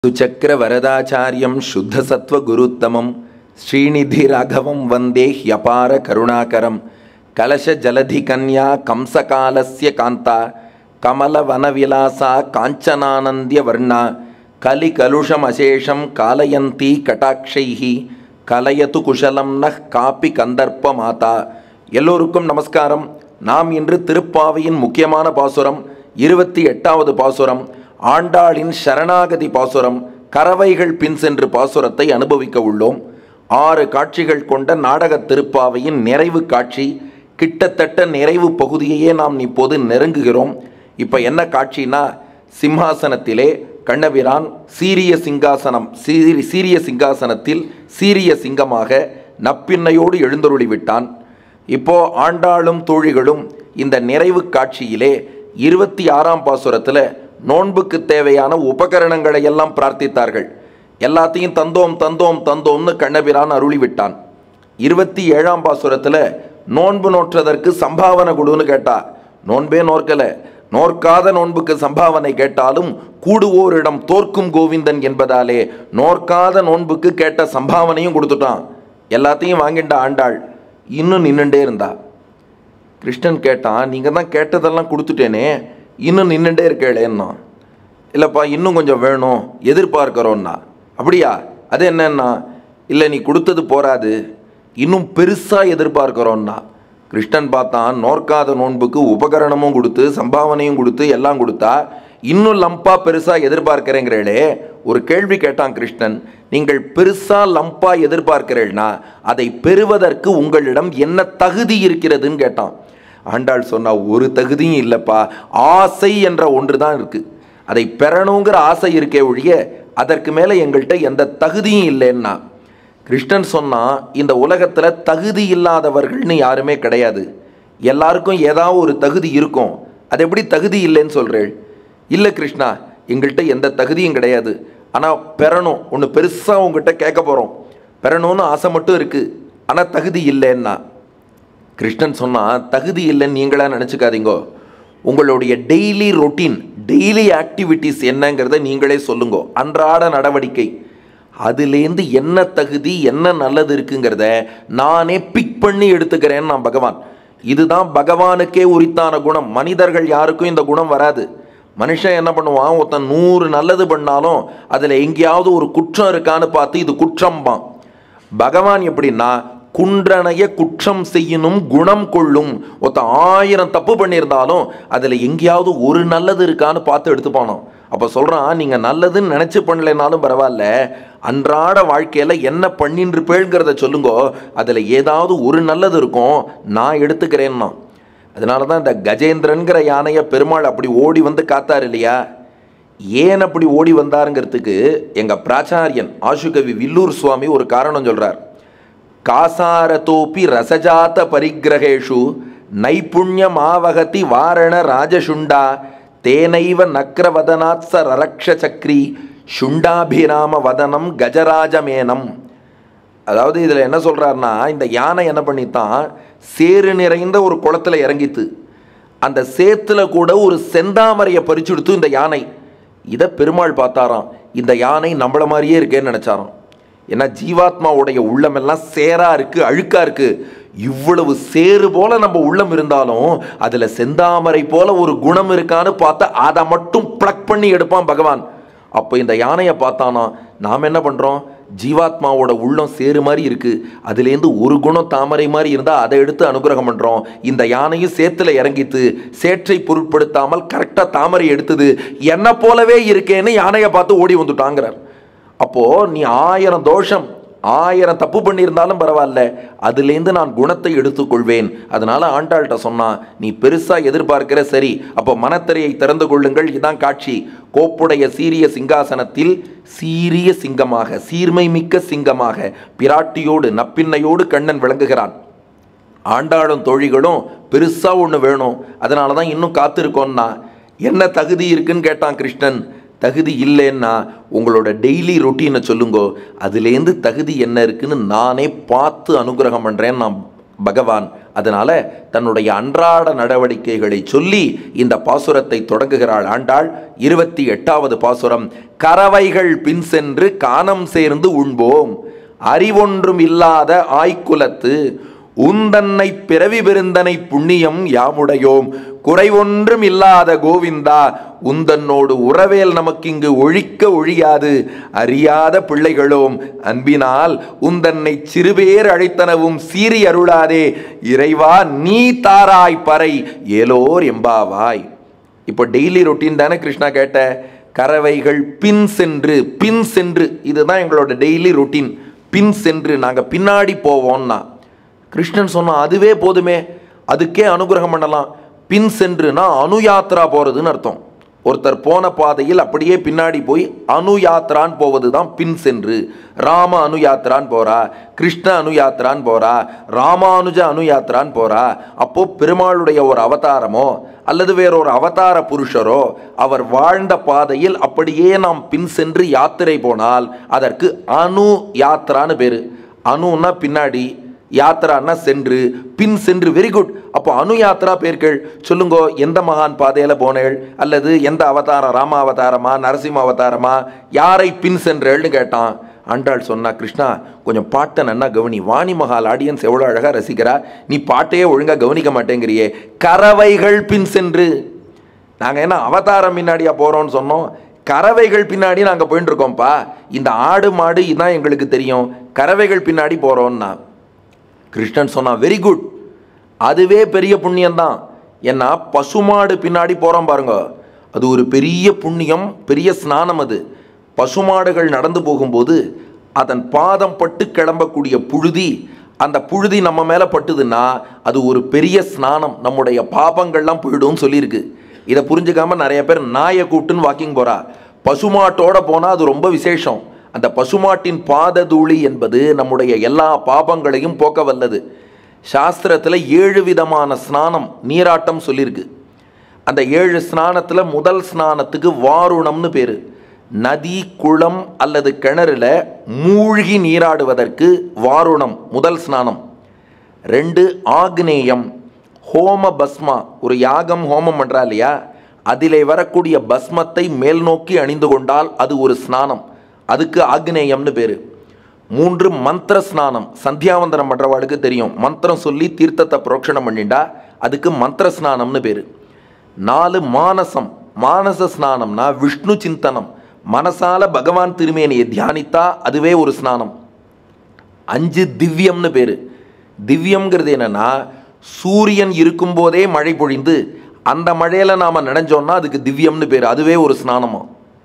सुचक्रवरदाचार्यं शुद्धसत्त्वगुरुत्तमं श्रीनिधिराघवं वन्दे ह्यपारकरुणाकरं कलशजलधिकन्या कंसकालस्य कान्ता कमलवनविलासा काञ्चनानन्द्यवर्णा कलिकलुषमशेषं कालयन्ती कटाक्षैः கலயது குஷலம் நஹ் காப்பி கந்தர்ப்ப மாதா எல்லோருக்கும் நமஸ்காரம் நாம் இன்று திருப்பாவையின் முக்கியமான பாசுரம் இருபத்தி எட்டாவது பாசுரம் ஆண்டாளின் சரணாகதி பாசுரம் கறவைகள் பின் சென்று பாசுரத்தை அனுபவிக்க உள்ளோம் ஆறு காட்சிகள் கொண்ட நாடக திருப்பாவையின் நிறைவு காட்சி கிட்டத்தட்ட நிறைவு பகுதியையே நாம் இப்போது நெருங்குகிறோம் இப்போ என்ன காட்சினா சிம்ஹாசனத்திலே கண்ணபிரான் சீரிய சிங்காசனம் சீரி சீரிய சிங்காசனத்தில் சீரிய சிங்கமாக நப்பின்னையோடு எழுந்தருளி விட்டான் இப்போ ஆண்டாளும் தோழிகளும் இந்த நிறைவு காட்சியிலே இருபத்தி ஆறாம் பாசுரத்தில் நோன்புக்கு தேவையான உபகரணங்களை எல்லாம் பிரார்த்தித்தார்கள் எல்லாத்தையும் தந்தோம் தந்தோம் தந்தோம்னு கண்ணபிரான் அருளி விட்டான் இருபத்தி ஏழாம் பாசுரத்தில் நோன்பு நோற்றதற்கு சம்பாவனை கொடுன்னு கேட்டா நோன்பே நோற்கலை நோற்காத நோன்புக்கு சம்பாவனை கேட்டாலும் கூடுவோரிடம் தோற்கும் கோவிந்தன் என்பதாலே நோற்காத நோன்புக்கு கேட்ட சம்பாவனையும் கொடுத்துட்டான் எல்லாத்தையும் வாங்கிட்ட ஆண்டாள் இன்னும் நின்றுண்டே இருந்தா கிருஷ்ணன் கேட்டான் நீங்கள் தான் கேட்டதெல்லாம் கொடுத்துட்டேனே இன்னும் நின்றுண்டே இருக்கேளேன்னா இல்லைப்பா இன்னும் கொஞ்சம் வேணும் எதிர்பார்க்குறோன்னா அப்படியா அது என்னன்னா இல்லை நீ கொடுத்தது போராது இன்னும் பெருசாக எதிர்பார்க்குறோன்னா கிருஷ்ணன் பார்த்தான் நோற்காத நோன்புக்கு உபகரணமும் கொடுத்து சம்பாவனையும் கொடுத்து எல்லாம் கொடுத்தா இன்னும் லம்பா பெருசாக எதிர்பார்க்கிறேங்கிறீளே ஒரு கேள்வி கேட்டான் கிருஷ்ணன் நீங்கள் பெருசாக லம்பா எதிர்பார்க்கிறீர்கள்னா அதை பெறுவதற்கு உங்களிடம் என்ன தகுதி இருக்கிறதுன்னு கேட்டான் ஆண்டாள் சொன்னா ஒரு தகுதியும் இல்லைப்பா ஆசை என்ற ஒன்று தான் இருக்குது அதை பெறணுங்கிற ஆசை இருக்கே ஒழிய அதற்கு மேலே எங்கள்கிட்ட எந்த தகுதியும் இல்லைன்னா கிருஷ்ணன் சொன்னால் இந்த உலகத்தில் தகுதி இல்லாதவர்கள்னு யாருமே கிடையாது எல்லாருக்கும் ஏதாவது ஒரு தகுதி இருக்கும் அது எப்படி தகுதி இல்லைன்னு சொல்கிறேள் இல்லை கிருஷ்ணா எங்கள்கிட்ட எந்த தகுதியும் கிடையாது ஆனால் பெறணும் ஒன்று பெருசாக உங்ககிட்ட கேட்க போகிறோம் பெறணும்னு ஆசை மட்டும் இருக்குது ஆனால் தகுதி இல்லைன்னா கிருஷ்ணன் சொன்னால் தகுதி இல்லைன்னு நீங்களாக நினச்சிக்காதீங்கோ உங்களுடைய டெய்லி ரொட்டீன் டெய்லி ஆக்டிவிட்டீஸ் என்னங்கிறத நீங்களே சொல்லுங்க அன்றாட நடவடிக்கை அதுலேருந்து என்ன தகுதி என்ன நல்லது இருக்குங்கிறத நானே பிக் பண்ணி எடுத்துக்கிறேன்னு நான் பகவான் இதுதான் பகவானுக்கே உரித்தான குணம் மனிதர்கள் யாருக்கும் இந்த குணம் வராது மனுஷன் என்ன பண்ணுவான் ஒருத்தன் நூறு நல்லது பண்ணாலும் அதில் எங்கேயாவது ஒரு குற்றம் இருக்கான்னு பார்த்து இது குற்றம்பான் பகவான் எப்படின்னா குன்றனைய குற்றம் செய்யணும் குணம் கொள்ளும் ஒருத்த ஆயிரம் தப்பு பண்ணியிருந்தாலும் அதில் எங்கேயாவது ஒரு நல்லது இருக்கான்னு பார்த்து எடுத்துப்பானோ அப்போ சொல்கிறான் நீங்கள் நல்லதுன்னு நினச்சி பண்ணலைனாலும் பரவாயில்ல அன்றாட வாழ்க்கையில் என்ன பண்ணின்றிருப்பேங்கிறத சொல்லுங்கோ அதில் ஏதாவது ஒரு நல்லது இருக்கும் நான் எடுத்துக்கிறேன்னா அதனால தான் இந்த கஜேந்திரன்கிற யானையை பெருமாள் அப்படி ஓடி வந்து காத்தார் இல்லையா ஏன் அப்படி ஓடி வந்தாருங்கிறதுக்கு எங்கள் பிராச்சாரியன் ஆசுகவி வில்லூர் சுவாமி ஒரு காரணம் சொல்கிறார் காசாரதோப்பி ரசஜாத பரிகிரகேஷு நைப்புண்யமாவகதி வாரண ராஜசுண்டா தேனைவ நக்ரவதனாத் ச ரரக்ஷ சக்ரி சுண்டாபிராம வதனம் கஜராஜமேனம் அதாவது இதில் என்ன சொல்கிறாருன்னா இந்த யானை என்ன பண்ணித்தான் சேறு நிறைந்த ஒரு குளத்துல இறங்கித்து அந்த சேத்துல கூட ஒரு செந்தாமரையை பறிச்சுடுத்து இந்த யானை இதை பெருமாள் பார்த்தாராம் இந்த யானை நம்மள மாதிரியே இருக்கேன்னு நினச்சாராம் ஏன்னா ஜீவாத்மாவுடைய உள்ளமெல்லாம் சேரா இருக்கு அழுக்கா இருக்கு இவ்வளவு சேறு போல நம்ம உள்ளம் இருந்தாலும் அதுல செந்தாமரை போல ஒரு குணம் இருக்கான்னு பார்த்தா அதை மட்டும் ப்ளக் பண்ணி எடுப்பான் பகவான் அப்போ இந்த யானையை பார்த்தானா நாம் என்ன பண்ணுறோம் ஜீவாத்மாவோட உள்ளம் சேரு மாதிரி இருக்கு அதுலேருந்து ஒரு குணம் தாமரை மாதிரி இருந்தால் அதை எடுத்து அனுகிரகம் பண்ணுறோம் இந்த யானையும் சேத்துல இறங்கித்து சேற்றை பொருட்படுத்தாமல் கரெக்டாக தாமரை எடுத்தது என்ன போலவே இருக்கேன்னு யானையை பார்த்து ஓடி வந்துட்டாங்கிறார் அப்போது நீ ஆயிரம் தோஷம் ஆயிரம் தப்பு பண்ணியிருந்தாலும் பரவாயில்ல அதுலேருந்து நான் குணத்தை எடுத்துக்கொள்வேன் அதனால ஆண்டாள்கிட்ட சொன்னான் நீ பெருசாக எதிர்பார்க்கிற சரி அப்போ மனத்திரையை திறந்து கொள்ளுங்கள் இதான் காட்சி கோப்புடைய சீரிய சிங்காசனத்தில் சீரிய சிங்கமாக சீர்மை மிக்க சிங்கமாக பிராட்டியோடு நப்பின்னையோடு கண்ணன் விளங்குகிறான் ஆண்டாளும் தோழிகளும் பெருசாக ஒன்று வேணும் அதனால தான் இன்னும் காத்திருக்கோன்னா என்ன தகுதி இருக்குன்னு கேட்டான் கிருஷ்ணன் தகுதி இல்லைன்னா உங்களோட டெய்லி ரொட்டீனை சொல்லுங்கோ அதுலேருந்து தகுதி என்ன இருக்குன்னு நானே பார்த்து அனுகிரகம் பண்ணுறேன் நான் பகவான் அதனால தன்னுடைய அன்றாட நடவடிக்கைகளை சொல்லி இந்த பாசுரத்தை தொடங்குகிறாள் ஆண்டாள் இருபத்தி எட்டாவது பாசுரம் கறவைகள் பின் சென்று கானம் சேர்ந்து உண்போம் அறிவொன்றும் இல்லாத ஆய்க்குலத்து உந்தன்னை பிறவி பெருந்தனை புண்ணியம் யாமுடையோம் குறைவொன்றும் இல்லாத கோவிந்தா உந்தன்னோடு உறவேல் நமக்கிங்கு ஒழிக்க ஒழியாது அறியாத பிள்ளைகளோம் அன்பினால் உந்தன்னை சிறுபேர் அழைத்தனவும் சீறி அருளாதே இறைவா நீ தாராய் பறை ஏலோர் எம்பாவாய் இப்போ டெய்லி ரொட்டீன் தானே கிருஷ்ணா கேட்ட கறவைகள் பின் சென்று பின் சென்று இதுதான் எங்களோட டெய்லி ரொட்டீன் பின் சென்று நாங்கள் பின்னாடி போவோம்னா கிருஷ்ணன் சொன்னா அதுவே போதுமே அதுக்கே அனுகிரகம் பண்ணலாம் பின் சென்றுனா அனுயாத்ரா போகிறதுன்னு அர்த்தம் ஒருத்தர் போன பாதையில் அப்படியே பின்னாடி போய் அனுயாத்ரான் போவது தான் பின் சென்று ராம அனுயாத்ரான் போறா கிருஷ்ண அனுயாத்ரான் போறா ராமானுஜ அனுயாத்ரான் போறா அப்போ பெருமாளுடைய ஒரு அவதாரமோ அல்லது வேறொரு அவதார புருஷரோ அவர் வாழ்ந்த பாதையில் அப்படியே நாம் பின் சென்று யாத்திரை போனால் அதற்கு அனு யாத்ரான்னு பேரு அனுன்னா பின்னாடி யாத்ரான்னா சென்று பின் சென்று வெரி குட் அப்போ அனு யாத்ரா பேர்கள் சொல்லுங்கோ எந்த மகான் பாதையில் போனேள் அல்லது எந்த அவதாரம் ராம அவதாரமா நரசிம்ம அவதாரமா யாரை பின் சென்றேள்னு கேட்டான் ஆண்டாள் சொன்னா கிருஷ்ணா கொஞ்சம் பாட்டை நன்னா கவனி வாணி மகால் ஆடியன்ஸ் எவ்வளோ அழகாக ரசிக்கிறா நீ பாட்டையே ஒழுங்காக கவனிக்க மாட்டேங்கிறியே கறவைகள் பின் சென்று நாங்கள் என்ன அவதாரம் பின்னாடியா போகிறோம்னு சொன்னோம் கறவைகள் பின்னாடி நாங்கள் போயிட்டு இருக்கோம்ப்பா இந்த ஆடு மாடு இதான் எங்களுக்கு தெரியும் கறவைகள் பின்னாடி போகிறோம்னா கிருஷ்ணன் சொன்னா வெரி குட் அதுவே பெரிய புண்ணியம்தான் ஏன்னா பசுமாடு பின்னாடி போகிறோம் பாருங்க அது ஒரு பெரிய புண்ணியம் பெரிய ஸ்நானம் அது பசுமாடுகள் நடந்து போகும்போது அதன் பாதம் பட்டு கிளம்பக்கூடிய புழுதி அந்த புழுதி நம்ம மேலே பட்டுதுன்னா அது ஒரு பெரிய ஸ்நானம் நம்முடைய பாபங்கள்லாம் போயிடும்னு சொல்லியிருக்கு இதை புரிஞ்சுக்காம நிறைய பேர் நாயை கூப்பிட்டுன்னு வாக்கிங் போறா பசுமாட்டோட போனால் அது ரொம்ப விசேஷம் அந்த பசுமாட்டின் பாத தூளி என்பது நம்முடைய எல்லா பாபங்களையும் போக்க வல்லது சாஸ்திரத்தில் ஏழு விதமான ஸ்நானம் நீராட்டம் சொல்லியிருக்கு அந்த ஏழு ஸ்நானத்தில் முதல் ஸ்நானத்துக்கு வாருணம்னு பேர் நதி குளம் அல்லது கிணறுல மூழ்கி நீராடுவதற்கு வாருணம் முதல் ஸ்நானம் ரெண்டு ஆக்னேயம் ஹோம பஸ்மா ஒரு யாகம் ஹோமம் பண்ணுறா இல்லையா அதிலே வரக்கூடிய பஸ்மத்தை மேல் நோக்கி அணிந்து கொண்டால் அது ஒரு ஸ்நானம் அதுக்கு ஆக்னேயம்னு பேர் மூன்று மந்திர ஸ்நானம் சந்தியாவந்தனம் பண்ணுறவாளுக்கு தெரியும் மந்திரம் சொல்லி தீர்த்தத்தை புரோக்ஷணம் பண்ணிண்டா அதுக்கு மந்திர ஸ்நானம்னு பேர் நாலு மானசம் மானச ஸ்நானம்னா விஷ்ணு சிந்தனம் மனசால பகவான் திருமேனியை தியானித்தா அதுவே ஒரு ஸ்நானம் அஞ்சு திவ்யம்னு பேர் திவ்யம்ங்கிறது என்னன்னா சூரியன் இருக்கும்போதே மழை பொழிந்து அந்த மழையில் நாம் நினைஞ்சோம்னா அதுக்கு திவ்யம்னு பேர் அதுவே ஒரு ஸ்நானமா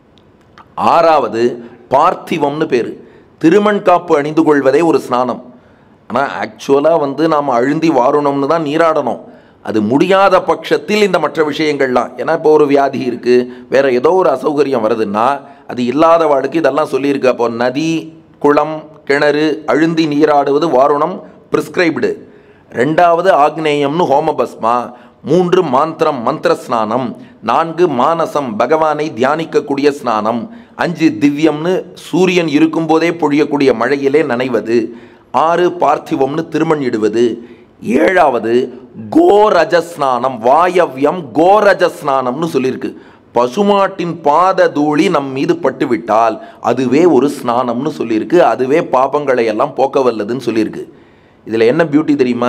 ஆறாவது பார்த்திவம்னு பேர் திருமண் காப்பு அணிந்து கொள்வதே ஒரு ஸ்நானம் ஆனால் ஆக்சுவலாக வந்து நாம் அழுந்தி வாரணும்னு தான் நீராடணும் அது முடியாத பட்சத்தில் இந்த மற்ற விஷயங்கள்லாம் ஏன்னா இப்போ ஒரு வியாதி இருக்குது வேற ஏதோ ஒரு அசௌகரியம் வருதுன்னா அது இல்லாதவாளுக்கு இதெல்லாம் சொல்லியிருக்கு அப்போ நதி குளம் கிணறு அழுந்தி நீராடுவது வாருணம் பிரிஸ்கிரைப்டு ரெண்டாவது ஆக்னேயம்னு ஹோமபஸ்மா மூன்று மாந்திரம் மந்திர ஸ்நானம் நான்கு மானசம் பகவானை தியானிக்கக்கூடிய ஸ்நானம் அஞ்சு திவ்யம்னு சூரியன் இருக்கும்போதே பொழியக்கூடிய மழையிலே நனைவது ஆறு பார்த்திவம்னு திருமணிடுவது ஏழாவது கோரஜ ஸ்நானம் வாயவ்யம் கோரஜ ஸ்நானம்னு சொல்லியிருக்கு பசுமாட்டின் பாத தூளி நம் மீது பட்டுவிட்டால் அதுவே ஒரு ஸ்நானம்னு சொல்லியிருக்கு அதுவே பாபங்களை எல்லாம் போக்க வல்லதுன்னு சொல்லியிருக்கு இதில் என்ன பியூட்டி தெரியுமா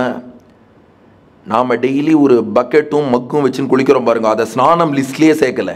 நாம் டெய்லி ஒரு பக்கெட்டும் மக்கும் வச்சுன்னு குளிக்கிறோம் பாருங்க அதை ஸ்நானம் லிஸ்ட்லேயே சேர்க்கல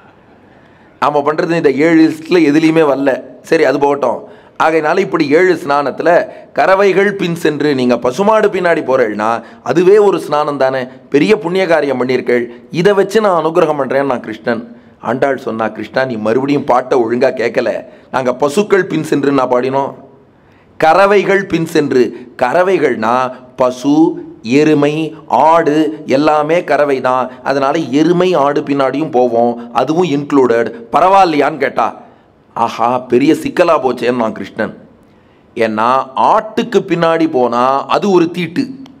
நாம் பண்ணுறது இந்த ஏழு லிஸ்ட்டில் எதுலேயுமே வரல சரி அது போகட்டும் ஆகையினால இப்படி ஏழு ஸ்நானத்தில் கறவைகள் பின் சென்று நீங்கள் பசுமாடு பின்னாடி போகிறேன்னா அதுவே ஒரு ஸ்நானம் தானே பெரிய புண்ணிய காரியம் பண்ணியிருக்கள் இதை வச்சு நான் அனுகிரகம் பண்ணுறேன் நான் கிருஷ்ணன் ஆண்டாள் சொன்னா கிருஷ்ணா நீ மறுபடியும் பாட்டை ஒழுங்காக கேட்கல நாங்கள் பசுக்கள் பின் சென்று நான் பாடினோம் கறவைகள் பின் சென்று கறவைகள்னா பசு எருமை ஆடு எல்லாமே கறவை தான் அதனால எருமை ஆடு பின்னாடியும் போவோம் அதுவும் இன்க்ளூடட் பரவாயில்லையான்னு கேட்டா ஆஹா பெரிய சிக்கலா போச்சேன்னு நான் கிருஷ்ணன் ஏன்னா ஆட்டுக்கு பின்னாடி போனா அது ஒரு தீட்டு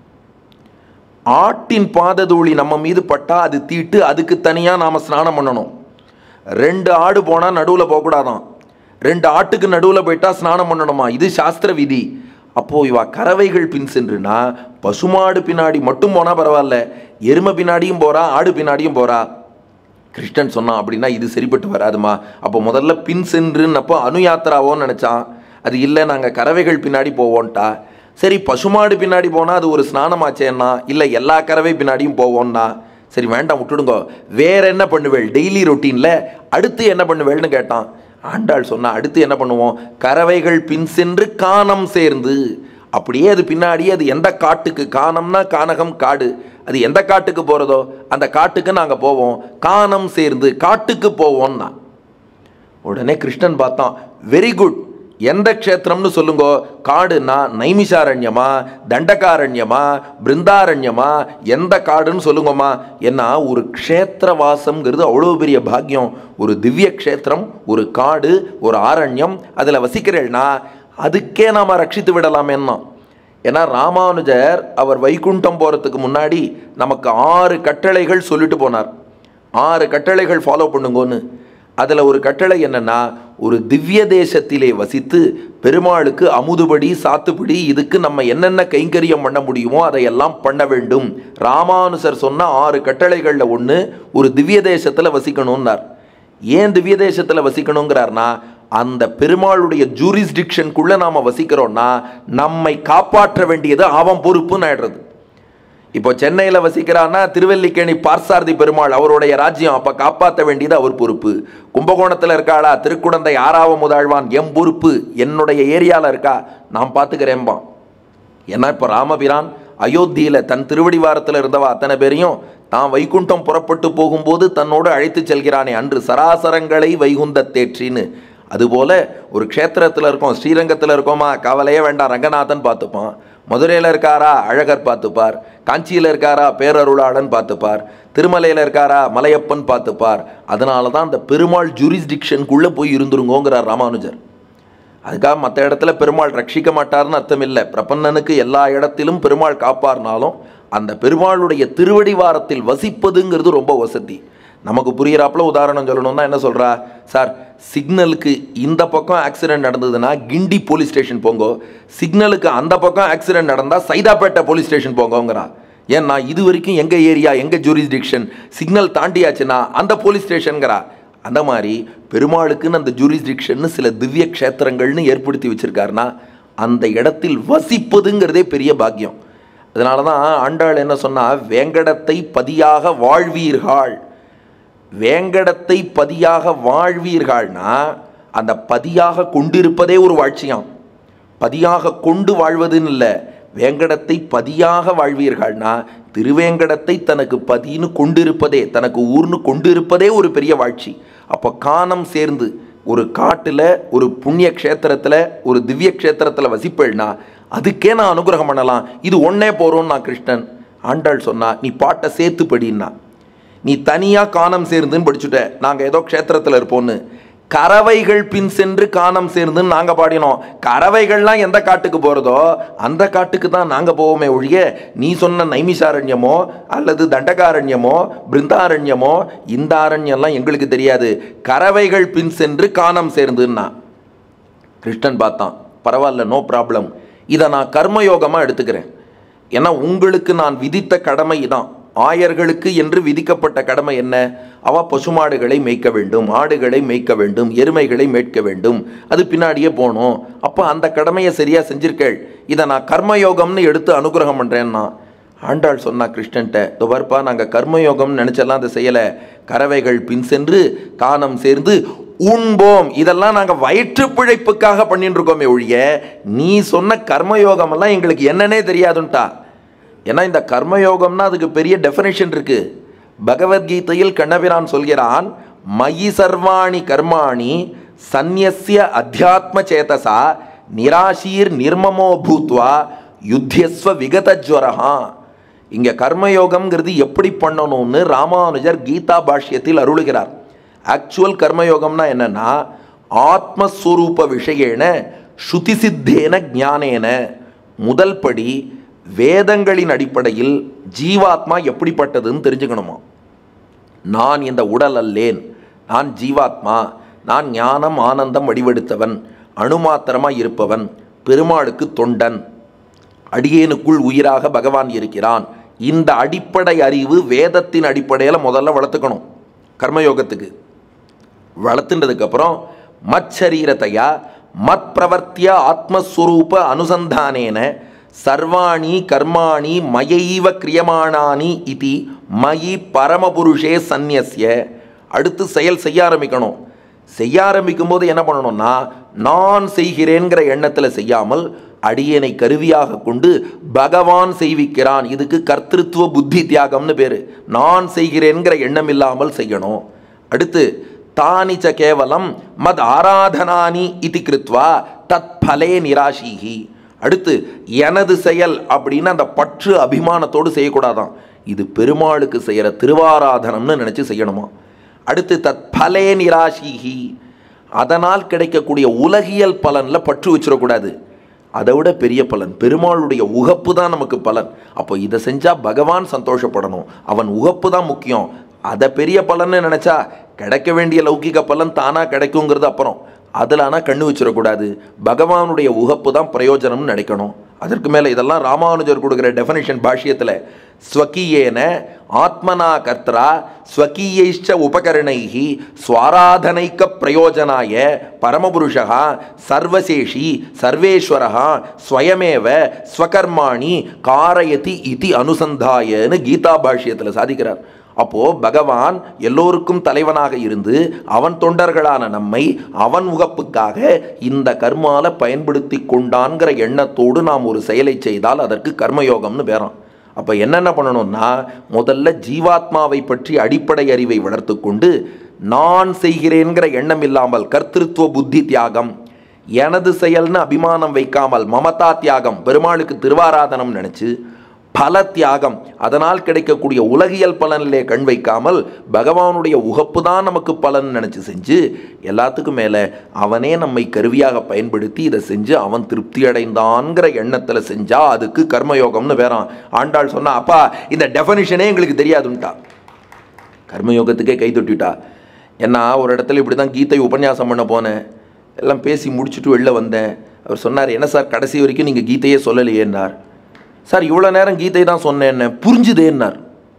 ஆட்டின் பாததூளி நம்ம மீது பட்டா அது தீட்டு அதுக்கு தனியாக நாம் ஸ்நானம் பண்ணணும் ரெண்டு ஆடு போனால் நடுவில் போகக்கூடாதான் ரெண்டு ஆட்டுக்கு நடுவில் போயிட்டா ஸ்நானம் பண்ணணுமா இது சாஸ்திர விதி அப்போது இவா கறவைகள் பின் சென்றுனா பசுமாடு பின்னாடி மட்டும் போனால் பரவாயில்ல எருமை பின்னாடியும் போகிறா ஆடு பின்னாடியும் போகிறா கிருஷ்ணன் சொன்னான் அப்படின்னா இது சரிப்பட்டு வராதுமா அப்போ முதல்ல பின் சென்றுன்னப்போ அணு யாத்திராவோன்னு நினச்சான் அது இல்லை நாங்கள் கறவைகள் பின்னாடி போவோன்ட்டா சரி பசுமாடு பின்னாடி போனால் அது ஒரு ஸ்நானமாச்சேன்னா இல்லை எல்லா கறவை பின்னாடியும் போவோம்னா சரி வேண்டாம் விட்டுடுங்கோ வேற என்ன பண்ணுவேள் டெய்லி ரொட்டீனில் அடுத்து என்ன பண்ணுவேள்னு கேட்டான் ஆண்டாள் சொன்னா அடுத்து என்ன பண்ணுவோம் கறவைகள் பின் சென்று காணம் சேர்ந்து அப்படியே அது பின்னாடி அது எந்த காட்டுக்கு காணம்னா கானகம் காடு அது எந்த காட்டுக்கு போகிறதோ அந்த காட்டுக்கு நாங்கள் போவோம் காணம் சேர்ந்து காட்டுக்கு போவோம்னா உடனே கிருஷ்ணன் பார்த்தான் வெரி குட் எந்த க்ஷேத்திரம்னு சொல்லுங்கோ காடுனா நைமிஷாரண்யமா தண்டகாரண்யமா பிருந்தாரண்யமா எந்த காடுன்னு சொல்லுங்கம்மா ஏன்னா ஒரு க்ஷேத்திரவாசம்ங்கிறது அவ்வளோ பெரிய பாக்கியம் ஒரு திவ்ய க்ஷேத்திரம் ஒரு காடு ஒரு ஆரண்யம் அதில் வசிக்கிறேன்னா அதுக்கே நாம் ரட்சித்து விடலாமேன்னா ஏன்னா ராமானுஜர் அவர் வைகுண்டம் போகிறதுக்கு முன்னாடி நமக்கு ஆறு கட்டளைகள் சொல்லிட்டு போனார் ஆறு கட்டளைகள் ஃபாலோ பண்ணுங்கன்னு அதில் ஒரு கட்டளை என்னன்னா ஒரு திவ்ய தேசத்திலே வசித்து பெருமாளுக்கு அமுதுபடி சாத்துப்படி இதுக்கு நம்ம என்னென்ன கைங்கரியம் பண்ண முடியுமோ அதையெல்லாம் பண்ண வேண்டும் ராமானுசர் சொன்ன ஆறு கட்டளைகளில் ஒன்று ஒரு திவ்ய தேசத்தில் வசிக்கணும்னார் ஏன் திவ்ய தேசத்தில் வசிக்கணுங்கிறார்னா அந்த பெருமாளுடைய ஜூரிஸ்டிக்ஷனுக்குள்ளே நாம் வசிக்கிறோம்னா நம்மை காப்பாற்ற வேண்டியது அவன் பொறுப்புன்னு ஆயிடுறது இப்போ சென்னையில் வசிக்கிறான்னா திருவல்லிக்கேணி பார்சாரதி பெருமாள் அவருடைய ராஜ்யம் அப்போ காப்பாற்ற வேண்டியது அவர் பொறுப்பு கும்பகோணத்தில் இருக்காளா திருக்குடந்தை ஆறாவ முதாழ்வான் எம் பொறுப்பு என்னுடைய ஏரியாவில் இருக்கா நான் பார்த்துக்கிறேன்பான் ஏன்னா இப்போ ராமபிரான் அயோத்தியில் தன் திருவடிவாரத்தில் இருந்தவா அத்தனை பேரையும் தான் வைகுண்டம் புறப்பட்டு போகும்போது தன்னோடு அழைத்து செல்கிறானே அன்று சராசரங்களை வைகுந்த தேற்றின்னு அதுபோல ஒரு க்ஷேத்திரத்தில் இருக்கோம் ஸ்ரீரங்கத்தில் இருக்கோமா கவலையே வேண்டாம் ரங்கநாதன் பார்த்துப்பான் மதுரையில் இருக்காரா அழகர் பார்த்துப்பார் காஞ்சியில் இருக்காரா பேரருளாளன் பார்த்துப்பார் திருமலையில் இருக்காரா மலையப்பன் பார்த்துப்பார் அதனால தான் அந்த பெருமாள் ஜூரிஸ்டிக்ஷனுக்குள்ளே போய் இருந்துருங்கோங்கிறார் ராமானுஜர் அதுக்காக மற்ற இடத்துல பெருமாள் ரட்சிக்க மாட்டார்னு அர்த்தம் இல்லை பிரபன்னனுக்கு எல்லா இடத்திலும் பெருமாள் காப்பார்னாலும் அந்த பெருமாளுடைய திருவடிவாரத்தில் வசிப்பதுங்கிறது ரொம்ப வசதி நமக்கு புரியிறாப்புல உதாரணம் சொல்லணும்னா என்ன சொல்கிறா சார் சிக்னலுக்கு இந்த பக்கம் ஆக்சிடென்ட் நடந்ததுன்னா கிண்டி போலீஸ் ஸ்டேஷன் போங்கோ சிக்னலுக்கு அந்த பக்கம் ஆக்சிடென்ட் நடந்தால் சைதாப்பேட்டை போலீஸ் ஸ்டேஷன் போங்கோங்கிறா ஏன்னா இது வரைக்கும் எங்கள் ஏரியா எங்கள் ஜூரிஸ்டிக்ஷன் சிக்னல் தாண்டியாச்சுன்னா அந்த போலீஸ் ஸ்டேஷனுங்கிறா அந்த மாதிரி பெருமாளுக்குன்னு அந்த ஜூரிஸ்டிக்ஷன் சில திவ்ய க்ஷேத்திரங்கள்னு ஏற்படுத்தி வச்சிருக்காருன்னா அந்த இடத்தில் வசிப்பதுங்கிறதே பெரிய பாக்கியம் அதனால தான் ஆண்டாள் என்ன சொன்னா வேங்கடத்தை பதியாக வாழ்வீர்கள் வேங்கடத்தை பதியாக வாழ்வீர்கள்னா அந்த பதியாக கொண்டிருப்பதே ஒரு வாழ்ச்சியாம் பதியாக கொண்டு வாழ்வதுன்னு இல்லை வேங்கடத்தை பதியாக வாழ்வீர்கள்னா திருவேங்கடத்தை தனக்கு பதின்னு கொண்டிருப்பதே தனக்கு ஊர்னு கொண்டிருப்பதே ஒரு பெரிய வாழ்ச்சி அப்போ காணம் சேர்ந்து ஒரு காட்டில் ஒரு புண்ணிய க்ஷேத்திரத்தில் ஒரு திவ்ய க்ஷேத்திரத்தில் வசிப்பேள்னா அதுக்கே நான் அனுகிரகம் பண்ணலாம் இது ஒன்னே போகிறோம் நான் கிருஷ்ணன் ஆண்டாள் சொன்னா நீ பாட்டை சேர்த்து படின்னா நீ தனியாக காணம் சேர்ந்துன்னு படிச்சுட்ட நாங்கள் ஏதோ க்ஷேத்திரத்தில் இருப்போன்னு கறவைகள் பின் சென்று காணம் சேர்ந்துன்னு நாங்கள் பாடினோம் கறவைகள்லாம் எந்த காட்டுக்கு போகிறதோ அந்த காட்டுக்கு தான் நாங்கள் போவோமே ஒழிய நீ சொன்ன நைமிஷாரண்யமோ அல்லது தண்டகாரண்யமோ பிருந்தாரண்யமோ இந்த அரண்யம்லாம் எங்களுக்கு தெரியாது கறவைகள் பின் சென்று காணம் சேர்ந்துன்னா கிருஷ்ணன் பார்த்தான் பரவாயில்ல நோ ப்ராப்ளம் இதை நான் கர்மயோகமாக எடுத்துக்கிறேன் ஏன்னா உங்களுக்கு நான் விதித்த கடமை தான் ஆயர்களுக்கு என்று விதிக்கப்பட்ட கடமை என்ன அவ பசுமாடுகளை மேய்க்க வேண்டும் ஆடுகளை மேய்க்க வேண்டும் எருமைகளை மேய்க்க வேண்டும் அது பின்னாடியே போகணும் அப்போ அந்த கடமையை சரியாக செஞ்சிருக்கேள் இதை நான் கர்மயோகம்னு எடுத்து அனுகிரகம் பண்ணுறேன்னா ஆண்டாள் சொன்னா கிருஷ்ணன்ட்ட இதோ பார்ப்பா நாங்கள் கர்மயோகம்னு நினச்செல்லாம் அதை செய்யலை கறவைகள் பின் சென்று காணம் சேர்ந்து உண்போம் இதெல்லாம் நாங்கள் வயிற்று பிழைப்புக்காக பண்ணிட்டு இருக்கோமே ஒழிய நீ சொன்ன கர்மயோகமெல்லாம் எங்களுக்கு என்னன்னே தெரியாதுன்ட்டா ஏன்னா இந்த கர்மயோகம்னா அதுக்கு பெரிய டெஃபினேஷன் இருக்கு பகவத்கீதையில் கண்ணபிரான் சொல்கிறான் மயி சர்வாணி கர்மாணி சந்நியஸ்ய அத்தியாத்ம சேதசா நிராசீர் நிர்மமோ பூத்வா யுத்தியஸ்வ விகதஜ்வரஹா இங்கே கர்மயோகம்ங்கிறது எப்படி பண்ணணும்னு ராமானுஜர் கீதா பாஷ்யத்தில் அருளுகிறார் ஆக்சுவல் கர்மயோகம்னா என்னன்னா ஆத்மஸ்வரூப விஷயேன ஸ்ருதி சித்தேன ஞானேன முதல் படி வேதங்களின் அடிப்படையில் ஜீவாத்மா எப்படிப்பட்டதுன்னு தெரிஞ்சுக்கணுமா நான் இந்த உடல் அல்லேன் நான் ஜீவாத்மா நான் ஞானம் ஆனந்தம் வடிவெடுத்தவன் அணுமாத்திரமாக இருப்பவன் பெருமாளுக்கு தொண்டன் அடியேனுக்குள் உயிராக பகவான் இருக்கிறான் இந்த அடிப்படை அறிவு வேதத்தின் அடிப்படையில் முதல்ல வளர்த்துக்கணும் கர்மயோகத்துக்கு வளர்த்துன்றதுக்கப்புறம் மச்சரீரத்தையா மத் பிரவர்த்திய ஆத்மஸ்வரூப அனுசந்தானேன சர்வாணி கர்மாணி மயைவ கிரியமானானி இது மயி பரமபுருஷே சந்நியஸ்ய அடுத்து செயல் செய்ய ஆரம்பிக்கணும் செய்ய ஆரம்பிக்கும் போது என்ன பண்ணணும்னா நான் செய்கிறேங்கிற எண்ணத்தில் செய்யாமல் அடியனை கருவியாக கொண்டு பகவான் செய்விக்கிறான் இதுக்கு கர்த்திருத்துவ புத்தி தியாகம்னு பேர் நான் செய்கிறேங்கிற எண்ணம் இல்லாமல் செய்யணும் அடுத்து தானி ச கேவலம் மத் ஆராதனானி இது கிருத்வா தத் பலே நிராசீகி அடுத்து எனது செயல் அப்படின்னு அந்த பற்று அபிமானத்தோடு செய்யக்கூடாதான் இது பெருமாளுக்கு செய்கிற திருவாராதனம்னு நினச்சி செய்யணுமா அடுத்து தத் பலே நிராசீகி அதனால் கிடைக்கக்கூடிய உலகியல் பலனில் பற்று வச்சிடக்கூடாது அதை விட பெரிய பலன் பெருமாளுடைய உகப்பு தான் நமக்கு பலன் அப்போ இதை செஞ்சால் பகவான் சந்தோஷப்படணும் அவன் உகப்பு தான் முக்கியம் அதை பெரிய பலன்னு நினச்சா கிடைக்க வேண்டிய லௌகிக பலன் தானாக கிடைக்குங்கிறது அப்புறம் அதில் ஆனால் கண்ணு வச்சிடக்கூடாது பகவானுடைய உகப்பு தான் பிரயோஜனம்னு நினைக்கணும் அதற்கு மேலே இதெல்லாம் ராமானுஜர் கொடுக்குற டெஃபனிஷன் பாஷ்யத்தில் ஸ்வகீயேன ஆத்மனா கர்த்தரா ஸ்வகீயைச்ச உபகரணைஹி ஸ்வாராதனைக்க பிரயோஜனாய பரமபுருஷா சர்வசேஷி சர்வேஸ்வரா ஸ்வயமேவ ஸ்வகர்மாணி காரயதி இதி அனுசந்தாயன்னு கீதா பாஷ்யத்தில் சாதிக்கிறார் அப்போ பகவான் எல்லோருக்கும் தலைவனாக இருந்து அவன் தொண்டர்களான நம்மை அவன் உகப்புக்காக இந்த கர்மால பயன்படுத்தி கொண்டான்கிற எண்ணத்தோடு நாம் ஒரு செயலை செய்தால் அதற்கு கர்மயோகம்னு பேரான் அப்போ என்னென்ன பண்ணணும்னா முதல்ல ஜீவாத்மாவை பற்றி அடிப்படை அறிவை வளர்த்து கொண்டு நான் செய்கிறேங்கிற எண்ணம் இல்லாமல் கர்த்திருத்துவ புத்தி தியாகம் எனது செயல்னு அபிமானம் வைக்காமல் மமதா தியாகம் பெருமாளுக்கு திருவாராதனம் நினச்சி பல தியாகம் அதனால் கிடைக்கக்கூடிய உலகியல் பலனிலே கண் வைக்காமல் பகவானுடைய உகப்பு தான் நமக்கு பலன் நினச்சி செஞ்சு எல்லாத்துக்கும் மேலே அவனே நம்மை கருவியாக பயன்படுத்தி இதை செஞ்சு அவன் திருப்தி அடைந்தான்கிற எண்ணத்தில் செஞ்சா அதுக்கு கர்மயோகம்னு வேறான் ஆண்டாள் சொன்னா அப்பா இந்த டெஃபனிஷனே எங்களுக்கு தெரியாதுன்ட்டா கர்மயோகத்துக்கே கை தொட்டிட்டா ஏன்னா ஒரு இடத்துல இப்படி தான் கீதை உபன்யாசம் பண்ண போனேன் எல்லாம் பேசி முடிச்சுட்டு வெளில வந்தேன் அவர் சொன்னார் என்ன சார் கடைசி வரைக்கும் நீங்கள் கீதையே சொல்லலையேன்னார் சார் இவ்வளோ நேரம் கீதை தான் சொன்னேன்னு புரிஞ்சுதேன்னார்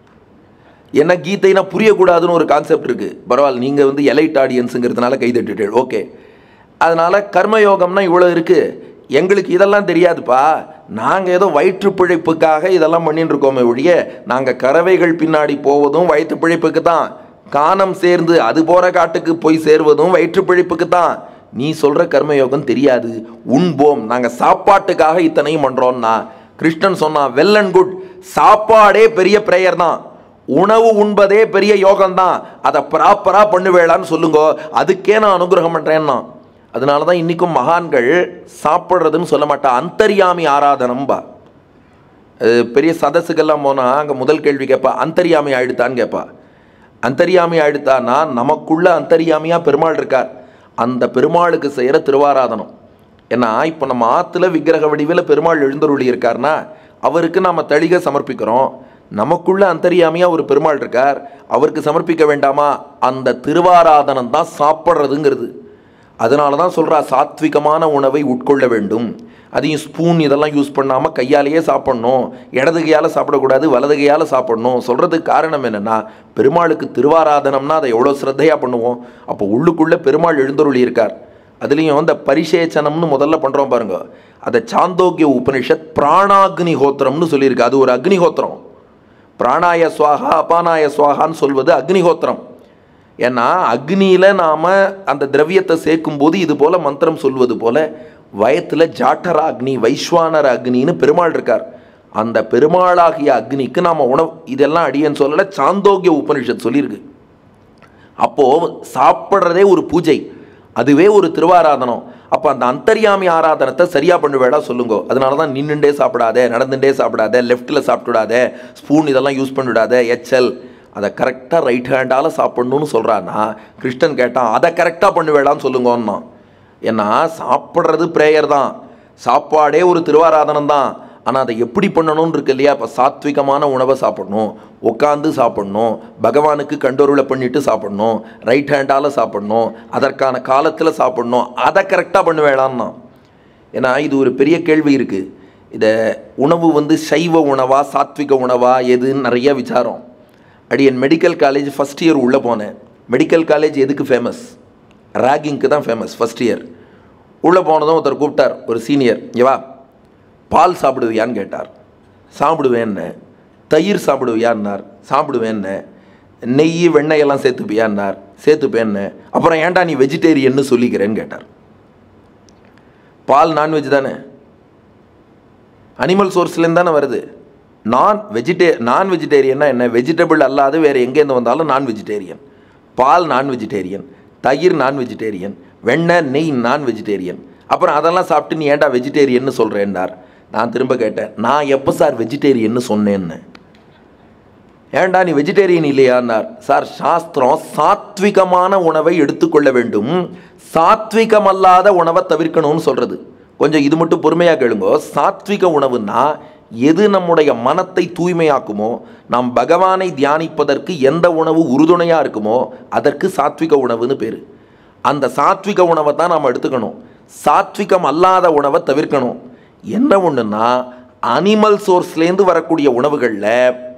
ஏன்னா கீதைனா புரியக்கூடாதுன்னு ஒரு கான்செப்ட் இருக்குது பரவாயில்ல நீங்கள் வந்து எலைட் ஆடியன்ஸுங்கிறதுனால கை தட்டிட்டு ஓகே அதனால் கர்மயோகம்னா இவ்வளோ இருக்குது எங்களுக்கு இதெல்லாம் தெரியாதுப்பா நாங்கள் ஏதோ வயிற்று பிழைப்புக்காக இதெல்லாம் பண்ணிட்டு இருக்கோமே ஒழிய நாங்கள் கறவைகள் பின்னாடி போவதும் வயிற்று பிழைப்புக்கு தான் காணம் சேர்ந்து அது போகிற காட்டுக்கு போய் சேர்வதும் வயிற்று பிழைப்புக்கு தான் நீ சொல்கிற கர்மயோகம் தெரியாது உண்போம் நாங்கள் சாப்பாட்டுக்காக இத்தனையும் பண்ணுறோம்னா கிருஷ்ணன் சொன்னான் வெல் அண்ட் குட் சாப்பாடே பெரிய ப்ரேயர் தான் உணவு உண்பதே பெரிய யோகம் தான் அதை ப்ராப்பராக பண்ணுவேளான்னு சொல்லுங்க அதுக்கே நான் அனுகிரகம் பண்ணுறேன்னா அதனால தான் இன்றைக்கும் மகான்கள் சாப்பிட்றதுன்னு சொல்ல மாட்டா அந்தர்யாமி ஆராதனம்பா அது பெரிய சதஸுக்கெல்லாம் போனால் அங்கே முதல் கேள்வி கேட்பா அந்தர்யாமி ஆயிடுத்தான்னு கேட்பா அந்தர்யாமி ஆயிடுத்தான்னா நமக்குள்ள அந்தர்யாமியாக பெருமாள் இருக்கார் அந்த பெருமாளுக்கு செய்கிற திருவாராதனம் ஏன்னா இப்போ நம்ம ஆற்றுல விக்கிரக வடிவில் பெருமாள் எழுந்தருளி இருக்கார்னா அவருக்கு நாம் தளிகை சமர்ப்பிக்கிறோம் நமக்குள்ள அந்தரியாமையாக ஒரு பெருமாள் இருக்கார் அவருக்கு சமர்ப்பிக்க வேண்டாமா அந்த திருவாராதனம் தான் சாப்பிட்றதுங்கிறது அதனால தான் சொல்கிறா சாத்விகமான உணவை உட்கொள்ள வேண்டும் அதையும் ஸ்பூன் இதெல்லாம் யூஸ் பண்ணாமல் கையாலேயே சாப்பிட்ணும் இடது கையால் சாப்பிடக்கூடாது வலது கையால் சாப்பிடணும் சொல்கிறதுக்கு காரணம் என்னென்னா பெருமாளுக்கு திருவாராதனம்னா அதை எவ்வளோ ஸ்ரத்தையாக பண்ணுவோம் அப்போ உள்ளுக்குள்ளே பெருமாள் எழுந்தருளி இருக்கார் அதுலேயும் இந்த பரிசேச்சனம்னு முதல்ல பண்ணுறோம் பாருங்க அதை சாந்தோக்கிய உபனிஷத் பிராணாக்னி ஹோத்திரம்னு சொல்லியிருக்கு அது ஒரு அக்னிஹோத்திரம் பிராணாய சுவாகா அபானாய சுவாகான்னு சொல்வது அக்னிஹோத்திரம் ஏன்னா அக்னியில் நாம் அந்த திரவியத்தை சேர்க்கும்போது இது போல் மந்திரம் சொல்வது போல வயத்தில் ஜாட்டர அக்னி வைஸ்வானர அக்னின்னு பெருமாள் இருக்கார் அந்த பெருமாளாகிய அக்னிக்கு நாம் உணவு இதெல்லாம் அடியன்னு சொல்லலை சாந்தோக்கிய உபனிஷத் சொல்லியிருக்கு அப்போது சாப்பிட்றதே ஒரு பூஜை அதுவே ஒரு திருவாராதனம் அப்போ அந்த அந்தர்யாமி ஆராதனத்தை சரியாக பண்ணுவேடா சொல்லுங்க அதனால தான் நின்றுண்டே சாப்பிடாத நடந்துட்டே சாப்பிடாத லெஃப்ட்டில் சாப்பிட்டுடாத ஸ்பூன் இதெல்லாம் யூஸ் பண்ணிவிடாத எச்சல் அதை கரெக்டாக ரைட் ஹேண்டால் சாப்பிட்ணுன்னு சொல்கிறான்னா கிருஷ்ணன் கேட்டான் அதை கரெக்டாக பண்ணுவேடான்னு சொல்லுங்கன்னா ஏன்னா சாப்பிட்றது ப்ரேயர் தான் சாப்பாடே ஒரு திருவாராதனம் தான் ஆனால் அதை எப்படி பண்ணணும்னு இருக்கு இல்லையா இப்போ சாத்விகமான உணவை சாப்பிடணும் உட்காந்து சாப்பிடணும் பகவானுக்கு கண்டொருளை பண்ணிட்டு சாப்பிடணும் ரைட் ஹேண்டால் சாப்பிடணும் அதற்கான காலத்தில் சாப்பிடணும் அதை கரெக்டாக பண்ணுவேளான்னா ஏன்னா இது ஒரு பெரிய கேள்வி இருக்குது இதை உணவு வந்து சைவ உணவா சாத்விக உணவா எதுன்னு நிறைய விசாரம் அடியன் மெடிக்கல் காலேஜ் ஃபஸ்ட் இயர் உள்ளே போனேன் மெடிக்கல் காலேஜ் எதுக்கு ஃபேமஸ் ராகிங்க்கு தான் ஃபேமஸ் ஃபஸ்ட் இயர் உள்ளே போனதும் ஒருத்தர் கூப்பிட்டார் ஒரு சீனியர் ஏவா பால் சாப்பிடுவியான்னு கேட்டார் சாப்பிடுவேன்னு தயிர் சாப்பிடுவியான்னார் சாப்பிடுவேன்னு நெய் வெண்ணெயெல்லாம் சேர்த்துப்பியான்னார் சேர்த்துப்பேன்னு அப்புறம் ஏன்டா நீ வெஜிடேரியன்னு சொல்லிக்கிறேன்னு கேட்டார் பால் நான்வெஜ் தானே அனிமல் சோர்ஸ்லேருந்து தானே வருது நான் வெஜிடே நான் வெஜிடேரியன்னா என்ன வெஜிடபிள் அல்லாது வேறு எங்கேருந்து வந்தாலும் நான் வெஜிடேரியன் பால் நான் வெஜிடேரியன் தயிர் நான் வெஜிடேரியன் வெண்ணெய் நெய் நான் வெஜிடேரியன் அப்புறம் அதெல்லாம் சாப்பிட்டு நீ ஏன்டா வெஜிடேரியன்னு சொல்கிறேன்னார் நான் திரும்ப கேட்டேன் நான் எப்போ சார் வெஜிடேரியன்னு சொன்னேன்னு ஏன்டா நீ வெஜிடேரியன் இல்லையான்னார் சார் சாஸ்திரம் சாத்விகமான உணவை எடுத்துக்கொள்ள வேண்டும் சாத்விகமல்லாத உணவை தவிர்க்கணும்னு சொல்கிறது கொஞ்சம் இது மட்டும் பொறுமையாக கேளுங்கோ சாத்விக உணவுன்னா எது நம்முடைய மனத்தை தூய்மையாக்குமோ நாம் பகவானை தியானிப்பதற்கு எந்த உணவு உறுதுணையாக இருக்குமோ அதற்கு சாத்விக உணவுன்னு பேர் அந்த சாத்விக உணவை தான் நாம் எடுத்துக்கணும் சாத்விகம் அல்லாத உணவை தவிர்க்கணும் என்ன ஒன்றுன்னா அனிமல் சோர்ஸ்லேருந்து வரக்கூடிய உணவுகளில்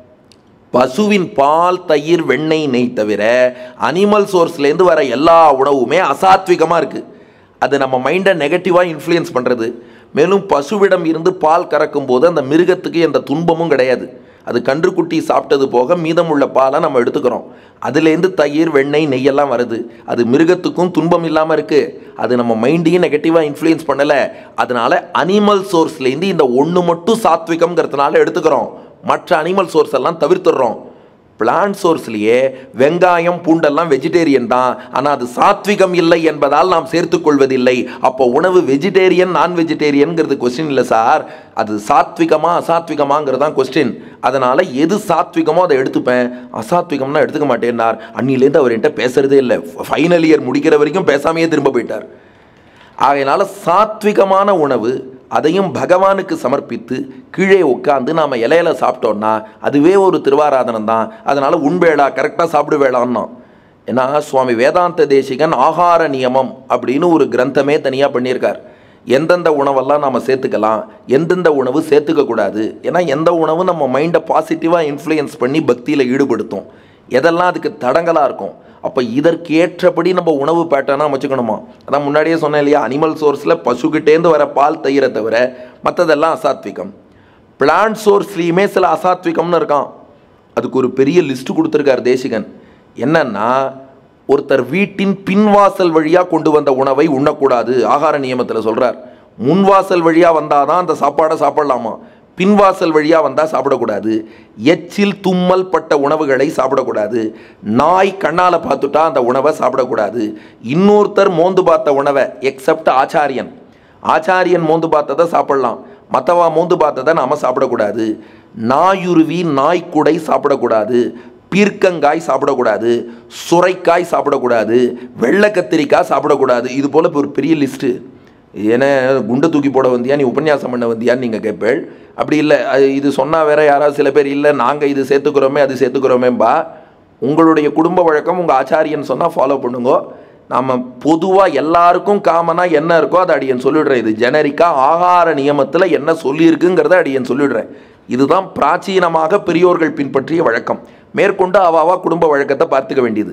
பசுவின் பால் தயிர் வெண்ணெய் நெய் தவிர அனிமல் சோர்ஸ்லேருந்து வர எல்லா உணவுமே அசாத்விகமாக இருக்குது அது நம்ம மைண்டை நெகட்டிவாக இன்ஃப்ளூயன்ஸ் பண்ணுறது மேலும் பசுவிடம் இருந்து பால் கறக்கும் போது அந்த மிருகத்துக்கு எந்த துன்பமும் கிடையாது அது கன்றுக்குட்டி சாப்பிட்டது போக மீதமுள்ள பாலை நம்ம எடுத்துக்கிறோம் அதுலேருந்து தயிர் வெண்ணெய் நெய்யெல்லாம் வருது அது மிருகத்துக்கும் துன்பம் இல்லாமல் இருக்குது அது நம்ம மைண்டையும் நெகட்டிவாக இன்ஃப்ளூயன்ஸ் பண்ணலை அதனால அனிமல் சோர்ஸ்லேருந்து இந்த ஒன்று மட்டும் சாத்விகம்ங்கிறதுனால எடுத்துக்கிறோம் மற்ற அனிமல் சோர்ஸ் எல்லாம் தவிர்த்துடுறோம் பிளான்ட் சோர்ஸ்லேயே வெங்காயம் பூண்டெல்லாம் வெஜிடேரியன் தான் ஆனால் அது சாத்விகம் இல்லை என்பதால் நாம் சேர்த்துக்கொள்வதில்லை அப்போ உணவு வெஜிடேரியன் நான் வெஜிடேரியன்கிறது கொஸ்டின் இல்லை சார் அது சாத்விகமா அசாத்விகமாங்கிறது தான் கொஸ்டின் அதனால் எது சாத்விகமோ அதை எடுத்துப்பேன் அசாத்விகம்னா எடுத்துக்க மாட்டேன்னார் அன்னிலேருந்து அவர் என்கிட்ட பேசுறதே இல்லை ஃபைனல் இயர் முடிக்கிற வரைக்கும் பேசாமையே திரும்ப போயிட்டார் ஆகையினால சாத்விகமான உணவு அதையும் பகவானுக்கு சமர்ப்பித்து கீழே உட்காந்து நாம் இலையில சாப்பிட்டோம்னா அதுவே ஒரு திருவாராதனம் தான் அதனால் உண்பேளா கரெக்டாக சாப்பிடுவேளான்னா ஏன்னா சுவாமி வேதாந்த தேசிகன் ஆகார நியமம் அப்படின்னு ஒரு கிரந்தமே தனியாக பண்ணியிருக்கார் எந்தெந்த உணவெல்லாம் நாம் சேர்த்துக்கலாம் எந்தெந்த உணவு சேர்த்துக்க கூடாது ஏன்னா எந்த உணவு நம்ம மைண்டை பாசிட்டிவாக இன்ஃப்ளூயன்ஸ் பண்ணி பக்தியில் ஈடுபடுத்தும் எதெல்லாம் அதுக்கு தடங்கலாக இருக்கும் அப்போ இதற்கு ஏற்றபடி நம்ம உணவு பேட்டர்னாக வச்சுக்கணுமா அதான் முன்னாடியே சொன்னேன் இல்லையா அனிமல் சோர்ஸில் பசுக்கிட்டேருந்து வர பால் தயிரை தவிர மற்றதெல்லாம் அசாத்விகம் பிளான்ட் சோர்ஸ்லேயுமே சில அசாத்விகம்னு இருக்கான் அதுக்கு ஒரு பெரிய லிஸ்ட் கொடுத்துருக்கார் தேசிகன் என்னன்னா ஒருத்தர் வீட்டின் பின்வாசல் வழியாக கொண்டு வந்த உணவை உண்ணக்கூடாது ஆகார நியமத்தில் சொல்கிறார் முன்வாசல் வழியாக வந்தால் தான் அந்த சாப்பாடை சாப்பிடலாமா பின்வாசல் வழியாக வந்தால் சாப்பிடக்கூடாது எச்சில் தும்மல் பட்ட உணவுகளை சாப்பிடக்கூடாது நாய் கண்ணால் பார்த்துட்டா அந்த உணவை சாப்பிடக்கூடாது இன்னொருத்தர் மோந்து பார்த்த உணவை எக்ஸப்ட் ஆச்சாரியன் ஆச்சாரியன் மோந்து பார்த்ததை சாப்பிடலாம் மற்றவா மோந்து பார்த்ததை நாம் சாப்பிடக்கூடாது நாயுருவி நாய்க்குடை சாப்பிடக்கூடாது பீர்க்கங்காய் சாப்பிடக்கூடாது சுரைக்காய் சாப்பிடக்கூடாது வெள்ளை கத்திரிக்காய் சாப்பிடக்கூடாது இது போல் இப்போ ஒரு பெரிய லிஸ்ட்டு ஏன்னா குண்டை தூக்கி போட வந்தியா நீ உபன்யாசம் பண்ண வந்தியான்னு நீங்கள் கேட்பேள் அப்படி இல்லை அது இது சொன்னால் வேற யாராவது சில பேர் இல்லை நாங்கள் இது சேர்த்துக்கிறோமே அது சேர்த்துக்கிறோமேம்பா உங்களுடைய குடும்ப வழக்கம் உங்கள் ஆச்சாரியன் சொன்னால் ஃபாலோ பண்ணுங்க நாம் பொதுவாக எல்லாருக்கும் காமனாக என்ன இருக்கோ அதை அடியன் சொல்லிடுறேன் இது ஜெனரிக்காக ஆகார நியமத்தில் என்ன சொல்லியிருக்குங்கிறத அடியன் சொல்லிடுறேன் இதுதான் பிராச்சீனமாக பெரியோர்கள் பின்பற்றிய வழக்கம் மேற்கொண்டு அவாவா குடும்ப வழக்கத்தை பார்த்துக்க வேண்டியது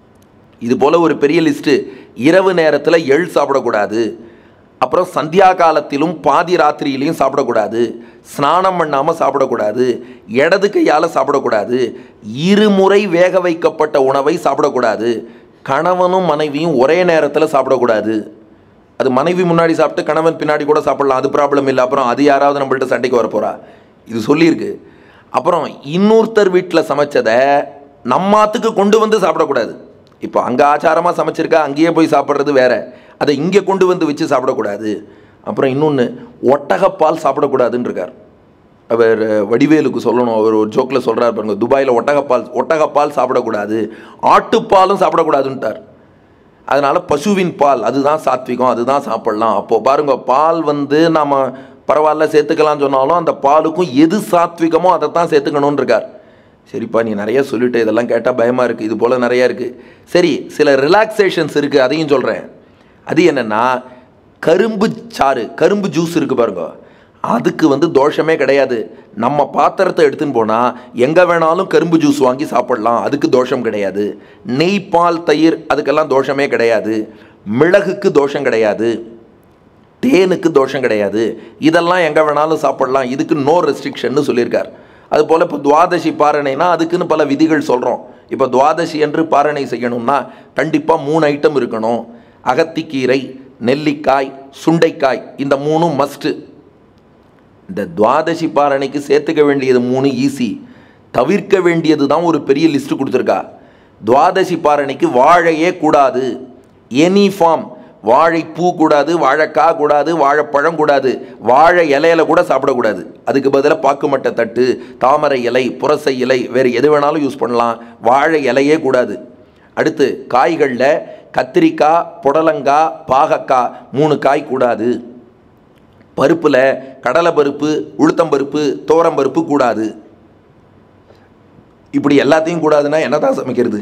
இது போல் ஒரு பெரிய லிஸ்ட்டு இரவு நேரத்தில் எள் சாப்பிடக்கூடாது அப்புறம் சந்தியா காலத்திலும் பாதி ராத்திரியிலையும் சாப்பிடக்கூடாது ஸ்நானம் பண்ணாமல் சாப்பிடக்கூடாது இடது கையால் சாப்பிடக்கூடாது இருமுறை வேக வைக்கப்பட்ட உணவை சாப்பிடக்கூடாது கணவனும் மனைவியும் ஒரே நேரத்தில் சாப்பிடக்கூடாது அது மனைவி முன்னாடி சாப்பிட்டு கணவன் பின்னாடி கூட சாப்பிடலாம் அது ப்ராப்ளம் இல்லை அப்புறம் அது யாராவது நம்மள்ட்ட சண்டைக்கு வர போகிறா இது சொல்லியிருக்கு அப்புறம் இன்னொருத்தர் வீட்டில் சமைச்சதை நம்மாத்துக்கு கொண்டு வந்து சாப்பிடக்கூடாது இப்போ அங்கே ஆச்சாரமாக சமைச்சிருக்கா அங்கேயே போய் சாப்பிட்றது வேற அதை இங்கே கொண்டு வந்து வச்சு சாப்பிடக்கூடாது அப்புறம் இன்னொன்று ஒட்டகப்பால் சாப்பிடக்கூடாதுன்னு இருக்கார் அவர் வடிவேலுக்கு சொல்லணும் அவர் ஒரு ஜோக்கில் சொல்கிறார் பாருங்க துபாயில் ஒட்டகப்பால் ஒட்டகப்பால் சாப்பிடக்கூடாது ஆட்டுப்பாலும் சாப்பிடக்கூடாதுன்ட்டார் அதனால் பசுவின் பால் அதுதான் சாத்விகம் அதுதான் சாப்பிடலாம் அப்போது பாருங்க பால் வந்து நாம் பரவாயில்ல சேர்த்துக்கலாம்னு சொன்னாலும் அந்த பாலுக்கும் எது சாத்விகமோ அதை தான் சேர்த்துக்கணும்னு இருக்கார் சரிப்பா நீ நிறைய சொல்லிட்டு இதெல்லாம் கேட்டால் பயமாக இருக்குது இது போல் நிறையா இருக்குது சரி சில ரிலாக்ஸேஷன்ஸ் இருக்குது அதையும் சொல்கிறேன் அது என்னென்னா கரும்பு சாறு கரும்பு ஜூஸ் இருக்கு பாருங்க அதுக்கு வந்து தோஷமே கிடையாது நம்ம பாத்திரத்தை எடுத்துன்னு போனால் எங்கே வேணாலும் கரும்பு ஜூஸ் வாங்கி சாப்பிடலாம் அதுக்கு தோஷம் கிடையாது நெய் பால் தயிர் அதுக்கெல்லாம் தோஷமே கிடையாது மிளகுக்கு தோஷம் கிடையாது தேனுக்கு தோஷம் கிடையாது இதெல்லாம் எங்கே வேணாலும் சாப்பிடலாம் இதுக்கு நோ ரெஸ்ட்ரிக்ஷன்னு சொல்லியிருக்கார் அதுபோல் இப்போ துவாதசி பாரணைனா அதுக்குன்னு பல விதிகள் சொல்கிறோம் இப்போ துவாதசி என்று பாரணை செய்யணும்னா கண்டிப்பாக மூணு ஐட்டம் இருக்கணும் அகத்திக்கீரை நெல்லிக்காய் சுண்டைக்காய் இந்த மூணும் மஸ்ட்டு இந்த துவாதசி பாரணைக்கு சேர்த்துக்க வேண்டியது மூணு ஈஸி தவிர்க்க வேண்டியது தான் ஒரு பெரிய லிஸ்ட்டு கொடுத்துருக்கா துவாதசி பாரணைக்கு வாழையே கூடாது எனி ஃபார்ம் வாழைப்பூ கூடாது வாழைக்காய் கூடாது வாழைப்பழம் கூடாது வாழை இலையில கூட சாப்பிடக்கூடாது அதுக்கு பதிலாக பாக்குமட்டை தட்டு தாமரை இலை புரசை இலை வேறு எது வேணாலும் யூஸ் பண்ணலாம் வாழை இலையே கூடாது அடுத்து காய்களில் கத்திரிக்காய் புடலங்காய் பாகக்காய் மூணு காய் கூடாது பருப்பில் கடலை பருப்பு உளுத்தம்பருப்பு பருப்பு கூடாது இப்படி எல்லாத்தையும் கூடாதுன்னா என்னதான் சமைக்கிறது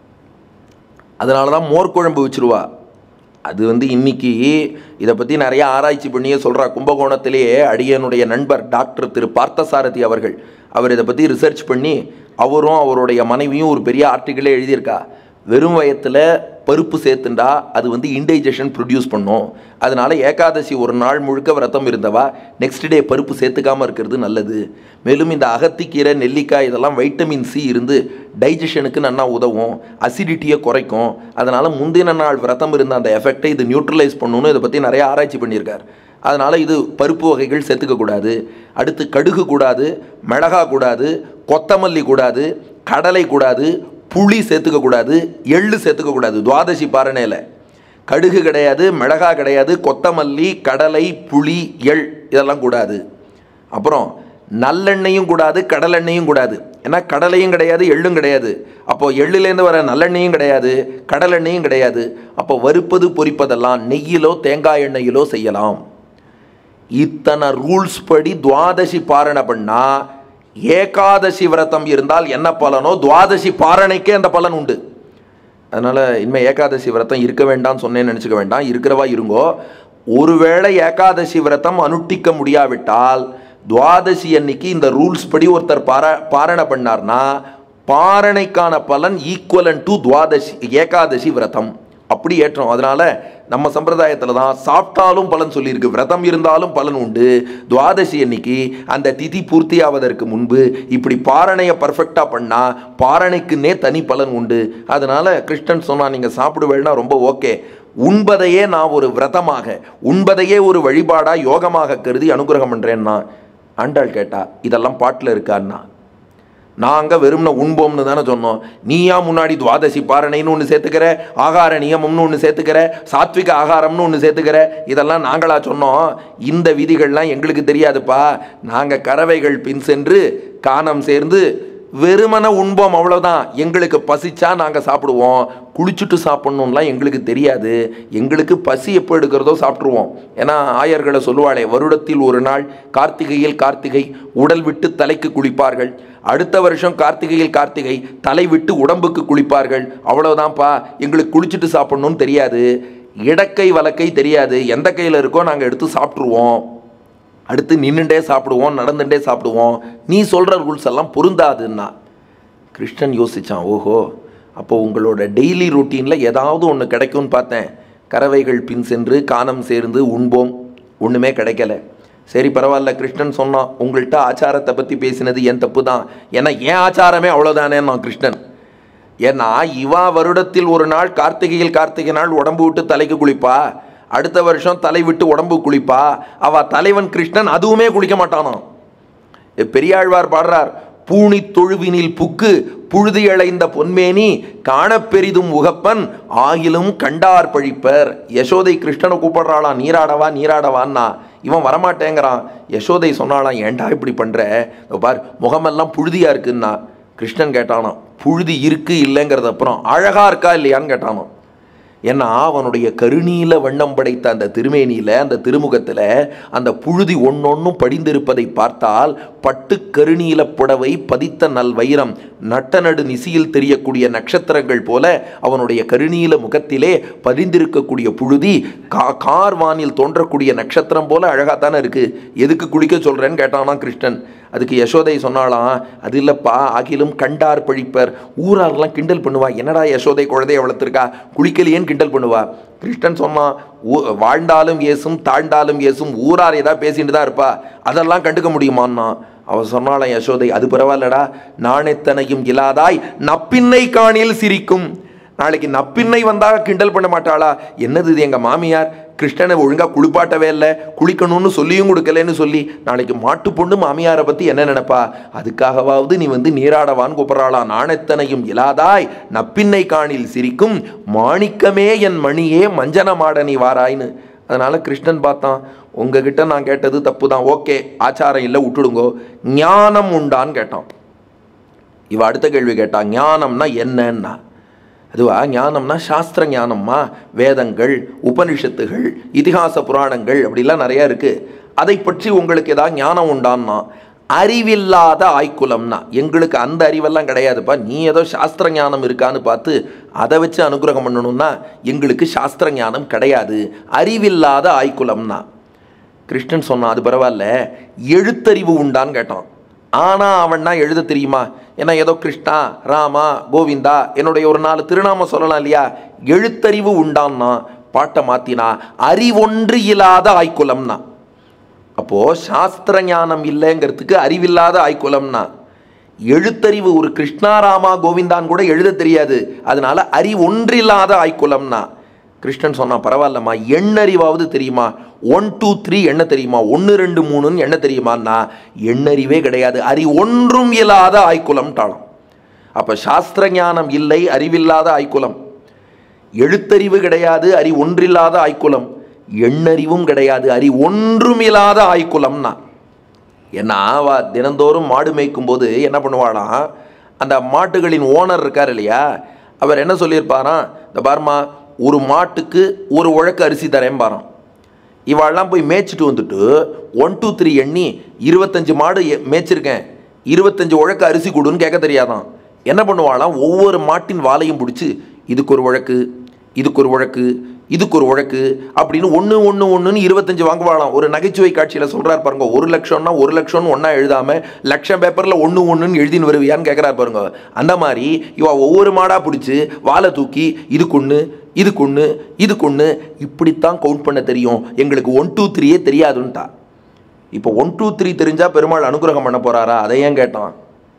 அதனால தான் மோர் குழம்பு வச்சுருவா அது வந்து இன்னைக்கு இதை பற்றி நிறைய ஆராய்ச்சி பண்ணியே சொல்கிறா கும்பகோணத்திலேயே அடியனுடைய நண்பர் டாக்டர் திரு பார்த்தசாரதி அவர்கள் அவர் இதை பற்றி ரிசர்ச் பண்ணி அவரும் அவருடைய மனைவியும் ஒரு பெரிய ஆர்டிக்கிளே எழுதியிருக்கா வெறும் வயத்தில் பருப்பு சேர்த்துண்டா அது வந்து இன்டைஜஷன் ப்ரொடியூஸ் பண்ணும் அதனால ஏகாதசி ஒரு நாள் முழுக்க விரதம் இருந்தவா நெக்ஸ்ட் டே பருப்பு சேர்த்துக்காமல் இருக்கிறது நல்லது மேலும் இந்த அகத்திக்கீரை நெல்லிக்காய் இதெல்லாம் வைட்டமின் சி இருந்து டைஜஷனுக்கு நல்லா உதவும் அசிடிட்டியை குறைக்கும் அதனால் முந்தின நாள் விரதம் இருந்த அந்த எஃபெக்டை இது நியூட்ரலைஸ் பண்ணணும்னு இதை பற்றி நிறைய ஆராய்ச்சி பண்ணியிருக்கார் அதனால் இது பருப்பு வகைகள் சேர்த்துக்கக்கூடாது அடுத்து கடுகு கூடாது மிளகா கூடாது கொத்தமல்லி கூடாது கடலை கூடாது புளி சேர்த்துக்கக்கூடாது எள்ளு சேர்த்துக்கக்கூடாது துவாதசி பாரணையில் கடுகு கிடையாது மிளகா கிடையாது கொத்தமல்லி கடலை புளி எள் இதெல்லாம் கூடாது அப்புறம் நல்லெண்ணெயும் கூடாது கடலெண்ணெயும் கூடாது ஏன்னா கடலையும் கிடையாது எள்ளும் கிடையாது அப்போது எள்ளுலேருந்து வர நல்லெண்ணெயும் கிடையாது கடலெண்ணெயும் கிடையாது அப்போ வறுப்பது பொரிப்பதெல்லாம் நெய்யிலோ தேங்காய் எண்ணெயிலோ செய்யலாம் இத்தனை ரூல்ஸ் படி துவாதசி பாரணை பண்ணால் ஏகாதசி விரதம் இருந்தால் என்ன பலனோ துவாதசி பாரணைக்கே அந்த பலன் உண்டு அதனால் இனிமேல் ஏகாதசி விரதம் இருக்க வேண்டாம்னு சொன்னேன்னு நினச்சிக்க வேண்டாம் இருக்கிறவா இருங்கோ ஒருவேளை ஏகாதசி விரதம் அனுட்டிக்க முடியாவிட்டால் துவாதசி அன்னைக்கு இந்த ரூல்ஸ் படி ஒருத்தர் பார பாரணை பண்ணார்னா பாரணைக்கான பலன் ஈக்குவலன் டு துவாதசி ஏகாதசி விரதம் அப்படி ஏற்றம் அதனால நம்ம சம்பிரதாயத்தில் தான் சாப்பிட்டாலும் பலன் சொல்லியிருக்கு விரதம் இருந்தாலும் பலன் உண்டு துவாதசி அன்னைக்கு அந்த திதி பூர்த்தி ஆவதற்கு முன்பு இப்படி பாரணையை பர்ஃபெக்டாக பண்ணால் பாரணைக்குன்னே தனி பலன் உண்டு அதனால கிருஷ்ணன் சொன்னால் நீங்கள் சாப்பிடுவேன்னா ரொம்ப ஓகே உண்பதையே நான் ஒரு விரதமாக உண்பதையே ஒரு வழிபாடாக யோகமாக கருதி அனுகிரகம் பண்ணுறேன்னா ஆண்டாள் கேட்டா இதெல்லாம் பாட்டில் இருக்கான்னா நாங்கள் வெறும்ன உண்போம்னு தானே சொன்னோம் நீயா முன்னாடி துவாதசி பாரணைன்னு ஒன்று சேர்த்துக்கிற ஆகார நியமம்னு ஒன்று சேர்த்துக்கிற சாத்விக ஆகாரம்னு ஒன்று சேர்த்துக்கிற இதெல்லாம் நாங்களா சொன்னோம் இந்த விதிகள்லாம் எங்களுக்கு தெரியாதுப்பா நாங்கள் கறவைகள் பின் சென்று காணம் சேர்ந்து வெறுமன உண்போம் அவ்வளோதான் எங்களுக்கு பசிச்சா நாங்கள் சாப்பிடுவோம் குளிச்சுட்டு சாப்பிட்ணும்லாம் எங்களுக்கு தெரியாது எங்களுக்கு பசி எப்போ எடுக்கிறதோ சாப்பிட்ருவோம் ஏன்னா ஆயர்களை சொல்லுவாளே வருடத்தில் ஒரு நாள் கார்த்திகையில் கார்த்திகை உடல் விட்டு தலைக்கு குளிப்பார்கள் அடுத்த வருஷம் கார்த்திகையில் கார்த்திகை தலை விட்டு உடம்புக்கு குளிப்பார்கள் அவ்வளோதான்ப்பா எங்களுக்கு குளிச்சுட்டு சாப்பிட்ணுன்னு தெரியாது இடக்கை வலக்கை தெரியாது எந்த கையில் இருக்கோ நாங்கள் எடுத்து சாப்பிட்ருவோம் அடுத்து நின்றுண்டே சாப்பிடுவோம் நடந்துட்டே சாப்பிடுவோம் நீ சொல்கிற ரூல்ஸ் எல்லாம் பொருந்தாதுன்னா கிருஷ்ணன் யோசித்தான் ஓஹோ அப்போ உங்களோட டெய்லி ரொட்டீனில் ஏதாவது ஒன்று கிடைக்கும்னு பார்த்தேன் கறவைகள் பின் சென்று காணம் சேர்ந்து உண்போம் ஒன்றுமே கிடைக்கல சரி பரவாயில்ல கிருஷ்ணன் சொன்னான் உங்கள்கிட்ட ஆச்சாரத்தை பற்றி பேசினது என் தப்பு தான் ஏன்னா என் ஆச்சாரமே அவ்வளோதானே நான் கிருஷ்ணன் ஏன்னா இவா வருடத்தில் ஒரு நாள் கார்த்திகையில் கார்த்திகை நாள் உடம்பு விட்டு தலைக்கு குளிப்பா அடுத்த வருஷம் தலை விட்டு உடம்பு குளிப்பா அவ தலைவன் கிருஷ்ணன் அதுவுமே குளிக்க மாட்டானாம் பெரியாழ்வார் பாடுறார் பூணி தொழுவினில் புக்கு புழுதி அளைந்த பொன்மேனி காணப்பெரிதும் உகப்பன் ஆகிலும் கண்டார் பழிப்பர் யசோதை கிருஷ்ணனை கூப்பிடுறாளா நீராடவா நீராடவான்னா இவன் வரமாட்டேங்கிறான் யசோதை சொன்னாலாம் ஏன்டா இப்படி பண்ற இதோ பார் முகமெல்லாம் புழுதியா இருக்குன்னா கிருஷ்ணன் கேட்டானாம் புழுதி இருக்கு இல்லைங்கிறது அப்புறம் அழகா இருக்கா இல்லையான்னு கேட்டானாம் ஏன்னா அவனுடைய கருநீல வண்ணம் படைத்த அந்த திருமேனியில் அந்த திருமுகத்தில் அந்த புழுதி ஒன்னொன்னும் படிந்திருப்பதை பார்த்தால் பட்டு கருநீல புடவை பதித்த நல் வைரம் நட்ட நடு நிசியில் தெரியக்கூடிய நட்சத்திரங்கள் போல அவனுடைய கருநீல முகத்திலே பதிந்திருக்கக்கூடிய புழுதி கா கார் வானில் தோன்றக்கூடிய நட்சத்திரம் போல அழகாத்தானே இருக்கு எதுக்கு குளிக்க சொல்றேன்னு கேட்டானா கிருஷ்ணன் அதுக்கு யசோதை சொன்னாலாம் அது இல்லைப்பா அகிலும் கண்டார் பழிப்பர் ஊரார்லாம் கிண்டல் பண்ணுவா என்னடா யசோதை குழந்தைய வளர்த்துருக்கா குளிக்கலையேன்னு கிண்டல் பண்ணுவா கிருஷ்ணன் சொன்னான் ஊ- வாழ்ந்தாலும் ஏசும் தாழ்ந்தாலும் ஏசும் ஊரார் ஏதாவது பேசிட்டு தான் இருப்பா அதெல்லாம் கண்டுக்க முடியுமான்னா அவ சொன்னாலாம் யசோதை அது பரவாயில்லடா நாணெத்தனையும் இல்லாதாய் நப்பின்னை காணில் சிரிக்கும் நாளைக்கு நப்பின்னை வந்தாக கிண்டல் பண்ண மாட்டாளா என்னது இது எங்கள் மாமியார் கிருஷ்ணனை ஒழுங்காக குளிப்பாட்டவே இல்லை குளிக்கணும்னு சொல்லியும் கொடுக்கலன்னு சொல்லி நாளைக்கு மாட்டு பொண்ணு மாமியாரை பற்றி என்ன நினைப்பா அதுக்காகவாவது நீ வந்து நீராடவான்னு கூப்பிட்றாளா நாணத்தனையும் இலாதாய் நப்பின்னை காணில் சிரிக்கும் மாணிக்கமே என் மணியே மஞ்சனமாட நீ வாராய்ன்னு அதனால கிருஷ்ணன் பார்த்தான் உங்ககிட்ட நான் கேட்டது தப்பு தான் ஓகே ஆச்சாரம் இல்லை விட்டுடுங்கோ ஞானம் உண்டான்னு கேட்டான் இவ அடுத்த கேள்வி கேட்டா ஞானம்னா என்னன்னா அதுவா ஞானம்னா சாஸ்திர ஞானம்மா வேதங்கள் உபனிஷத்துகள் இதிகாச புராணங்கள் அப்படிலாம் நிறைய இருக்கு அதை பற்றி உங்களுக்கு ஏதாவது ஞானம் உண்டான்னா அறிவில்லாத ஆய்க்குலம்னா எங்களுக்கு அந்த அறிவெல்லாம் கிடையாதுப்பா நீ ஏதோ சாஸ்திர ஞானம் இருக்கான்னு பார்த்து அதை வச்சு அனுகிரகம் பண்ணணும்னா எங்களுக்கு சாஸ்திர ஞானம் கிடையாது அறிவில்லாத ஆய்க்குலம்னா கிருஷ்ணன் சொன்னான் அது பரவாயில்ல எழுத்தறிவு உண்டான்னு கேட்டான் ஆனா அவன்னா எழுத தெரியுமா ஏன்னா ஏதோ கிருஷ்ணா ராமா கோவிந்தா என்னுடைய ஒரு நாலு திருநாமம் சொல்லலாம் இல்லையா எழுத்தறிவு உண்டான்னா பாட்டை மாத்தினா அறிவொன்று இல்லாத ஆய்க்குலம்னா அப்போ சாஸ்திர ஞானம் இல்லைங்கிறதுக்கு அறிவில்லாத ஆய்க்குலம்னா எழுத்தறிவு ஒரு கிருஷ்ணா ராமா கோவிந்தான் கூட எழுத தெரியாது அதனால அறிவொன்றில்லாத ஆய்க்குலம்னா கிருஷ்ணன் சொன்னா பரவாயில்லம்மா எண்ணறிவாவது தெரியுமா ஒன் டூ த்ரீ என்ன தெரியுமா ஒன்று ரெண்டு மூணுன்னு என்ன தெரியுமான்னா எண்ணறிவே கிடையாது அறி ஒன்றும் இல்லாத ஆய்க்குலம் டாலம் அப்போ சாஸ்திர ஞானம் இல்லை அறிவில்லாத ஆய்க்குலம் எழுத்தறிவு கிடையாது அறி ஒன்றில்லாத ஆய்க்குலம் எண்ணறிவும் கிடையாது அறி ஒன்றும் இல்லாத ஆய்க்குலம்னா ஏன்னா அவ தினந்தோறும் மாடு மேய்க்கும் போது என்ன பண்ணுவாளாம் அந்த மாட்டுகளின் ஓனர் இருக்கார் இல்லையா அவர் என்ன சொல்லியிருப்பாராம் இந்த பாருமா ஒரு மாட்டுக்கு ஒரு உழக்கு அரிசி தரேன் பாராம் இவாள்லாம் போய் மேய்ச்சிட்டு வந்துட்டு ஒன் டூ த்ரீ எண்ணி இருபத்தஞ்சு மாடு எ- மேய்ச்சிருக்கேன் இருபத்தஞ்சு உழக்கு அரிசி கொடுன்னு கேட்க தெரியாதான் என்ன பண்ணுவாளாம் ஒவ்வொரு மாட்டின் வாலையும் பிடிச்சி இதுக்கு ஒரு உழக்கு இதுக்கு ஒரு உழக்கு இதுக்கு ஒரு உழக்கு அப்படின்னு ஒன்று ஒன்று ஒன்றுன்னு இருபத்தஞ்சு வாங்குவாளாம் ஒரு நகைச்சுவை காட்சியில் சொல்கிறார் பாருங்க ஒரு லட்சம்னா ஒரு லட்சம்னு ஒன்றா எழுதாமல் லட்சம் பேப்பரில் ஒன்று ஒன்றுன்னு எழுதின்னு வருவியான்னு கேட்குறாரு பாருங்க அந்த மாதிரி இவ ஒவ்வொரு மாடாக பிடிச்சி வாழை தூக்கி இதுக்கு ஒன்று இதுக்கு ஒன்று இதுக்கு ஒன்று இப்படித்தான் கவுண்ட் பண்ண தெரியும் எங்களுக்கு ஒன் டூ த்ரீயே தெரியாதுன்ட்டா இப்போ ஒன் டூ த்ரீ தெரிஞ்சால் பெருமாள் அனுகிரகம் பண்ண போகிறாரா அதை ஏன் கேட்டான்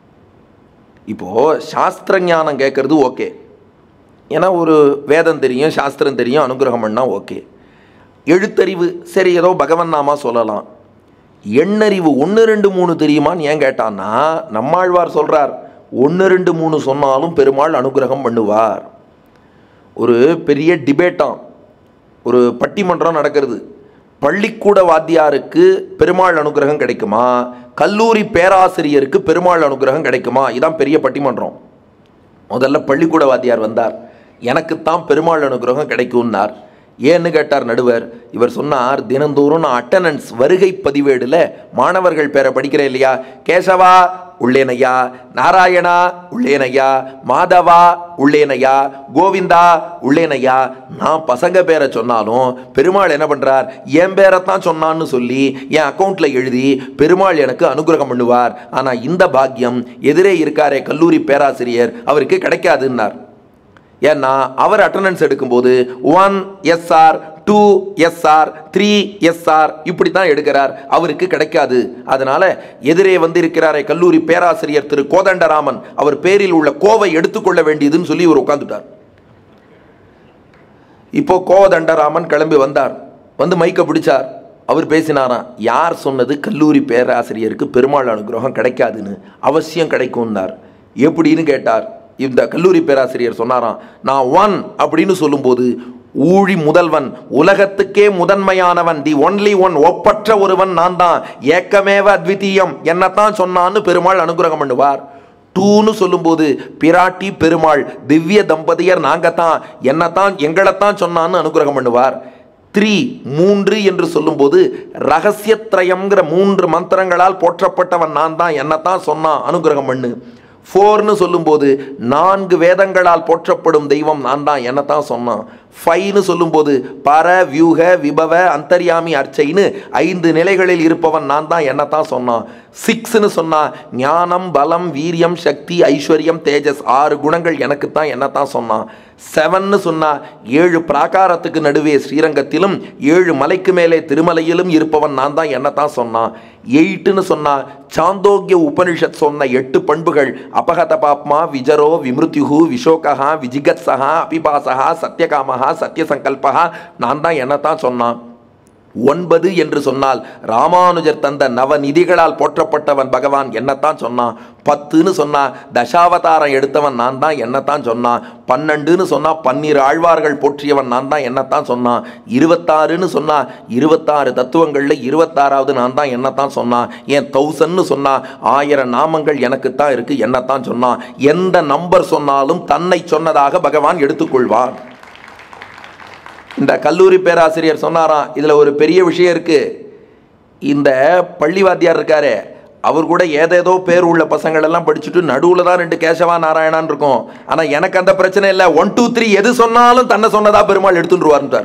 இப்போது சாஸ்திர ஞானம் கேட்குறது ஓகே ஏன்னா ஒரு வேதம் தெரியும் சாஸ்திரம் தெரியும் அனுகிரகம் பண்ணால் ஓகே எழுத்தறிவு சரி ஏதோ பகவன் நாமா சொல்லலாம் எண்ணறிவு ஒன்று ரெண்டு மூணு தெரியுமான்னு ஏன் கேட்டான்னா நம்மாழ்வார் சொல்கிறார் ஒன்று ரெண்டு மூணு சொன்னாலும் பெருமாள் அனுகிரகம் பண்ணுவார் ஒரு பெரிய டிபேட்டாம் ஒரு பட்டிமன்றம் நடக்கிறது பள்ளிக்கூட வாத்தியாருக்கு பெருமாள் அனுகிரகம் கிடைக்குமா கல்லூரி பேராசிரியருக்கு பெருமாள் அனுகிரகம் கிடைக்குமா இதான் பெரிய பட்டிமன்றம் முதல்ல பள்ளிக்கூட வாத்தியார் வந்தார் எனக்குத்தான் பெருமாள் அனுகிரகம் கிடைக்கும்னார் ஏன்னு கேட்டார் நடுவர் இவர் சொன்னார் தினந்தோறும் நான் அட்டண்டன்ஸ் வருகை பதிவேடுல மாணவர்கள் பேரை படிக்கிறேன் இல்லையா கேசவா உள்ளேனையா நாராயணா உள்ளேனையா மாதவா உள்ளேனையா கோவிந்தா உள்ளேனையா நான் பசங்க பேரை சொன்னாலும் பெருமாள் என்ன பண்றார் என் பேரைத்தான் சொன்னான்னு சொல்லி என் அக்கௌண்ட்ல எழுதி பெருமாள் எனக்கு அனுகிரகம் பண்ணுவார் ஆனா இந்த பாக்கியம் எதிரே இருக்காரே கல்லூரி பேராசிரியர் அவருக்கு கிடைக்காதுன்னார் ஏன்னா அவர் அட்டண்டன்ஸ் எடுக்கும்போது one SR two SR three SR இப்படி தான் எடுக்கிறார் அவருக்கு கிடைக்காது அதனால எதிரே வந்து இருக்கிறாரே கல்லூரி பேராசிரியர் திரு கோதண்டராமன் அவர் பேரில் உள்ள கோவை எடுத்துக்கொள்ள வேண்டியதுன்னு சொல்லி இவர் உட்காந்துட்டார் இப்போ கோவதண்டராமன் கிளம்பி வந்தார் வந்து மைக்க பிடிச்சார் அவர் பேசினாராம் யார் சொன்னது கல்லூரி பேராசிரியருக்கு பெருமாள் அனுகிரகம் கிடைக்காதுன்னு அவசியம் கிடைக்கும்னார் எப்படின்னு கேட்டார் இந்த கல்லூரி பேராசிரியர் சொன்னாராம் நான் ஒன் அப்படின்னு சொல்லும்போது ஊழி முதல்வன் உலகத்துக்கே முதன்மையானவன் தி ஒன்லி ஒன் ஒப்பற்ற ஒருவன் நான் தான் ஏக்கமேவ அத்விதீயம் என்னத்தான் சொன்னான்னு பெருமாள் அனுகிரகம் பண்ணுவார் டூன்னு சொல்லும்போது பிராட்டி பெருமாள் திவ்ய தம்பதியர் நாங்கள் தான் என்னத்தான் எங்களைத்தான் சொன்னான்னு அனுகிரகம் பண்ணுவார் த்ரீ மூன்று என்று சொல்லும்போது ரகசியத்ரயம்ங்கிற மூன்று மந்திரங்களால் போற்றப்பட்டவன் நான் தான் என்னத்தான் சொன்னான் அனுகிரகம் பண்ணு ஃபோர்னு சொல்லும்போது நான்கு வேதங்களால் போற்றப்படும் தெய்வம் நான் தான் என்னத்தான் சொன்னான் ஃபைவ்னு சொல்லும்போது பர வியூக விபவ அந்தர்யாமி அர்ச்சைன்னு ஐந்து நிலைகளில் இருப்பவன் நான் தான் என்னத்தான் சொன்னான் சிக்ஸ்னு சொன்னா ஞானம் பலம் வீரியம் சக்தி ஐஸ்வர்யம் தேஜஸ் ஆறு குணங்கள் எனக்கு தான் என்னத்தான் சொன்னான் செவன்னு சொன்னா ஏழு பிராகாரத்துக்கு நடுவே ஸ்ரீரங்கத்திலும் ஏழு மலைக்கு மேலே திருமலையிலும் இருப்பவன் நான் தான் என்னத்தான் சொன்னான் எயிட்டுன்னு சொன்னா சாந்தோக்கிய உபனிஷத் சொன்ன எட்டு பண்புகள் அபகத பாப்மா விஜரோ விமிருத்யுகு விஷோகா விஜிகத்சகா அபிபாசகா சத்யகாமகா சத்யசங்கல்பகா நான் தான் என்னத்தான் சொன்னான் ஒன்பது என்று சொன்னால் ராமானுஜர் தந்த நவநிதிகளால் போற்றப்பட்டவன் பகவான் என்னத்தான் சொன்னான் பத்துன்னு சொன்னா தசாவதாரம் எடுத்தவன் நான் தான் என்னத்தான் சொன்னான் பன்னெண்டுன்னு சொன்னா பன்னிரு ஆழ்வார்கள் போற்றியவன் நான் தான் என்னத்தான் சொன்னான் இருபத்தாறுன்னு சொன்னா இருபத்தாறு தத்துவங்கள்ல இருபத்தாறாவது நான் தான் என்னத்தான் சொன்னான் ஏன் தௌசண்ட்னு சொன்னா ஆயிரம் நாமங்கள் எனக்குத்தான் இருக்கு என்னத்தான் சொன்னான் எந்த நம்பர் சொன்னாலும் தன்னை சொன்னதாக பகவான் எடுத்துக்கொள்வான் இந்த கல்லூரி பேராசிரியர் சொன்னாராம் இதில் ஒரு பெரிய விஷயம் இருக்குது இந்த பள்ளி வாத்தியார் இருக்காரு அவர் கூட ஏதேதோ பேர் உள்ள பசங்கள் எல்லாம் படிச்சுட்டு நடுவில் தான் ரெண்டு கேசவா நாராயணான் இருக்கும் ஆனால் எனக்கு அந்த பிரச்சனை இல்லை ஒன் டூ த்ரீ எது சொன்னாலும் தன்னை சொன்னதா பெருமாள் எடுத்துட்டுருவார்ன்றார்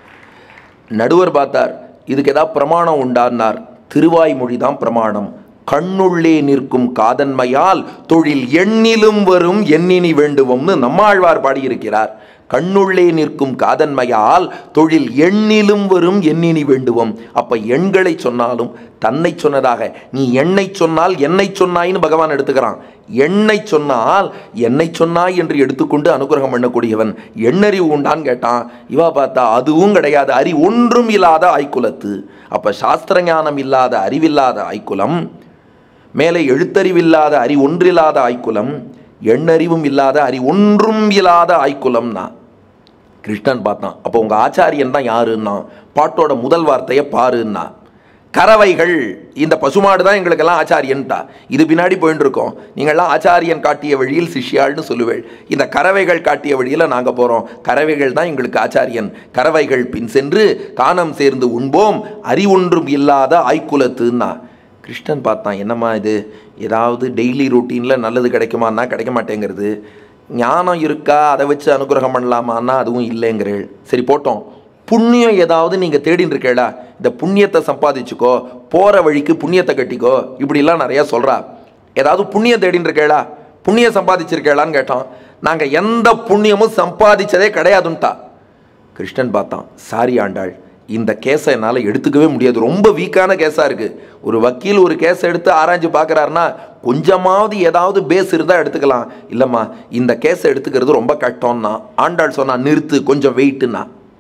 நடுவர் பார்த்தார் இதுக்கு ஏதாவது பிரமாணம் உண்டான்னார் திருவாய்மொழி தான் பிரமாணம் கண்ணுள்ளே நிற்கும் காதன்மையால் தொழில் எண்ணிலும் வரும் எண்ணினி வேண்டுவோம்னு நம்மாழ்வார் பாடியிருக்கிறார் கண்ணுள்ளே நிற்கும் காதன்மையால் தொழில் எண்ணிலும் வரும் எண்ணினி வேண்டுவோம் அப்ப எண்களை சொன்னாலும் தன்னை சொன்னதாக நீ என்னை சொன்னால் என்னை சொன்னாயின்னு பகவான் எடுத்துக்கிறான் என்னை சொன்னால் என்னை சொன்னாய் என்று எடுத்துக்கொண்டு அனுகிரகம் பண்ணக்கூடியவன் எண்ணறிவு உண்டான்னு கேட்டான் இவா பார்த்தா அதுவும் கிடையாது அறி ஒன்றும் இல்லாத ஆய்க்குலத்து அப்ப சாஸ்திர ஞானம் இல்லாத அறிவில்லாத ஆய்க்குலம் மேலே எழுத்தறிவில்லாத அறி ஒன்றில்லாத ஆய்க்குலம் எண்ணறிவும் இல்லாத அறி ஒன்றும் இல்லாத ஆய்க்குலம்னா கிருஷ்ணன் பார்த்தான் அப்போ உங்கள் ஆச்சாரியன் தான் யாருன்னா பாட்டோட முதல் வார்த்தையை பாருன்னா கறவைகள் இந்த பசுமாடு தான் எங்களுக்கெல்லாம் ஆச்சாரியன்ட்டா இது பின்னாடி போயின்னு இருக்கோம் நீங்கள்லாம் ஆச்சாரியன் காட்டிய வழியில் சிஷ்யாள்னு சொல்லுவேள் இந்த கறவைகள் காட்டிய வழியில் நாங்கள் போகிறோம் கறவைகள் தான் எங்களுக்கு ஆச்சாரியன் கறவைகள் பின் சென்று காணம் சேர்ந்து உண்போம் அறிவொன்றும் இல்லாத ஆய்க்குலத்துன்னா கிருஷ்ணன் பார்த்தான் என்னம்மா இது ஏதாவது டெய்லி ரொட்டீனில் நல்லது கிடைக்குமான்னா கிடைக்க மாட்டேங்கிறது ஞானம் இருக்கா அதை வச்சு அனுகிரகம் பண்ணலாமான்னா அதுவும் இல்லைங்கிறேள் சரி போட்டோம் புண்ணியம் ஏதாவது நீங்கள் தேடின்னு இருக்கேடா இந்த புண்ணியத்தை சம்பாதிச்சுக்கோ போகிற வழிக்கு புண்ணியத்தை கட்டிக்கோ இப்படிலாம் நிறையா சொல்கிறா ஏதாவது புண்ணியம் தேடின்னு இருக்கேடா புண்ணியம் சம்பாதிச்சிருக்கேளான்னு கேட்டான் நாங்கள் எந்த புண்ணியமும் சம்பாதிச்சதே கிடையாதுன்ட்டா கிருஷ்ணன் பார்த்தான் சாரி ஆண்டாள் இந்த கேஸை என்னால் எடுத்துக்கவே முடியாது ரொம்ப வீக்கான கேஸாக இருக்குது ஒரு வக்கீல் ஒரு கேஸை எடுத்து ஆராய்ஞ்சு பார்க்குறாருன்னா கொஞ்சமாவது ஏதாவது பேஸ் இருந்தால் எடுத்துக்கலாம் இல்லைம்மா இந்த கேஸை எடுத்துக்கிறது ரொம்ப கஷ்டம்னா ஆண்டாள் சொன்னா நிறுத்து கொஞ்சம் வெயிட்டுன்னா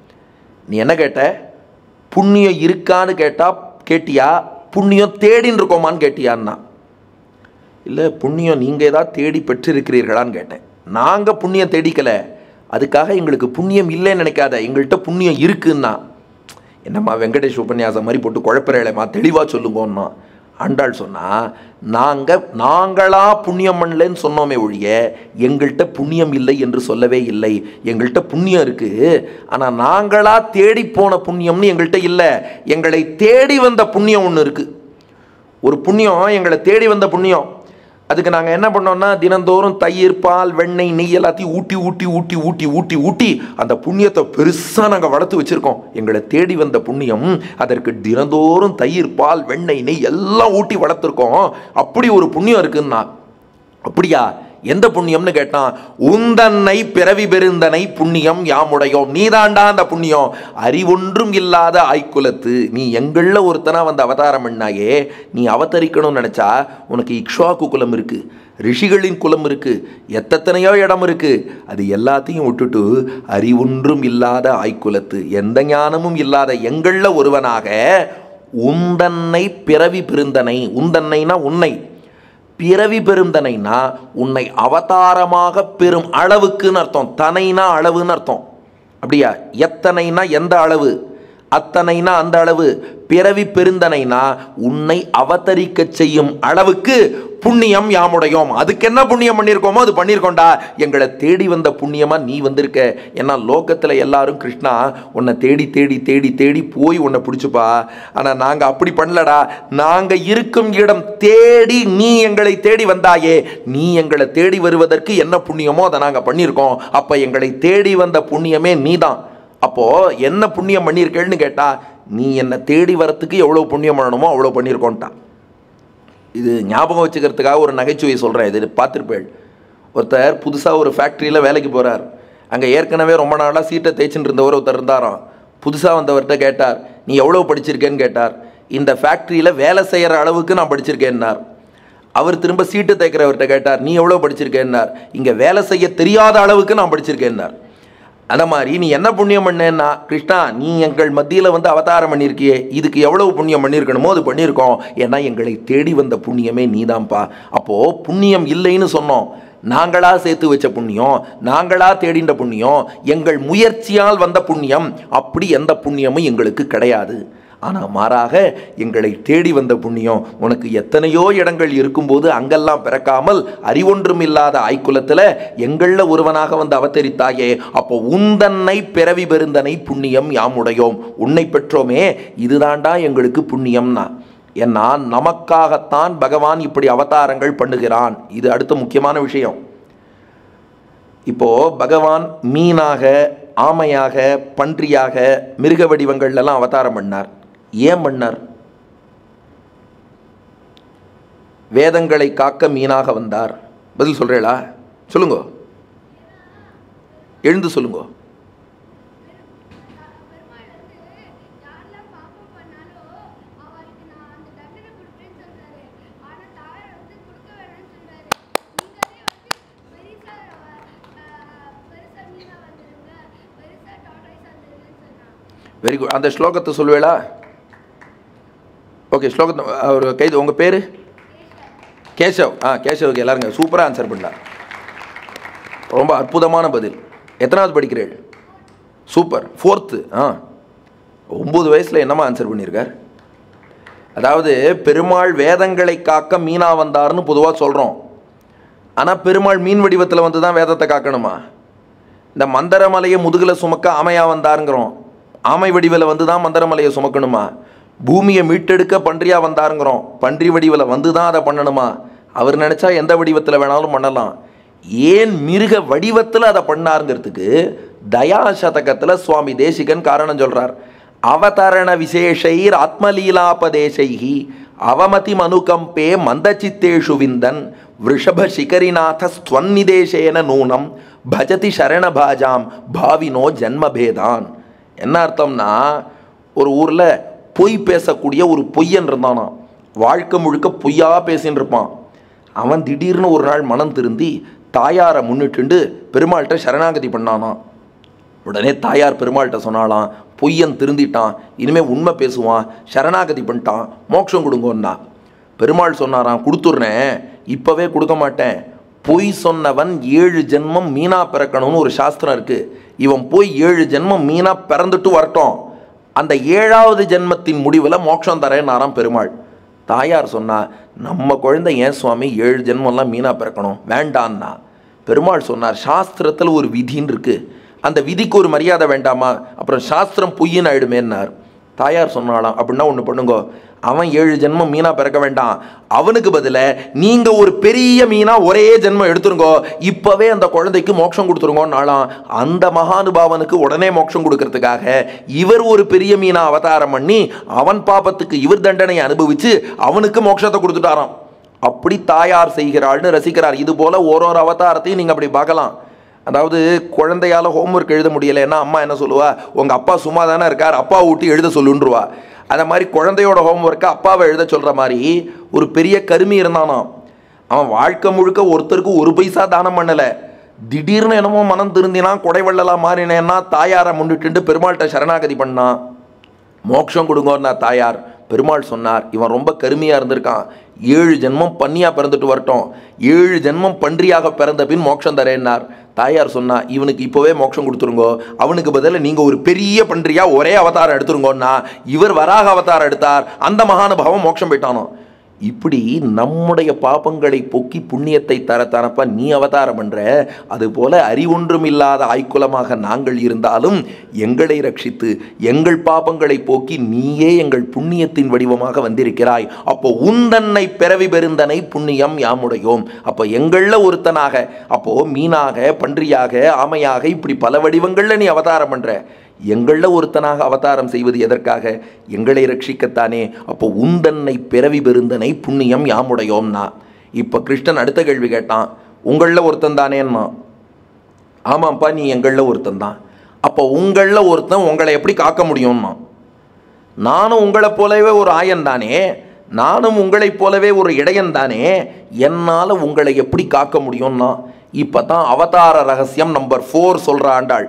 நீ என்ன கேட்ட புண்ணியம் இருக்கான்னு கேட்டா கேட்டியா புண்ணியம் தேடின்னு இருக்கோமான்னு கேட்டியான்னா இல்லை புண்ணியம் நீங்கள் ஏதாவது தேடி பெற்றிருக்கிறீர்களான்னு கேட்டேன் நாங்கள் புண்ணியம் தேடிக்கல அதுக்காக எங்களுக்கு புண்ணியம் இல்லைன்னு நினைக்காத எங்கள்கிட்ட புண்ணியம் இருக்குன்னா என்னம்மா வெங்கடேஷ் உபன்யாசம் மாதிரி போட்டு குழப்பறேளேம்மா தெளிவாக சொல்லுங்கன்னா ஆண்டாள் சொன்னால் நாங்கள் நாங்களா புண்ணியம் பண்ணலன்னு சொன்னோமே ஒழிய எங்கள்கிட்ட புண்ணியம் இல்லை என்று சொல்லவே இல்லை எங்கள்கிட்ட புண்ணியம் இருக்குது ஆனால் நாங்களா தேடி போன புண்ணியம்னு எங்கள்கிட்ட இல்லை எங்களை தேடி வந்த புண்ணியம் ஒன்று இருக்குது ஒரு புண்ணியம் எங்களை தேடி வந்த புண்ணியம் அதுக்கு நாங்கள் என்ன பண்ணோம்னா தினந்தோறும் தயிர் பால் வெண்ணெய் நெய் எல்லாத்தையும் ஊட்டி ஊட்டி ஊட்டி ஊட்டி ஊட்டி ஊட்டி அந்த புண்ணியத்தை பெருசாக நாங்கள் வளர்த்து வச்சுருக்கோம் எங்களை தேடி வந்த புண்ணியம் அதற்கு தினந்தோறும் தயிர் பால் வெண்ணெய் நெய் எல்லாம் ஊட்டி வளர்த்துருக்கோம் அப்படி ஒரு புண்ணியம் இருக்குன்னா அப்படியா எந்த புண்ணியம்னு கேட்டான் உந்தன்னை பிறவி பெருந்தனை புண்ணியம் யாமுடையோம் நீதாண்டா அந்த புண்ணியம் அறிவொன்றும் இல்லாத ஆய்க்குலத்து நீ எங்களில் ஒருத்தனா வந்து அவதாரம் பண்ணாயே நீ அவதரிக்கணும்னு நினச்சா உனக்கு இக்ஷாக்கு குலம் இருக்கு ரிஷிகளின் குலம் இருக்கு எத்தனையோ இடம் இருக்கு அது எல்லாத்தையும் விட்டுட்டு அறிவொன்றும் இல்லாத ஆய்க்குலத்து எந்த ஞானமும் இல்லாத எங்களில் ஒருவனாக உந்தன்னை பிறவி பெருந்தனை உந்தன்னைனா உன்னை பிறவி பெருந்தனைனா உன்னை அவதாரமாக பெறும் அளவுக்குன்னு அர்த்தம் தனைனா அளவுன்னு அர்த்தம் அப்படியா எத்தனைனா எந்த அளவு அத்தனைனா அந்த அளவு பிறவி பெருந்தனைனா உன்னை அவதரிக்க செய்யும் அளவுக்கு புண்ணியம் யாமுடையோம் அதுக்கு என்ன புண்ணியம் பண்ணியிருக்கோமோ அது பண்ணியிருக்கோண்டா எங்களை தேடி வந்த புண்ணியமா நீ வந்திருக்க ஏன்னா லோகத்துல எல்லாரும் கிருஷ்ணா உன்னை தேடி தேடி தேடி தேடி போய் உன்னை பிடிச்சுப்பா ஆனா நாங்க அப்படி பண்ணலடா நாங்க இருக்கும் இடம் தேடி நீ எங்களை தேடி வந்தாயே நீ எங்களை தேடி வருவதற்கு என்ன புண்ணியமோ அதை நாங்க பண்ணியிருக்கோம் அப்ப எங்களை தேடி வந்த புண்ணியமே நீதான் அப்போ என்ன புண்ணியம் பண்ணியிருக்கேன்னு கேட்டா நீ என்னை தேடி வரத்துக்கு எவ்வளவு புண்ணியம் பண்ணணுமோ அவ்வளோ பண்ணியிருக்கோன்ட்டான் இது ஞாபகம் வச்சுக்கிறதுக்காக ஒரு நகைச்சுவை சொல்கிறேன் இது பார்த்துருப்பேள் ஒருத்தர் புதுசாக ஒரு ஃபேக்ட்ரியில் வேலைக்கு போகிறார் அங்கே ஏற்கனவே ரொம்ப நாளாக சீட்டை தேய்ச்சின்னு இருந்தவர் ஒருத்தர் இருந்தாராம் புதுசாக வந்தவர்கிட்ட கேட்டார் நீ எவ்வளோ படிச்சிருக்கேன்னு கேட்டார் இந்த ஃபேக்ட்ரியில் வேலை செய்கிற அளவுக்கு நான் படிச்சிருக்கேன்னார் அவர் திரும்ப சீட்டு தேய்க்கிறவர்கிட்ட கேட்டார் நீ எவ்வளோ படிச்சிருக்கேன்னார் இங்கே வேலை செய்ய தெரியாத அளவுக்கு நான் படிச்சிருக்கேன்னார் அந்த மாதிரி நீ என்ன புண்ணியம் பண்ணேன்னா கிருஷ்ணா நீ எங்கள் மத்தியில் வந்து அவதாரம் பண்ணியிருக்கியே இதுக்கு எவ்வளவு புண்ணியம் பண்ணியிருக்கணுமோ அது பண்ணியிருக்கோம் ஏன்னா எங்களை தேடி வந்த புண்ணியமே நீதான்ப்பா அப்போது புண்ணியம் இல்லைன்னு சொன்னோம் நாங்களா சேர்த்து வச்ச புண்ணியம் நாங்களா தேடின்ற புண்ணியம் எங்கள் முயற்சியால் வந்த புண்ணியம் அப்படி எந்த புண்ணியமும் எங்களுக்கு கிடையாது ஆனால் மாறாக எங்களை தேடி வந்த புண்ணியம் உனக்கு எத்தனையோ இடங்கள் இருக்கும்போது அங்கெல்லாம் பிறக்காமல் அறிவொன்றும் இல்லாத ஆய்க்குலத்தில் எங்களில் ஒருவனாக வந்து அவதரித்தாயே அப்போ உந்தன்னை பிறவி பெருந்தனை புண்ணியம் யாமுடையோம் உன்னை பெற்றோமே இதுதாண்டா எங்களுக்கு புண்ணியம்னா ஏன்னா நமக்காகத்தான் பகவான் இப்படி அவதாரங்கள் பண்ணுகிறான் இது அடுத்த முக்கியமான விஷயம் இப்போ பகவான் மீனாக ஆமையாக பன்றியாக மிருக வடிவங்கள்லாம் அவதாரம் பண்ணார் ஏன் பண்ணார் வேதங்களை காக்க மீனாக வந்தார் பதில் சொல்றீங்களா சொல்லுங்க எழுந்து சொல்லுங்க பெருமாள் வந்து யாரெல்லாம் பாப்பம் பண்ணாலும் அவருக்கு நான் அந்த தண்டனை கொடுப்பேன்னு சொல்றாரு ஆனா தாயார் வந்து கொடுக்க வேணாம்னு சொல்றாரு நீங்களே வந்து பெருசா அஹ், பெருசா மீனா வந்துருங்க பெருசா டாட்டாய்ஸ் வந்துருங்கன்னு சொன்னாங்க வெரி குட் அந்த ஸ்லோகத்தை சொல்லுவேளா ஓகே ஸ்லோகத்தை அவர் கைது உங்கள் பேர் கேசவ் ஆ கேசவுக்கு எல்லாருங்க சூப்பராக ஆன்சர் பண்ணார் ரொம்ப அற்புதமான பதில் எத்தனாவது படிக்கிறீள் சூப்பர் ஃபோர்த்து ஆ ஒம்பது வயசில் என்னம்மா ஆன்சர் பண்ணியிருக்கார் அதாவது பெருமாள் வேதங்களை காக்க மீனா வந்தார்னு பொதுவாக சொல்கிறோம் ஆனால் பெருமாள் மீன் வடிவத்தில் வந்து தான் வேதத்தை காக்கணுமா இந்த மந்தரமலையை முதுகில் சுமக்க ஆமையா வந்தாருங்கிறோம் ஆமை வடிவில் வந்து தான் மந்தரமலையை சுமக்கணுமா பூமியை மீட்டெடுக்க பன்றியா வந்தாருங்கிறோம் பன்றி வடிவில் வந்து தான் அதை பண்ணணுமா அவர் நினச்சா எந்த வடிவத்தில் வேணாலும் பண்ணலாம் ஏன் மிருக வடிவத்தில் அதை பண்ணாருங்கிறதுக்கு தயா சதகத்தில் சுவாமி தேசிகன் காரணம் சொல்கிறார் அவதரண விசேஷைர் ஆத்மலீலாபதேசைஹி அவமதி மனுகம்பே மந்தச்சித்தேஷு விந்தன் விருஷப சிகரிநாத ஸ்வன்னிதேசேன நூனம் பஜதி சரணபாஜாம் பாவினோ ஜன்மபேதான் என்ன அர்த்தம்னா ஒரு ஊரில் பொய் பேசக்கூடிய ஒரு பொய்யன் இருந்தானா வாழ்க்கை முழுக்க பொய்யா பேசின்னு இருப்பான் அவன் திடீர்னு ஒரு நாள் மனம் திருந்தி தாயாரை முன்னிட்டுண்டு பெருமாள்கிட்ட சரணாகதி பண்ணானாம் உடனே தாயார் பெருமாள்கிட்ட சொன்னாலாம் பொய்யன் திருந்திட்டான் இனிமே உண்மை பேசுவான் சரணாகதி பண்ணிட்டான் மோட்சம் கொடுங்கோன்னா பெருமாள் சொன்னாராம் கொடுத்துட்றேன் இப்போவே கொடுக்க மாட்டேன் பொய் சொன்னவன் ஏழு ஜென்மம் மீனா பிறக்கணும்னு ஒரு சாஸ்திரம் இருக்கு இவன் போய் ஏழு ஜென்மம் மீனா பிறந்துட்டு வரட்டும் அந்த ஏழாவது ஜென்மத்தின் முடிவில் மோட்சம் தரேன்னாராம் பெருமாள் தாயார் சொன்னா நம்ம குழந்தை ஏன் சுவாமி ஏழு ஜென்மம்லாம் மீனா பிறக்கணும் வேண்டான்னா பெருமாள் சொன்னார் சாஸ்திரத்தில் ஒரு விதின்னு இருக்கு அந்த விதிக்கு ஒரு மரியாதை வேண்டாமா அப்புறம் சாஸ்திரம் பொய்யின்னு ஆயிடுமேன்னார் தாயார் சொன்னாலாம் அப்படின்னா ஒன்று பண்ணுங்க அவன் ஏழு ஜென்மம் மீனா பிறக்க வேண்டாம் அவனுக்கு பதில நீங்க ஒரு பெரிய மீனா ஒரே ஜென்மம் எடுத்துருங்கோ இப்பவே அந்த குழந்தைக்கு மோட்சம் கொடுத்துருங்கோன்னாலாம் அந்த மகானுபாவனுக்கு உடனே மோட்சம் கொடுக்கறதுக்காக இவர் ஒரு பெரிய மீனா அவதாரம் பண்ணி அவன் பாபத்துக்கு இவர் தண்டனை அனுபவிச்சு அவனுக்கு மோட்சத்தை கொடுத்துட்டாராம் அப்படி தாயார் செய்கிறாள்னு ரசிக்கிறார் இது போல ஒரு ஒரு அவதாரத்தையும் நீங்க அப்படி பார்க்கலாம் அதாவது குழந்தையால ஹோம்ஒர்க் எழுத முடியலைன்னா அம்மா என்ன சொல்லுவா உங்க அப்பா சும்மா தானே இருக்கார் அப்பா ஊட்டி எழுத சொல்லுன்றுவா அந்த மாதிரி குழந்தையோட ஹோம்ஒர்க்கை அப்பாவை எழுத சொல்ற மாதிரி ஒரு பெரிய கருமி இருந்தானாம் அவன் வாழ்க்கை முழுக்க ஒருத்தருக்கு ஒரு பைசா தானம் பண்ணல திடீர்னு என்னமோ மனம் திருந்தினான் கொடை வெள்ளலாம் மாறினேன்னா தாயாரை முன்னிட்டு பெருமாள்கிட்ட சரணாகதி பண்ணான் மோட்சம் கொடுங்கோன்னா தாயார் பெருமாள் சொன்னார் இவன் ரொம்ப கருமையாக இருந்திருக்கான் ஏழு ஜென்மம் பன்னியாக பிறந்துட்டு வரட்டும் ஏழு ஜென்மம் பன்றியாக பிறந்த பின் மோட்சம் தரேன்னார் தாயார் சொன்னா இவனுக்கு இப்போவே மோட்சம் கொடுத்துருங்கோ அவனுக்கு பதிலாக நீங்கள் ஒரு பெரிய பன்றியாக ஒரே அவதாரம் எடுத்துருங்கோன்னா இவர் வராக அவதாரம் எடுத்தார் அந்த மகானுபாவம் மோட்சம் போயிட்டானோ இப்படி நம்முடைய பாபங்களை போக்கி புண்ணியத்தை தரத்தானப்பா நீ அவதாரம் பண்ற அதுபோல அறிவொன்றும் இல்லாத ஆய்க்குலமாக நாங்கள் இருந்தாலும் எங்களை ரட்சித்து எங்கள் பாபங்களை போக்கி நீயே எங்கள் புண்ணியத்தின் வடிவமாக வந்திருக்கிறாய் அப்போ உந்தன்னை பிறவி பெருந்தனை புண்ணியம் யாமுடையோம் அப்போ எங்களில் ஒருத்தனாக அப்போ மீனாக பன்றியாக ஆமையாக இப்படி பல வடிவங்களில் நீ அவதாரம் பண்ற எங்களில் ஒருத்தனாக அவதாரம் செய்வது எதற்காக எங்களை ரட்சிக்கத்தானே அப்போ உந்தன்னை பிறவி பெருந்தனை புண்ணியம் யாமுடையோம்னா இப்போ கிருஷ்ணன் அடுத்த கேள்வி கேட்டான் உங்களில் ஒருத்தன் தானேன்னா ஆமாம்ப்பா நீ எங்களில் ஒருத்தன் தான் அப்போ உங்களில் ஒருத்தன் உங்களை எப்படி காக்க முடியும்னா நானும் உங்களைப் போலவே ஒரு ஆயன் தானே நானும் உங்களைப் போலவே ஒரு இடையன் தானே என்னால் உங்களை எப்படி காக்க முடியும்னா இப்போ தான் அவதார ரகசியம் நம்பர் ஃபோர் சொல்கிற ஆண்டாள்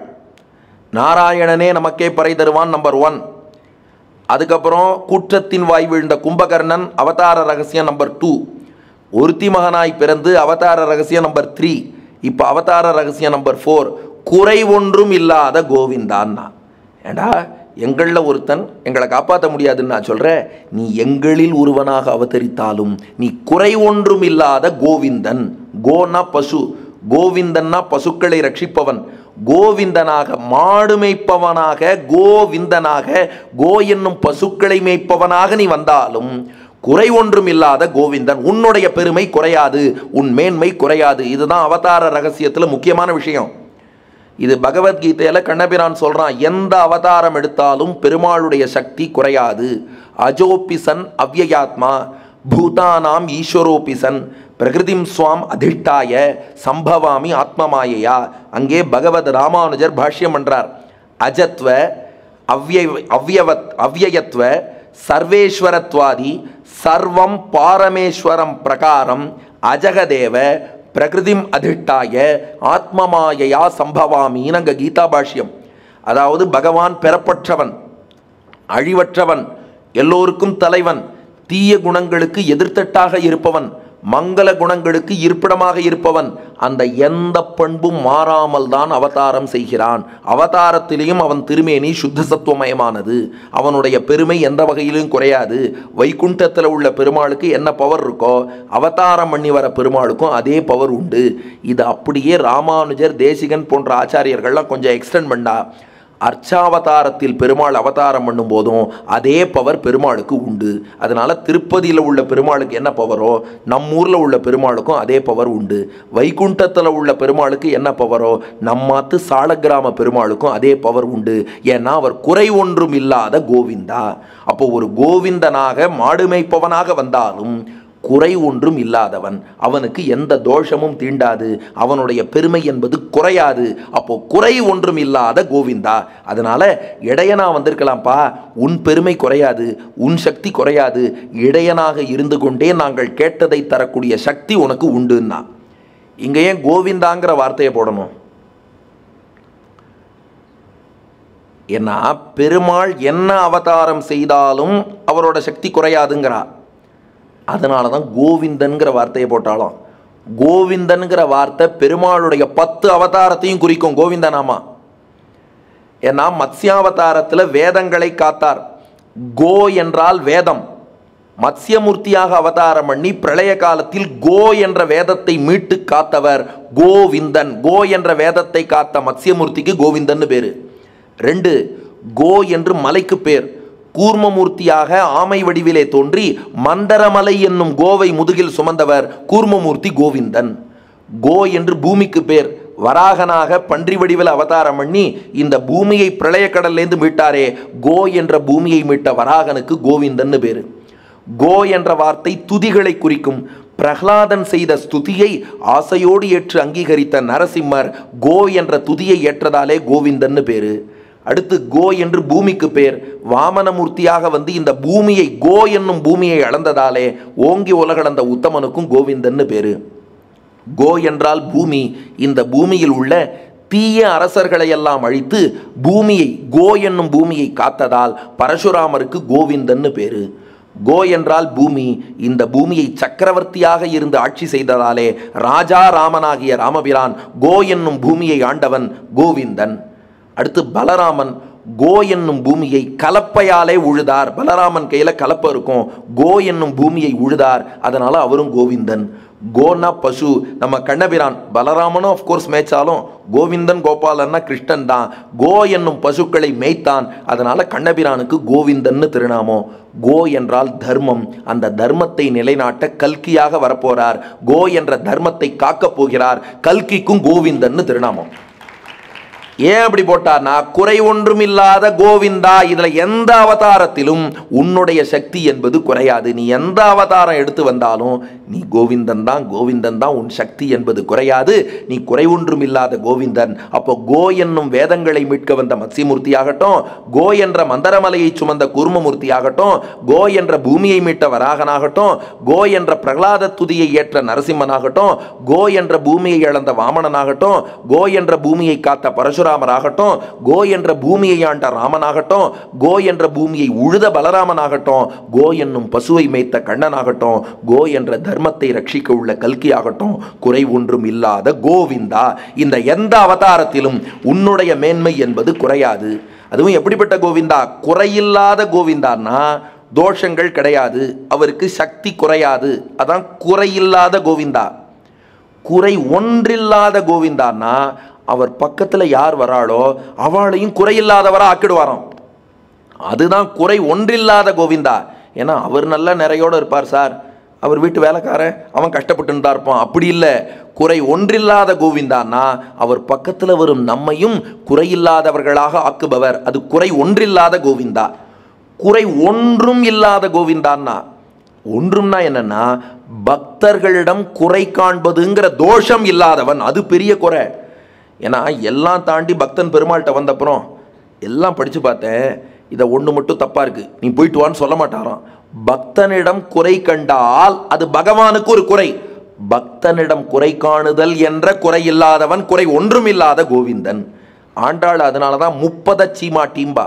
நாராயணனே நமக்கே பறை தருவான் நம்பர் ஒன் அதுக்கப்புறம் குற்றத்தின் வாய் வீழ்ந்த கும்பகர்ணன் அவதார ரகசியம் நம்பர் டூ ஒருத்தி மகனாய் பிறந்து அவதார ரகசியம் நம்பர் த்ரீ இப்போ அவதார ரகசியம் நம்பர் ஃபோர் குறை ஒன்றும் இல்லாத கோவிந்தான்னா ஏண்டா எங்களில் ஒருத்தன் எங்களை காப்பாற்ற முடியாதுன்னு நான் சொல்கிறேன் நீ எங்களில் ஒருவனாக அவதரித்தாலும் நீ குறை ஒன்றும் இல்லாத கோவிந்தன் கோனா பசு கோவிந்தன்னா பசுக்களை ரட்சிப்பவன் கோவிந்தனாக மாடு மேய்ப்பவனாக கோவிந்தனாக கோ என்னும் பசுக்களை மேய்ப்பவனாக நீ வந்தாலும் குறை ஒன்றும் இல்லாத கோவிந்தன் உன்னுடைய பெருமை குறையாது உன் மேன்மை குறையாது இதுதான் அவதார ரகசியத்தில் முக்கியமான விஷயம் இது பகவத்கீதையில் கண்ணபிரான் சொல்கிறான் எந்த அவதாரம் எடுத்தாலும் பெருமாளுடைய சக்தி குறையாது அஜோபிசன் அவ்யயாத்மா பூதானாம் ஈஸ்வரோபிசன் பிரகிருதிம் ஸ்வாம் அதிஷ்டாய சம்பவாமி ஆத்மமாயையா அங்கே பகவத் ராமானுஜர் பாஷ்யம் பண்றார் அஜத்வ அவ்ய அவ்யவத் அவ்யயத்வ சர்வேஸ்வரத்வாதி சர்வம் பாரமேஸ்வரம் பிரகாரம் அஜகதேவ பிரகிருதிம் அதிஷ்டாய ஆத்மமாயையா சம்பவாமின்னு அங்கே கீதா பாஷ்யம் அதாவது பகவான் பெறப்பற்றவன் அழிவற்றவன் எல்லோருக்கும் தலைவன் தீய குணங்களுக்கு எதிர்த்தட்டாக இருப்பவன் மங்கள குணங்களுக்கு இருப்பிடமாக இருப்பவன் அந்த எந்த பண்பும் மாறாமல் தான் அவதாரம் செய்கிறான் அவதாரத்திலேயும் அவன் திருமேனி சுத்த சத்துவமயமானது அவனுடைய பெருமை எந்த வகையிலும் குறையாது வைகுண்டத்தில் உள்ள பெருமாளுக்கு என்ன பவர் இருக்கோ அவதாரம் பண்ணி வர பெருமாளுக்கும் அதே பவர் உண்டு இது அப்படியே ராமானுஜர் தேசிகன் போன்ற ஆச்சாரியர்கள்லாம் கொஞ்சம் எக்ஸ்டெண்ட் பண்ணா அர்ச்சாவதாரத்தில் பெருமாள் அவதாரம் பண்ணும் போதும் அதே பவர் பெருமாளுக்கு உண்டு அதனால திருப்பதியில் உள்ள பெருமாளுக்கு என்ன பவரோ நம்ம ஊரில் உள்ள பெருமாளுக்கும் அதே பவர் உண்டு வைகுண்டத்தில் உள்ள பெருமாளுக்கு என்ன பவரோ நம்மாத்து சாலக்கிராம பெருமாளுக்கும் அதே பவர் உண்டு ஏன்னா அவர் குறை ஒன்றும் இல்லாத கோவிந்தா அப்போ ஒரு கோவிந்தனாக மாடு மேய்ப்பவனாக வந்தாலும் குறை ஒன்றும் இல்லாதவன் அவனுக்கு எந்த தோஷமும் தீண்டாது அவனுடைய பெருமை என்பது குறையாது அப்போ குறை ஒன்றும் இல்லாத கோவிந்தா அதனால இடையனா வந்திருக்கலாம்ப்பா உன் பெருமை குறையாது உன் சக்தி குறையாது இடையனாக இருந்து கொண்டே நாங்கள் கேட்டதை தரக்கூடிய சக்தி உனக்கு உண்டுன்னா இங்க ஏன் கோவிந்தாங்கிற வார்த்தையை போடணும் ஏன்னா பெருமாள் என்ன அவதாரம் செய்தாலும் அவரோட சக்தி குறையாதுங்கிறா அதனால தான் கோவிந்தன்கிற வார்த்தையை போட்டாலும் கோவிந்தன்கிற வார்த்தை பெருமாளுடைய பத்து அவதாரத்தையும் குறிக்கும் கோவிந்தனாமா ஏன்னா மத்ஸ்யாவதாரத்தில் வேதங்களை காத்தார் கோ என்றால் வேதம் மத்ஸ்யமூர்த்தியாக அவதாரம் பண்ணி பிரளய காலத்தில் கோ என்ற வேதத்தை மீட்டு காத்தவர் கோவிந்தன் கோ என்ற வேதத்தை காத்த மத்ஸ்யமூர்த்திக்கு கோவிந்தன்னு பேரு ரெண்டு கோ என்று மலைக்கு பேர் கூர்மமூர்த்தியாக ஆமை வடிவிலே தோன்றி மந்தரமலை என்னும் கோவை முதுகில் சுமந்தவர் கூர்மமூர்த்தி கோவிந்தன் கோ என்று பூமிக்கு பேர் வராகனாக பன்றி வடிவில் அவதாரம் பண்ணி இந்த பூமியை பிரளயக்கடல்லேருந்து மீட்டாரே கோ என்ற பூமியை மீட்ட வராகனுக்கு கோவிந்தன்னு பேரு கோ என்ற வார்த்தை துதிகளை குறிக்கும் பிரகலாதன் செய்த ஸ்துதியை ஆசையோடு ஏற்று அங்கீகரித்த நரசிம்மர் கோ என்ற துதியை ஏற்றதாலே கோவிந்தன்னு பேரு அடுத்து கோ என்று பூமிக்கு பேர் வாமனமூர்த்தியாக வந்து இந்த பூமியை கோ என்னும் பூமியை அளந்ததாலே ஓங்கி உலகளந்த உத்தமனுக்கும் கோவிந்தன்னு பேரு கோ என்றால் பூமி இந்த பூமியில் உள்ள தீய அரசர்களை எல்லாம் அழித்து பூமியை கோ என்னும் பூமியை காத்ததால் பரசுராமருக்கு கோவிந்தன்னு பேரு கோ என்றால் பூமி இந்த பூமியை சக்கரவர்த்தியாக இருந்து ஆட்சி செய்ததாலே ராஜா ராமனாகிய ராமபிரான் கோ என்னும் பூமியை ஆண்டவன் கோவிந்தன் அடுத்து பலராமன் கோ என்னும் பூமியை கலப்பையாலே உழுதார் பலராமன் கையில கலப்பை இருக்கும் கோ என்னும் பூமியை உழுதார் அதனால அவரும் கோவிந்தன் கோனா பசு நம்ம கண்ணபிரான் பலராமனும் அஃப்கோர்ஸ் மேய்ச்சாலும் கோவிந்தன் கோபாலன்னா கிருஷ்ணன் தான் கோ என்னும் பசுக்களை மேய்த்தான் அதனால கண்ணபிரானுக்கு கோவிந்தன்னு திருநாமம் கோ என்றால் தர்மம் அந்த தர்மத்தை நிலைநாட்ட கல்கியாக வரப்போறார் கோ என்ற தர்மத்தை காக்கப் போகிறார் கல்கிக்கும் கோவிந்தன்னு திருநாமம் ஏன் அப்படி போட்டார்னா குறை ஒன்றுமில்லாத கோவிந்தா இதுல எந்த அவதாரத்திலும் உன்னுடைய சக்தி என்பது குறையாது நீ எந்த அவதாரம் எடுத்து வந்தாலும் நீ கோவிந்தன் தான் கோவிந்தன் தான் உன் சக்தி என்பது குறையாது நீ குறை ஒன்றுமில்லாத கோவிந்தன் அப்போ கோ என்னும் வேதங்களை மீட்க வந்த மத்சிமூர்த்தி ஆகட்டும் கோ என்ற மந்தரமலையை சுமந்த கூர்மமூர்த்தி ஆகட்டும் கோ என்ற பூமியை மீட்ட வராகனாகட்டும் கோ என்ற பிரகலாத துதியை ஏற்ற நரசிம்மனாகட்டும் கோ என்ற பூமியை இழந்த வாமனனாகட்டும் கோ என்ற பூமியை காத்த பரசுராமராகட்டும் கோ என்ற பூமியை ஆண்ட ராமனாகட்டும் கோ என்ற பூமியை உழுத பலராமனாகட்டும் கோ என்னும் பசுவை மேய்த்த கண்ணனாகட்டும் கோ என்ற தர்மத்தை ரட்சிக்க உள்ள கல்கி ஆகட்டும் குறை ஒன்றும் இல்லாத கோவிந்தா இந்த எந்த அவதாரத்திலும் உன்னுடைய மேன்மை என்பது குறையாது அதுவும் எப்படிப்பட்ட கோவிந்தா குறையில்லாத கோவிந்தான்னா தோஷங்கள் கிடையாது அவருக்கு சக்தி குறையாது அதான் குறையில்லாத கோவிந்தா குறை ஒன்றில்லாத கோவிந்தான்னா அவர் பக்கத்தில் யார் வராளோ அவளையும் குறையில்லாதவரா ஆக்கிடுவாராம் அதுதான் குறை ஒன்றில்லாத கோவிந்தா ஏன்னா அவர் நல்ல நிறையோடு இருப்பார் சார் அவர் வீட்டு வேலைக்காரன் அவன் கஷ்டப்பட்டுன்னு தான் இருப்பான் அப்படி இல்லை குறை ஒன்றில்லாத கோவிந்தான்னா அவர் பக்கத்தில் வரும் நம்மையும் குறையில்லாதவர்களாக ஆக்குபவர் அது குறை ஒன்றில்லாத கோவிந்தா குறை ஒன்றும் இல்லாத கோவிந்தான்னா ஒன்றும்னா என்னன்னா பக்தர்களிடம் குறை காண்பதுங்கிற தோஷம் இல்லாதவன் அது பெரிய குறை ஏன்னா எல்லாம் தாண்டி பக்தன் பெருமாள்கிட்ட வந்தப்புறம் எல்லாம் படித்து பார்த்தேன் இதை ஒன்று மட்டும் தப்பாக இருக்குது நீ போயிட்டு வான்னு சொல்ல மாட்டாராம் பக்தனிடம் குறை கண்டால் அது பகவானுக்கு ஒரு குறை பக்தனிடம் குறை காணுதல் என்ற குறை இல்லாதவன் குறை ஒன்றும் இல்லாத கோவிந்தன் ஆண்டாள் அதனால தான் முப்பத சீமா டீம்பா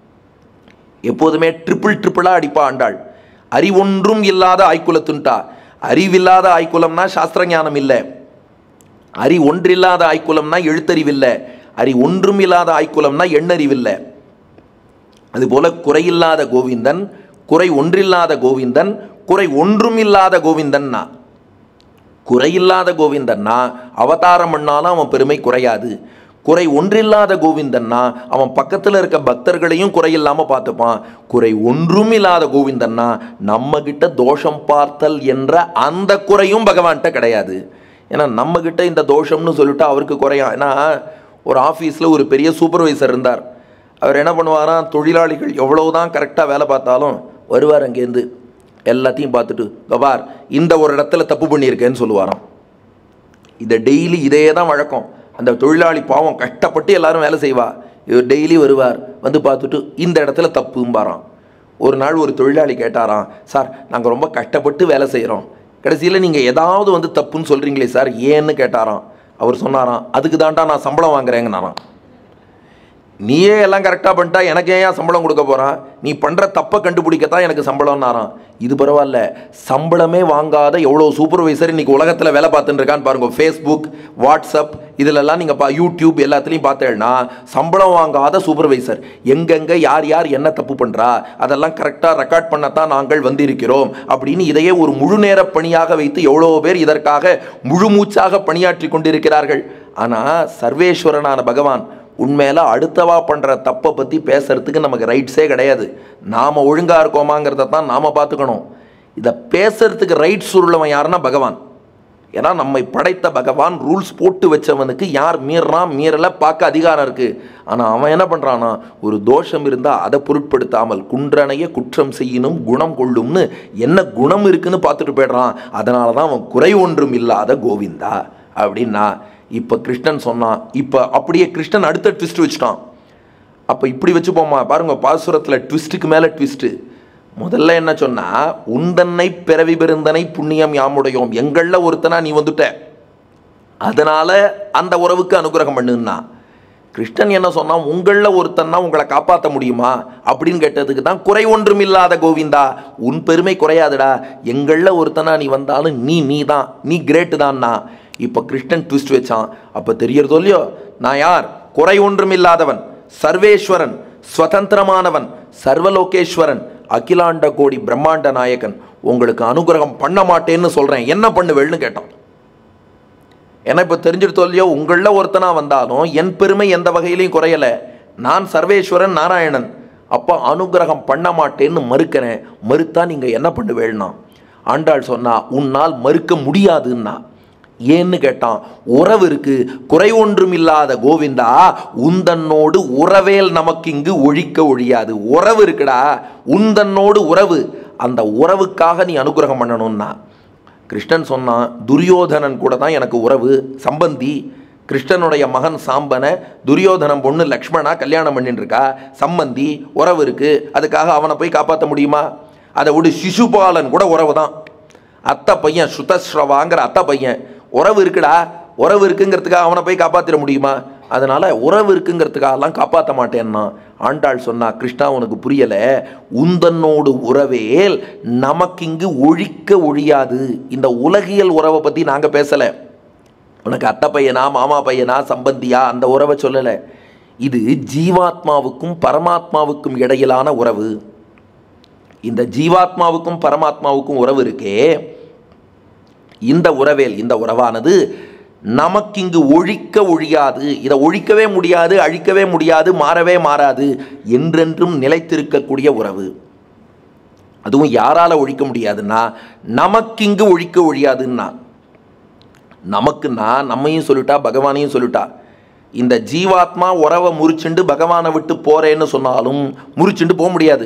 எப்போதுமே ட்ரிபிள் ட்ரிபிளாக அடிப்பா ஆண்டாள் அறிவொன்றும் இல்லாத ஆய்க்குலத்துன்ட்டா அறிவில்லாத ஆய்க்குலம்னா சாஸ்திர ஞானம் இல்லை அறி ஒன்றில்லாத ஆய்க்குலம்னா எழுத்தறிவில்லை அறி ஒன்றும் இல்லாத ஆய்க்குலம்னா எண்ணறிவில்லை அதுபோல குறையில்லாத கோவிந்தன் குறை ஒன்றில்லாத கோவிந்தன் குறை ஒன்றும் இல்லாத கோவிந்தன்னா குறையில்லாத கோவிந்தன்னா அவதாரம் பண்ணாலும் அவன் பெருமை குறையாது குறை ஒன்றில்லாத கோவிந்தன்னா அவன் பக்கத்தில் இருக்க பக்தர்களையும் குறையில்லாமல் பார்த்துப்பான் குறை ஒன்றும் இல்லாத கோவிந்தன்னா நம்ம கிட்ட தோஷம் பார்த்தல் என்ற அந்த குறையும் பகவான்கிட்ட கிடையாது ஏன்னா நம்ம கிட்ட இந்த தோஷம்னு சொல்லிட்டு அவருக்கு குறையும் ஏன்னா ஒரு ஆஃபீஸில் ஒரு பெரிய சூப்பர்வைசர் இருந்தார் அவர் என்ன பண்ணுவாராம் தொழிலாளிகள் எவ்வளவுதான் கரெக்டாக வேலை பார்த்தாலும் வருவார் அங்கேருந்து எல்லாத்தையும் பார்த்துட்டு கபார் இந்த ஒரு இடத்துல தப்பு பண்ணியிருக்கேன்னு சொல்லுவாராம் இதை டெய்லி இதே தான் வழக்கம் அந்த தொழிலாளி பாவம் கஷ்டப்பட்டு எல்லாரும் வேலை செய்வா இவர் டெய்லி வருவார் வந்து பார்த்துட்டு இந்த இடத்துல தப்பும்பாராம் ஒரு நாள் ஒரு தொழிலாளி கேட்டாராம் சார் நாங்கள் ரொம்ப கஷ்டப்பட்டு வேலை செய்கிறோம் கடைசியில் நீங்கள் ஏதாவது வந்து தப்புன்னு சொல்கிறீங்களே சார் ஏன்னு கேட்டாராம் அவர் சொன்னாராம் அதுக்கு தான்டா நான் சம்பளம் வாங்குறேங்கனாராம் நீயே எல்லாம் கரெக்டாக பண்ணிட்டா எனக்கு ஏன் சம்பளம் கொடுக்க போகிறான் நீ பண்ணுற தப்பை கண்டுபிடிக்கத்தான் எனக்கு சம்பளம்னாராம் இது பரவாயில்ல சம்பளமே வாங்காத எவ்வளோ சூப்பர்வைசர் இன்னைக்கு உலகத்தில் வேலை பார்த்துட்டு இருக்கான்னு பாருங்க ஃபேஸ்புக் வாட்ஸ்அப் இதிலெல்லாம் நீங்கள் பா யூடியூப் எல்லாத்துலேயும் பார்த்தேன்னா சம்பளம் வாங்காத சூப்பர்வைசர் எங்கெங்கே யார் யார் என்ன தப்பு பண்ணுறா அதெல்லாம் கரெக்டாக ரெக்கார்ட் பண்ணத்தான் நாங்கள் வந்திருக்கிறோம் அப்படின்னு இதையே ஒரு முழு நேர பணியாக வைத்து எவ்வளோ பேர் இதற்காக முழு மூச்சாக பணியாற்றி கொண்டிருக்கிறார்கள் ஆனால் சர்வேஸ்வரனான பகவான் உண்மையில அடுத்தவா பண்ணுற தப்பை பற்றி பேசுறதுக்கு நமக்கு ரைட்ஸே கிடையாது நாம் ஒழுங்காக இருக்கோமாங்கிறத தான் நாம் பார்த்துக்கணும் இதை பேசுறதுக்கு ரைட்ஸ் உள்ளவன் யாருன்னா பகவான் ஏன்னா நம்மை படைத்த பகவான் ரூல்ஸ் போட்டு வச்சவனுக்கு யார் மீறான் மீறலை பார்க்க அதிகாரம் இருக்குது ஆனால் அவன் என்ன பண்ணுறான்னா ஒரு தோஷம் இருந்தால் அதை பொருட்படுத்தாமல் குன்றனைய குற்றம் செய்யணும் குணம் கொள்ளும்னு என்ன குணம் இருக்குன்னு பார்த்துட்டு போயிடுறான் அதனால தான் அவன் குறை ஒன்றும் இல்லாத கோவிந்தா அப்படின்னா இப்போ கிருஷ்ணன் சொன்னான் இப்போ அப்படியே கிருஷ்ணன் அடுத்த ட்விஸ்ட் வச்சுட்டான் அப்போ இப்படி வச்சுப்போமா பாருங்க பாசுரத்தில் ட்விஸ்ட்டுக்கு மேலே ட்விஸ்ட்டு முதல்ல என்ன சொன்னா உந்தன்னை பிறவி பெருந்தனை புண்ணியம் யாமுடையோம் எங்களில் ஒருத்தனா நீ வந்துட்ட அதனால அந்த உறவுக்கு அனுகிரகம் பண்ணுன்னா கிருஷ்ணன் என்ன சொன்னான் உங்களில் ஒருத்தன்னா உங்களை காப்பாற்ற முடியுமா அப்படின்னு கேட்டதுக்கு தான் குறை ஒன்றும் இல்லாத கோவிந்தா உன் பெருமை குறையாதுடா எங்களில் ஒருத்தனா நீ வந்தாலும் நீ நீ தான் நீ கிரேட்டு தான்னா இப்போ கிருஷ்ணன் ட்விஸ்ட் வச்சான் அப்போ தெரியறதோ இல்லையோ நான் யார் குறை ஒன்றும் இல்லாதவன் சர்வேஸ்வரன் ஸ்வதந்திரமானவன் சர்வலோகேஸ்வரன் அகிலாண்ட கோடி பிரம்மாண்ட நாயகன் உங்களுக்கு அனுகிரகம் பண்ண மாட்டேன்னு சொல்கிறேன் என்ன பண்ணுவேள்னு கேட்டான் ஏன்னா இப்போ தெரிஞ்சுட்டு இல்லையோ உங்களில் ஒருத்தனா வந்தாலும் என் பெருமை எந்த வகையிலையும் குறையலை நான் சர்வேஸ்வரன் நாராயணன் அப்போ அனுகிரகம் பண்ண மாட்டேன்னு மறுக்கிறேன் மறுத்தா நீங்கள் என்ன பண்ணுவேள்னா ஆண்டாள் சொன்னா உன்னால் மறுக்க முடியாதுன்னா ஏன்னு கேட்டான் உறவு இருக்கு குறை ஒன்றும் இல்லாத கோவிந்தா உந்தன்னோடு உறவேல் நமக்கு இங்கு ஒழிக்க ஒழியாது உறவு இருக்குடா உந்தன்னோடு உறவு அந்த உறவுக்காக நீ அனுகிரகம் பண்ணணும்னா கிருஷ்ணன் சொன்னான் துரியோதனன் கூட தான் எனக்கு உறவு சம்பந்தி கிருஷ்ணனுடைய மகன் சாம்பனை துரியோதனன் பொண்ணு லக்ஷ்மணா கல்யாணம் பண்ணிட்டு இருக்கா சம்பந்தி உறவு இருக்கு அதுக்காக அவனை போய் காப்பாற்ற முடியுமா அதை விடு சிசுபாலன் கூட உறவு தான் அத்தை பையன் சுதஸ்ரவாங்கிற அத்தை பையன் உறவு இருக்குடா உறவு இருக்குங்கிறதுக்காக அவனை போய் காப்பாற்றிட முடியுமா அதனால உறவு இருக்குங்கிறதுக்காகலாம் காப்பாற்ற மாட்டேன்னா ஆண்டாள் சொன்னா கிருஷ்ணா உனக்கு புரியல உந்தன்னோடு உறவேல் நமக்கு இங்கு ஒழிக்க ஒழியாது இந்த உலகியல் உறவை பற்றி நாங்கள் பேசலை உனக்கு அத்தை பையனா மாமா பையனா சம்பந்தியா அந்த உறவை சொல்லலை இது ஜீவாத்மாவுக்கும் பரமாத்மாவுக்கும் இடையிலான உறவு இந்த ஜீவாத்மாவுக்கும் பரமாத்மாவுக்கும் உறவு இருக்கே இந்த உறவேல் இந்த உறவானது நமக்கு இங்கு ஒழிக்க ஒழியாது இதை ஒழிக்கவே முடியாது அழிக்கவே முடியாது மாறவே மாறாது என்றென்றும் நிலைத்திருக்கக்கூடிய உறவு அதுவும் யாரால ஒழிக்க முடியாதுன்னா நமக்கு இங்கு ஒழிக்க ஒழியாதுன்னா நமக்குன்னா நம்மையும் சொல்லிட்டா பகவானையும் சொல்லிட்டா இந்த ஜீவாத்மா உறவை முறிச்சுண்டு பகவானை விட்டு போறேன்னு சொன்னாலும் முறிச்சுண்டு போக முடியாது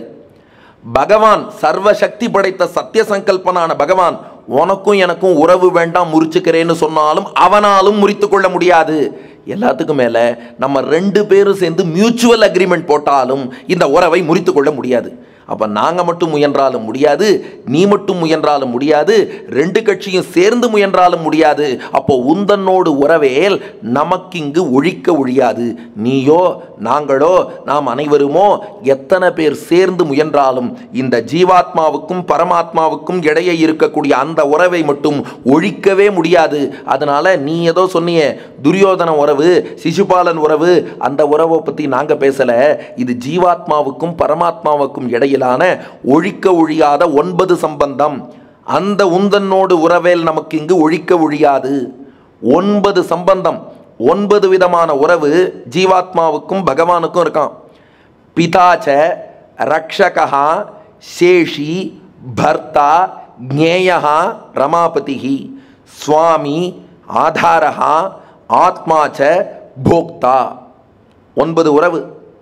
பகவான் சர்வசக்தி படைத்த சத்திய சங்கல்பனான பகவான் உனக்கும் எனக்கும் உறவு வேண்டாம் முறிச்சுக்கிறேன்னு சொன்னாலும் அவனாலும் முறித்து கொள்ள முடியாது எல்லாத்துக்கும் மேலே நம்ம ரெண்டு பேரும் சேர்ந்து மியூச்சுவல் அக்ரிமெண்ட் போட்டாலும் இந்த உறவை முறித்து கொள்ள முடியாது அப்போ நாங்கள் மட்டும் முயன்றாலும் முடியாது நீ மட்டும் முயன்றாலும் முடியாது ரெண்டு கட்சியும் சேர்ந்து முயன்றாலும் முடியாது அப்போ உந்தன்னோடு உறவேல் நமக்கு இங்கு ஒழிக்க ஒழியாது நீயோ நாங்களோ நாம் அனைவருமோ எத்தனை பேர் சேர்ந்து முயன்றாலும் இந்த ஜீவாத்மாவுக்கும் பரமாத்மாவுக்கும் இடையே இருக்கக்கூடிய அந்த உறவை மட்டும் ஒழிக்கவே முடியாது அதனால நீ ஏதோ சொன்னியே துரியோதன உறவு சிசுபாலன் உறவு அந்த உறவை பற்றி நாங்கள் பேசலை இது ஜீவாத்மாவுக்கும் பரமாத்மாவுக்கும் இடையிலான ஒழிக்க ஒழியாத ஒன்பது சம்பந்தம் அந்த உந்தன்னோடு உறவேல் நமக்கு இங்கு ஒழிக்க ஒழியாது ஒன்பது சம்பந்தம் ஒன்பது விதமான உறவு ஜீவாத்மாவுக்கும் பகவானுக்கும் இருக்கான் பிதாச்ச ரக்ஷகா சேஷி பர்த்தா ஜேயா ரமாபதிஹி சுவாமி ஆதாரஹா ஆத்மாச்ச போக்தா ஒன்பது உறவு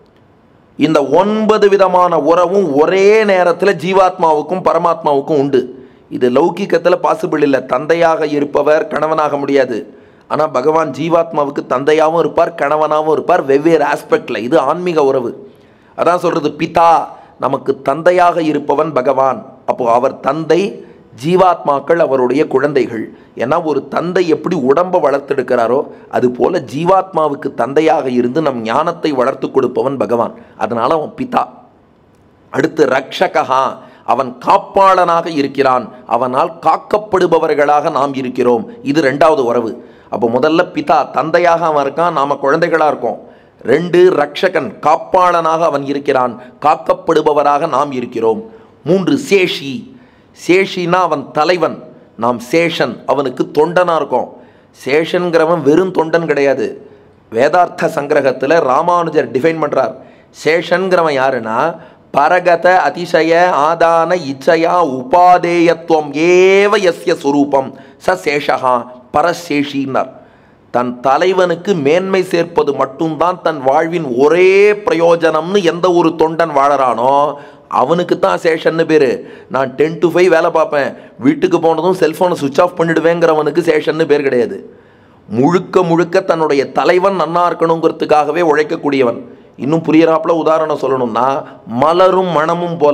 இந்த ஒன்பது விதமான உறவும் ஒரே நேரத்தில் ஜீவாத்மாவுக்கும் பரமாத்மாவுக்கும் உண்டு இது லௌகிக்கத்தில் பாசிபிள் இல்லை தந்தையாக இருப்பவர் கணவனாக முடியாது ஆனால் பகவான் ஜீவாத்மாவுக்கு தந்தையாகவும் இருப்பார் கணவனாகவும் இருப்பார் வெவ்வேறு ஆஸ்பெக்டில் இது ஆன்மீக உறவு அதான் சொல்கிறது பிதா நமக்கு தந்தையாக இருப்பவன் பகவான் அப்போ அவர் தந்தை ஜீவாத்மாக்கள் அவருடைய குழந்தைகள் ஏன்னா ஒரு தந்தை எப்படி உடம்பை வளர்த்தெடுக்கிறாரோ அது போல ஜீவாத்மாவுக்கு தந்தையாக இருந்து நம் ஞானத்தை வளர்த்து கொடுப்பவன் பகவான் அதனால அவன் பிதா அடுத்து ரக்ஷகா அவன் காப்பாளனாக இருக்கிறான் அவனால் காக்கப்படுபவர்களாக நாம் இருக்கிறோம் இது ரெண்டாவது உறவு அப்போ முதல்ல பிதா தந்தையாக அவன் இருக்கான் நாம குழந்தைகளாக இருக்கோம் ரெண்டு ரக்ஷகன் காப்பாளனாக அவன் இருக்கிறான் காக்கப்படுபவராக நாம் இருக்கிறோம் மூன்று சேஷி சேஷினா அவன் தலைவன் நாம் சேஷன் அவனுக்கு தொண்டனாக இருக்கோம் சேஷன்கிறவன் வெறும் தொண்டன் கிடையாது வேதார்த்த சங்கிரகத்தில் ராமானுஜர் டிஃபைன் பண்ணுறார் சேஷன்கிறவன் யாருன்னா பரகத அதிசய ஆதான இச்சையா உபாதேயத்துவம் ஏவ எஸ்ய சுரூபம் ச சேஷகா பரசேஷின்னார் தன் தலைவனுக்கு மேன்மை சேர்ப்பது மட்டும்தான் தன் வாழ்வின் ஒரே பிரயோஜனம்னு எந்த ஒரு தொண்டன் வாழறானோ அவனுக்கு தான் சேஷன்னு பேர் நான் டென் டு ஃபைவ் வேலை பார்ப்பேன் வீட்டுக்கு போனதும் செல்ஃபோனை சுவிட்ச் ஆஃப் பண்ணிடுவேங்கிறவனுக்கு சேஷன்னு பேர் கிடையாது முழுக்க முழுக்க தன்னுடைய தலைவன் நன்னா இருக்கணுங்கிறதுக்காகவே உழைக்கக்கூடியவன் இன்னும் புரியறாப்புல உதாரணம் சொல்லணும்னா மலரும் மணமும் போல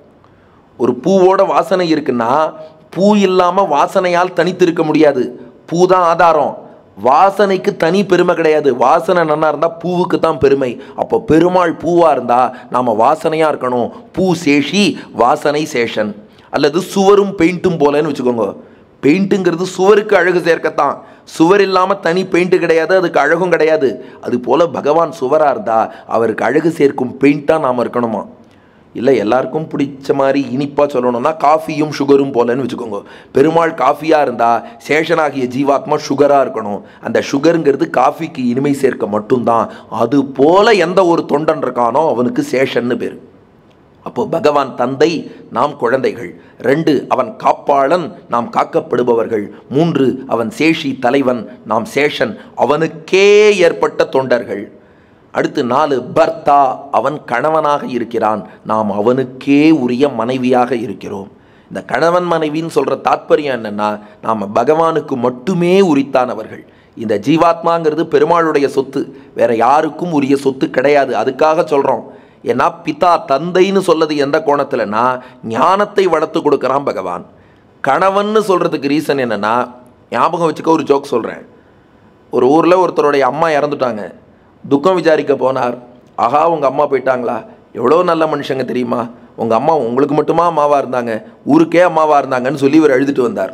ஒரு பூவோட வாசனை இருக்குன்னா பூ இல்லாமல் வாசனையால் தனித்து இருக்க முடியாது பூ தான் ஆதாரம் வாசனைக்கு தனி பெருமை கிடையாது வாசனை நன்னா இருந்தால் பூவுக்கு தான் பெருமை அப்போ பெருமாள் பூவாக இருந்தால் நாம் வாசனையாக இருக்கணும் பூ சேஷி வாசனை சேஷன் அல்லது சுவரும் பெயிண்ட்டும் போலன்னு வச்சுக்கோங்க பெயிண்ட்டுங்கிறது சுவருக்கு அழகு சேர்க்கத்தான் சுவர் இல்லாமல் தனி பெயிண்ட் கிடையாது அதுக்கு அழகும் கிடையாது அது போல பகவான் சுவராக இருந்தா அவருக்கு அழகு சேர்க்கும் பெயிண்ட்டாக நாம் இருக்கணுமா இல்லை எல்லாருக்கும் பிடிச்ச மாதிரி இனிப்பாக சொல்லணும்னா காஃபியும் சுகரும் போலன்னு வச்சுக்கோங்க பெருமாள் காஃபியாக இருந்தால் சேஷனாகிய ஜீவாத்மா சுகராக இருக்கணும் அந்த சுகருங்கிறது காஃபிக்கு இனிமை சேர்க்க மட்டும்தான் அது போல எந்த ஒரு தொண்டன் இருக்கானோ அவனுக்கு சேஷன்னு பேர் அப்போ பகவான் தந்தை நாம் குழந்தைகள் ரெண்டு அவன் காப்பாளன் நாம் காக்கப்படுபவர்கள் மூன்று அவன் சேஷி தலைவன் நாம் சேஷன் அவனுக்கே ஏற்பட்ட தொண்டர்கள் அடுத்து நாலு பர்த்தா அவன் கணவனாக இருக்கிறான் நாம் அவனுக்கே உரிய மனைவியாக இருக்கிறோம் இந்த கணவன் மனைவின்னு சொல்கிற தாத்பரியம் என்னென்னா நாம் பகவானுக்கு மட்டுமே உரித்தானவர்கள் இந்த ஜீவாத்மாங்கிறது பெருமாளுடைய சொத்து வேற யாருக்கும் உரிய சொத்து கிடையாது அதுக்காக சொல்கிறோம் ஏன்னா பிதா தந்தைன்னு சொல்லது எந்த கோணத்தில்னா ஞானத்தை வளர்த்து கொடுக்குறான் பகவான் கணவன்னு சொல்கிறதுக்கு ரீசன் என்னென்னா ஞாபகம் வச்சுக்க ஒரு ஜோக் சொல்கிறேன் ஒரு ஊரில் ஒருத்தருடைய அம்மா இறந்துட்டாங்க துக்கம் விசாரிக்க போனார் ஆஹா உங்கள் அம்மா போயிட்டாங்களா எவ்வளோ நல்ல மனுஷங்க தெரியுமா உங்கள் அம்மா உங்களுக்கு மட்டுமா அம்மாவாக இருந்தாங்க ஊருக்கே அம்மாவாக இருந்தாங்கன்னு சொல்லி இவர் எழுதிட்டு வந்தார்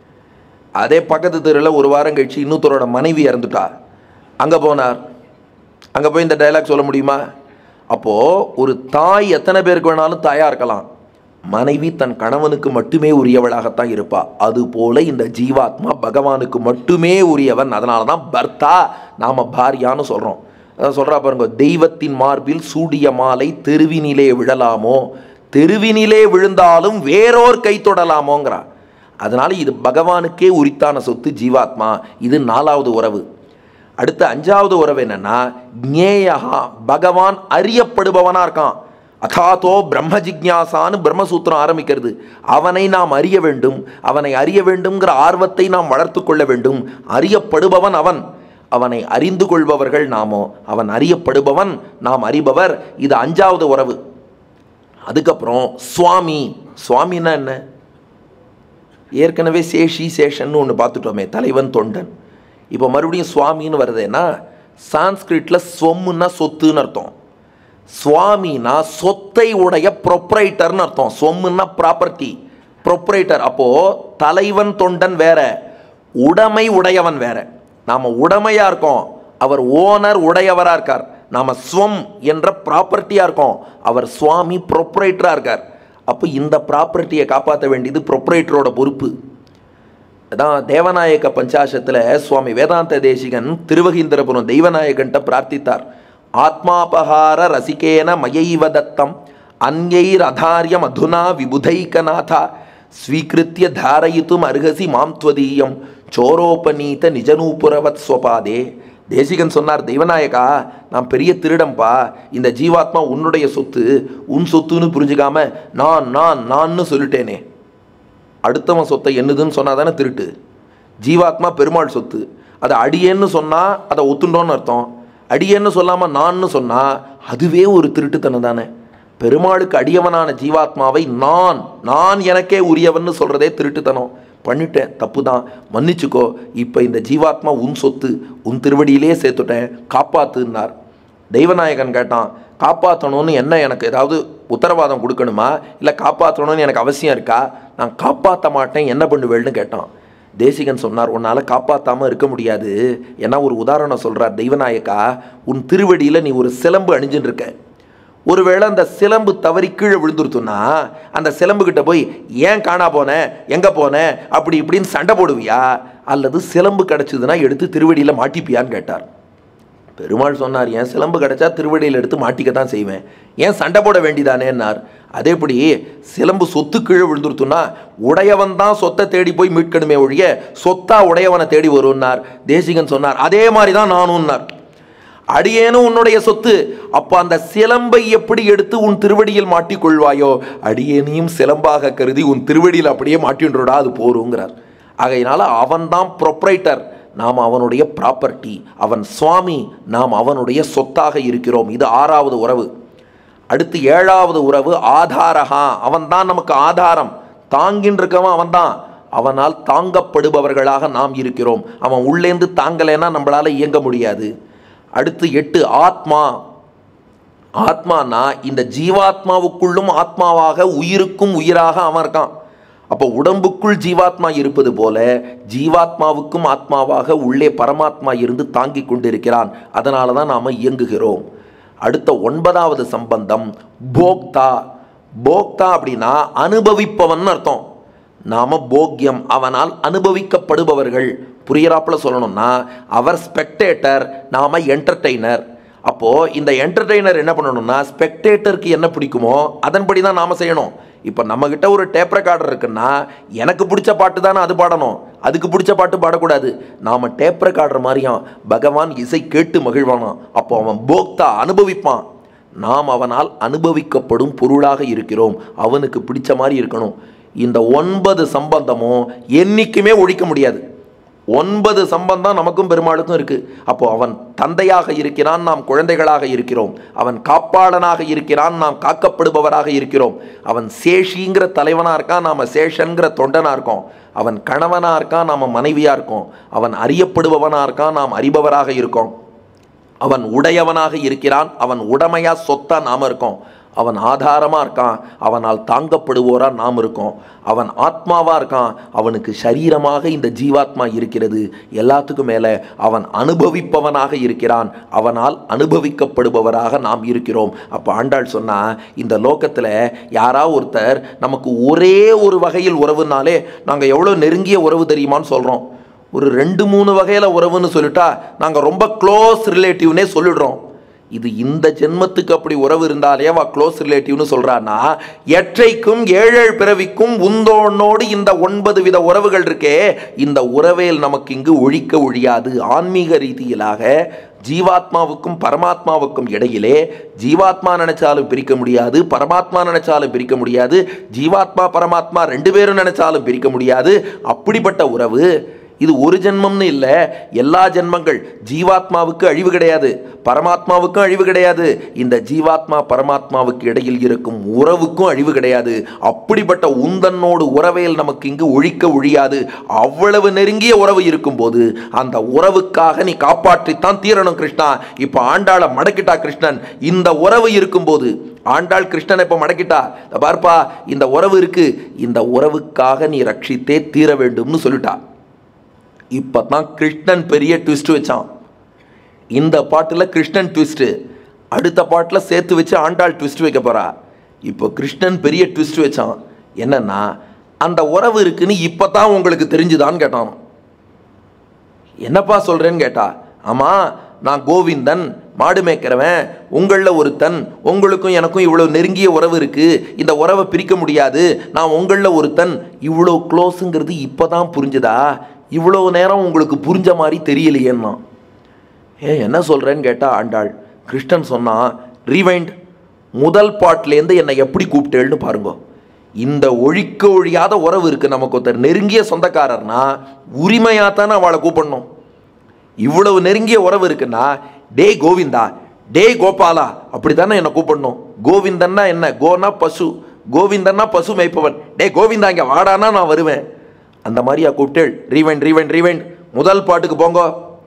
அதே பக்கத்து தெருவில் ஒரு வாரம் கழிச்சு இன்னொருத்தரோட மனைவி இறந்துட்டா அங்கே போனார் அங்கே போய் இந்த டைலாக் சொல்ல முடியுமா அப்போது ஒரு தாய் எத்தனை பேருக்கு வேணாலும் தாயாக இருக்கலாம் மனைவி தன் கணவனுக்கு மட்டுமே உரியவளாகத்தான் இருப்பா அதுபோல இந்த ஜீவாத்மா பகவானுக்கு மட்டுமே உரியவன் அதனால தான் பர்த்தா நாம் பாரியான்னு சொல்கிறோம் அதான் சொல்கிறா பாருங்க தெய்வத்தின் மார்பில் சூடிய மாலை தெருவினிலே விழலாமோ தெருவினிலே விழுந்தாலும் வேறோர் கை தொடலாமோங்கிறா அதனால இது பகவானுக்கே உரித்தான சொத்து ஜீவாத்மா இது நாலாவது உறவு அடுத்த அஞ்சாவது உறவு என்னன்னா ஞேயஹா பகவான் அறியப்படுபவனா இருக்கான் அதாதோ பிரம்ம ஜிக்ஞாசான்னு பிரம்மசூத்திரம் ஆரம்பிக்கிறது அவனை நாம் அறிய வேண்டும் அவனை அறிய வேண்டும்ங்கிற ஆர்வத்தை நாம் வளர்த்து கொள்ள வேண்டும் அறியப்படுபவன் அவன் அவனை அறிந்து கொள்பவர்கள் நாமோ அவன் அறியப்படுபவன் நாம் அறிபவர் இது அஞ்சாவது உறவு அதுக்கப்புறம் சுவாமி சுவாமின்னா என்ன ஏற்கனவே சேஷி சேஷன்னு ஒன்று பார்த்துட்டோமே தலைவன் தொண்டன் இப்போ மறுபடியும் சுவாமின்னு வருதுன்னா சான்ஸ்கிரிட்டில் சொம்முன்னா சொத்துன்னு அர்த்தம் சுவாமினா சொத்தை உடைய ப்ரொப்ரைட்டர்னு அர்த்தம் சொம்முன்னா ப்ராப்பர்ட்டி ப்ரொப்ரைட்டர் அப்போது தலைவன் தொண்டன் வேற உடைமை உடையவன் வேற நாம் உடைமையாக இருக்கோம் அவர் ஓனர் உடையவராக இருக்கார் நாம் ஸ்வம் என்ற ப்ராப்பர்ட்டியாக இருக்கோம் அவர் சுவாமி ப்ரொப்ரைட்டராக இருக்கார் அப்போ இந்த ப்ராப்பர்ட்டியை காப்பாற்ற வேண்டியது ப்ரொப்ரைட்டரோட பொறுப்பு அதான் தேவநாயக பஞ்சாசத்தில் சுவாமி வேதாந்த தேசிகன் திருவகீந்திரபுரம் தெய்வநாயகன்ட்ட பிரார்த்தித்தார் ஆத்மாபகார ரசிகேன மயைவ தத்தம் அந்யைர் அதாரியம் அதுனா விபுதைகநாதா ஸ்வீகிருத்திய தாரயித்தும் அருகசி மாம் துவதீயம் சோரோபநீத நிஜநூபுரவத் ஸ்வபாதே தேசிகன் சொன்னார் தெய்வநாயகா நான் பெரிய திருடம்பா இந்த ஜீவாத்மா உன்னுடைய சொத்து உன் சொத்துன்னு புரிஞ்சுக்காம நான் நான் நான்னு சொல்லிட்டேனே அடுத்தவன் சொத்தை என்னதுன்னு சொன்னா தானே திருட்டு ஜீவாத்மா பெருமாள் சொத்து அதை அடியேன்னு சொன்னால் அதை ஒத்துண்டோன்னு அர்த்தம் அடியேன்னு சொல்லாமல் நான்னு சொன்னால் அதுவே ஒரு திருட்டுத்தனம் தானே பெருமாளுக்கு அடியவனான ஜீவாத்மாவை நான் நான் எனக்கே உரியவன்னு சொல்கிறதே திருட்டுத்தனம் பண்ணிட்டேன் தப்பு தான் மன்னிச்சுக்கோ இப்போ இந்த ஜீவாத்மா உன் சொத்து உன் திருவடியிலே சேர்த்துட்டேன் காப்பாத்துன்னார் தெய்வநாயகன் கேட்டான் காப்பாற்றணும்னு என்ன எனக்கு ஏதாவது உத்தரவாதம் கொடுக்கணுமா இல்லை காப்பாற்றணும்னு எனக்கு அவசியம் இருக்கா நான் காப்பாற்ற மாட்டேன் என்ன பண்ணுவேன்னு கேட்டான் தேசிகன் சொன்னார் உன்னால் காப்பாற்றாமல் இருக்க முடியாது ஏன்னா ஒரு உதாரணம் சொல்கிறார் தெய்வநாயக்கா உன் திருவடியில் நீ ஒரு சிலம்பு அணிஞ்சுன்னு இருக்க ஒருவேளை அந்த சிலம்பு தவறி கீழே விழுந்துருத்துன்னா அந்த சிலம்புக்கிட்ட போய் ஏன் காணா போனேன் எங்கே போனேன் அப்படி இப்படின்னு சண்டை போடுவியா அல்லது சிலம்பு கிடச்சிதுன்னா எடுத்து திருவடியில் மாட்டிப்பியான்னு கேட்டார் பெருமாள் சொன்னார் ஏன் சிலம்பு கிடச்சா திருவடியில் எடுத்து மாட்டிக்க தான் செய்வேன் ஏன் சண்டை போட வேண்டிதானேன்னார் அதேபடி சிலம்பு சொத்து கீழே விழுந்துருத்துன்னா உடையவன் தான் சொத்தை தேடி போய் மீட்கணுமே ஒழிய சொத்தா உடையவனை தேடி வரும்னார் தேசிகன் சொன்னார் அதே மாதிரி தான் நானும்னார் அடியேனும் உன்னுடைய சொத்து அப்போ அந்த சிலம்பை எப்படி எடுத்து உன் திருவடியில் மாட்டிக்கொள்வாயோ அடியேனையும் சிலம்பாக கருதி உன் திருவடியில் அப்படியே மாட்டின்றோடா அது போருங்கிறார் ஆகையினால அவன்தான் ப்ரொப்ரைட்டர் நாம் அவனுடைய ப்ராப்பர்ட்டி அவன் சுவாமி நாம் அவனுடைய சொத்தாக இருக்கிறோம் இது ஆறாவது உறவு அடுத்து ஏழாவது உறவு ஆதாரகா அவன்தான் நமக்கு ஆதாரம் தாங்கின்றிருக்கவன் அவன்தான் அவனால் தாங்கப்படுபவர்களாக நாம் இருக்கிறோம் அவன் உள்ளேந்து தாங்கலைன்னா நம்மளால இயங்க முடியாது அடுத்து எட்டு ஆத்மா ஆத்மானா இந்த ஜீவாத்மாவுக்குள்ளும் ஆத்மாவாக உயிருக்கும் உயிராக அவன் இருக்கான் அப்போ உடம்புக்குள் ஜீவாத்மா இருப்பது போல ஜீவாத்மாவுக்கும் ஆத்மாவாக உள்ளே பரமாத்மா இருந்து தாங்கிக் கொண்டிருக்கிறான் அதனால தான் நாம் இயங்குகிறோம் அடுத்த ஒன்பதாவது சம்பந்தம் போக்தா போக்தா அப்படின்னா அனுபவிப்பவன் அர்த்தம் நாம போக்கியம் அவனால் அனுபவிக்கப்படுபவர்கள் புரியறாப்புல சொல்லணும்னா அவர் ஸ்பெக்டேட்டர் நாம என்டர்டெய்னர் அப்போ இந்த என்டர்டெய்னர் என்ன பண்ணணும்னா ஸ்பெக்டேட்டருக்கு என்ன பிடிக்குமோ அதன்படி தான் நாம செய்யணும் இப்போ நம்மக்கிட்ட ஒரு டேப் ரெக்கார்டர் இருக்குன்னா எனக்கு பிடிச்ச பாட்டு தானே அது பாடணும் அதுக்கு பிடிச்ச பாட்டு பாடக்கூடாது நாம் டேப் ரெக்கார்டர் மாதிரியாம் பகவான் இசை கேட்டு மகிழ்வானாம் அப்போ அவன் போக்தா அனுபவிப்பான் நாம் அவனால் அனுபவிக்கப்படும் பொருளாக இருக்கிறோம் அவனுக்கு பிடிச்ச மாதிரி இருக்கணும் இந்த ஒன்பது சம்பந்தமும் என்னைக்குமே ஒழிக்க முடியாது ஒன்பது சம்பந்தம் நமக்கும் பெருமாளுக்கும் இருக்கு அப்போ அவன் தந்தையாக இருக்கிறான் நாம் குழந்தைகளாக இருக்கிறோம் அவன் காப்பாளனாக இருக்கிறான் நாம் காக்கப்படுபவராக இருக்கிறோம் அவன் சேஷிங்கிற தலைவனா இருக்கான் நாம சேஷன்கிற தொண்டனா இருக்கோம் அவன் கணவனா இருக்கான் நாம மனைவியா இருக்கோம் அவன் அறியப்படுபவனா இருக்கான் நாம் அறிபவராக இருக்கோம் அவன் உடையவனாக இருக்கிறான் அவன் உடமையா சொத்தா நாம இருக்கோம் அவன் ஆதாரமா இருக்கான் அவனால் தாங்கப்படுவோரா நாம் இருக்கோம் அவன் ஆத்மாவா இருக்கான் அவனுக்கு சரீரமாக இந்த ஜீவாத்மா இருக்கிறது எல்லாத்துக்கும் மேல அவன் அனுபவிப்பவனாக இருக்கிறான் அவனால் அனுபவிக்கப்படுபவராக நாம் இருக்கிறோம் அப்ப ஆண்டாள் சொன்னா இந்த லோகத்துல யாரா ஒருத்தர் நமக்கு ஒரே ஒரு வகையில் உறவுனாலே நாங்க எவ்வளவு நெருங்கிய உறவு தெரியுமான்னு சொல்றோம் ஒரு ரெண்டு மூணு வகையில் உறவுன்னு சொல்லிட்டா நாங்கள் ரொம்ப க்ளோஸ் ரிலேட்டிவ்னே சொல்லிடுறோம் இது இந்த ஜென்மத்துக்கு அப்படி உறவு இருந்தாலே அவ க்ளோஸ் ரிலேட்டிவ்னு சொல்றான்னா எற்றைக்கும் ஏழேழ் பிறவிக்கும் உந்தோனோடு இந்த ஒன்பது வித உறவுகள் இருக்கே இந்த உறவேல் நமக்கு இங்கு ஒழிக்க ஒழியாது ஆன்மீக ரீதியிலாக ஜீவாத்மாவுக்கும் பரமாத்மாவுக்கும் இடையிலே ஜீவாத்மா நினைச்சாலும் பிரிக்க முடியாது பரமாத்மா நினைச்சாலும் பிரிக்க முடியாது ஜீவாத்மா பரமாத்மா ரெண்டு பேரும் நினைச்சாலும் பிரிக்க முடியாது அப்படிப்பட்ட உறவு இது ஒரு ஜென்மம்னு இல்லை எல்லா ஜென்மங்கள் ஜீவாத்மாவுக்கு அழிவு கிடையாது பரமாத்மாவுக்கும் அழிவு கிடையாது இந்த ஜீவாத்மா பரமாத்மாவுக்கு இடையில் இருக்கும் உறவுக்கும் அழிவு கிடையாது அப்படிப்பட்ட உந்தன்னோடு உறவையில் நமக்கு இங்கு ஒழிக்க ஒழியாது அவ்வளவு நெருங்கிய உறவு இருக்கும்போது அந்த உறவுக்காக நீ காப்பாற்றித்தான் தீரணும் கிருஷ்ணா இப்போ ஆண்டாளை மடக்கிட்டா கிருஷ்ணன் இந்த உறவு இருக்கும்போது ஆண்டாள் கிருஷ்ணனை இப்போ மடக்கிட்டா "இதோ பார்ப்பா இந்த உறவு இருக்கு இந்த உறவுக்காக நீ ரட்சித்தே தீர வேண்டும்னு சொல்லிட்டா இப்போ தான் கிருஷ்ணன் பெரிய ட்விஸ்ட் வச்சான் இந்த பாட்டில் கிருஷ்ணன் ட்விஸ்ட்டு அடுத்த பாட்டில் சேர்த்து வச்சு ஆண்டாள் ட்விஸ்ட் வைக்க போறா இப்போ கிருஷ்ணன் பெரிய ட்விஸ்ட் வச்சான் என்னன்னா அந்த உறவு இருக்குன்னு இப்போ தான் உங்களுக்கு தெரிஞ்சுதான்னு கேட்டான் என்னப்பா சொல்கிறேன்னு கேட்டா ஆமாம் நான் கோவிந்தன் மாடு மேய்க்கிறவன் உங்களில் ஒருத்தன் உங்களுக்கும் எனக்கும் இவ்வளோ நெருங்கிய உறவு இருக்குது இந்த உறவை பிரிக்க முடியாது நான் உங்களில் ஒருத்தன் இவ்வளோ க்ளோஸுங்கிறது இப்போ தான் புரிஞ்சுதா இவ்வளோ நேரம் உங்களுக்கு புரிஞ்ச மாதிரி தெரியலையேன்னா ஏ என்ன சொல்கிறேன்னு கேட்டா ஆண்டாள் கிருஷ்ணன் சொன்னான் ரீவைண்ட் முதல் பாட்டிலேருந்து என்னை எப்படி கூப்பிட்டேன்னு பாருங்க இந்த ஒழிக்க ஒழியாத உறவு இருக்குது நமக்கு ஒருத்தர் நெருங்கிய சொந்தக்காரர்னா உரிமையாக தானே அவளை கூப்பிடணும் இவ்வளவு நெருங்கிய உறவு இருக்குன்னா டேய் கோவிந்தா டேய் கோபாலா அப்படி தானே என்னை கூப்பிடணும் கோவிந்தன்னா என்ன கோனா பசு கோவிந்தன்னா பசு மேய்ப்பவன் டேய் கோவிந்தா இங்கே வாடானா நான் வருவேன் அந்த மாதிரியா கூப்பிட்டேள் ரீவைண்ட் ரீவைண்ட் ரீவைண்ட் முதல் பாட்டுக்கு போங்க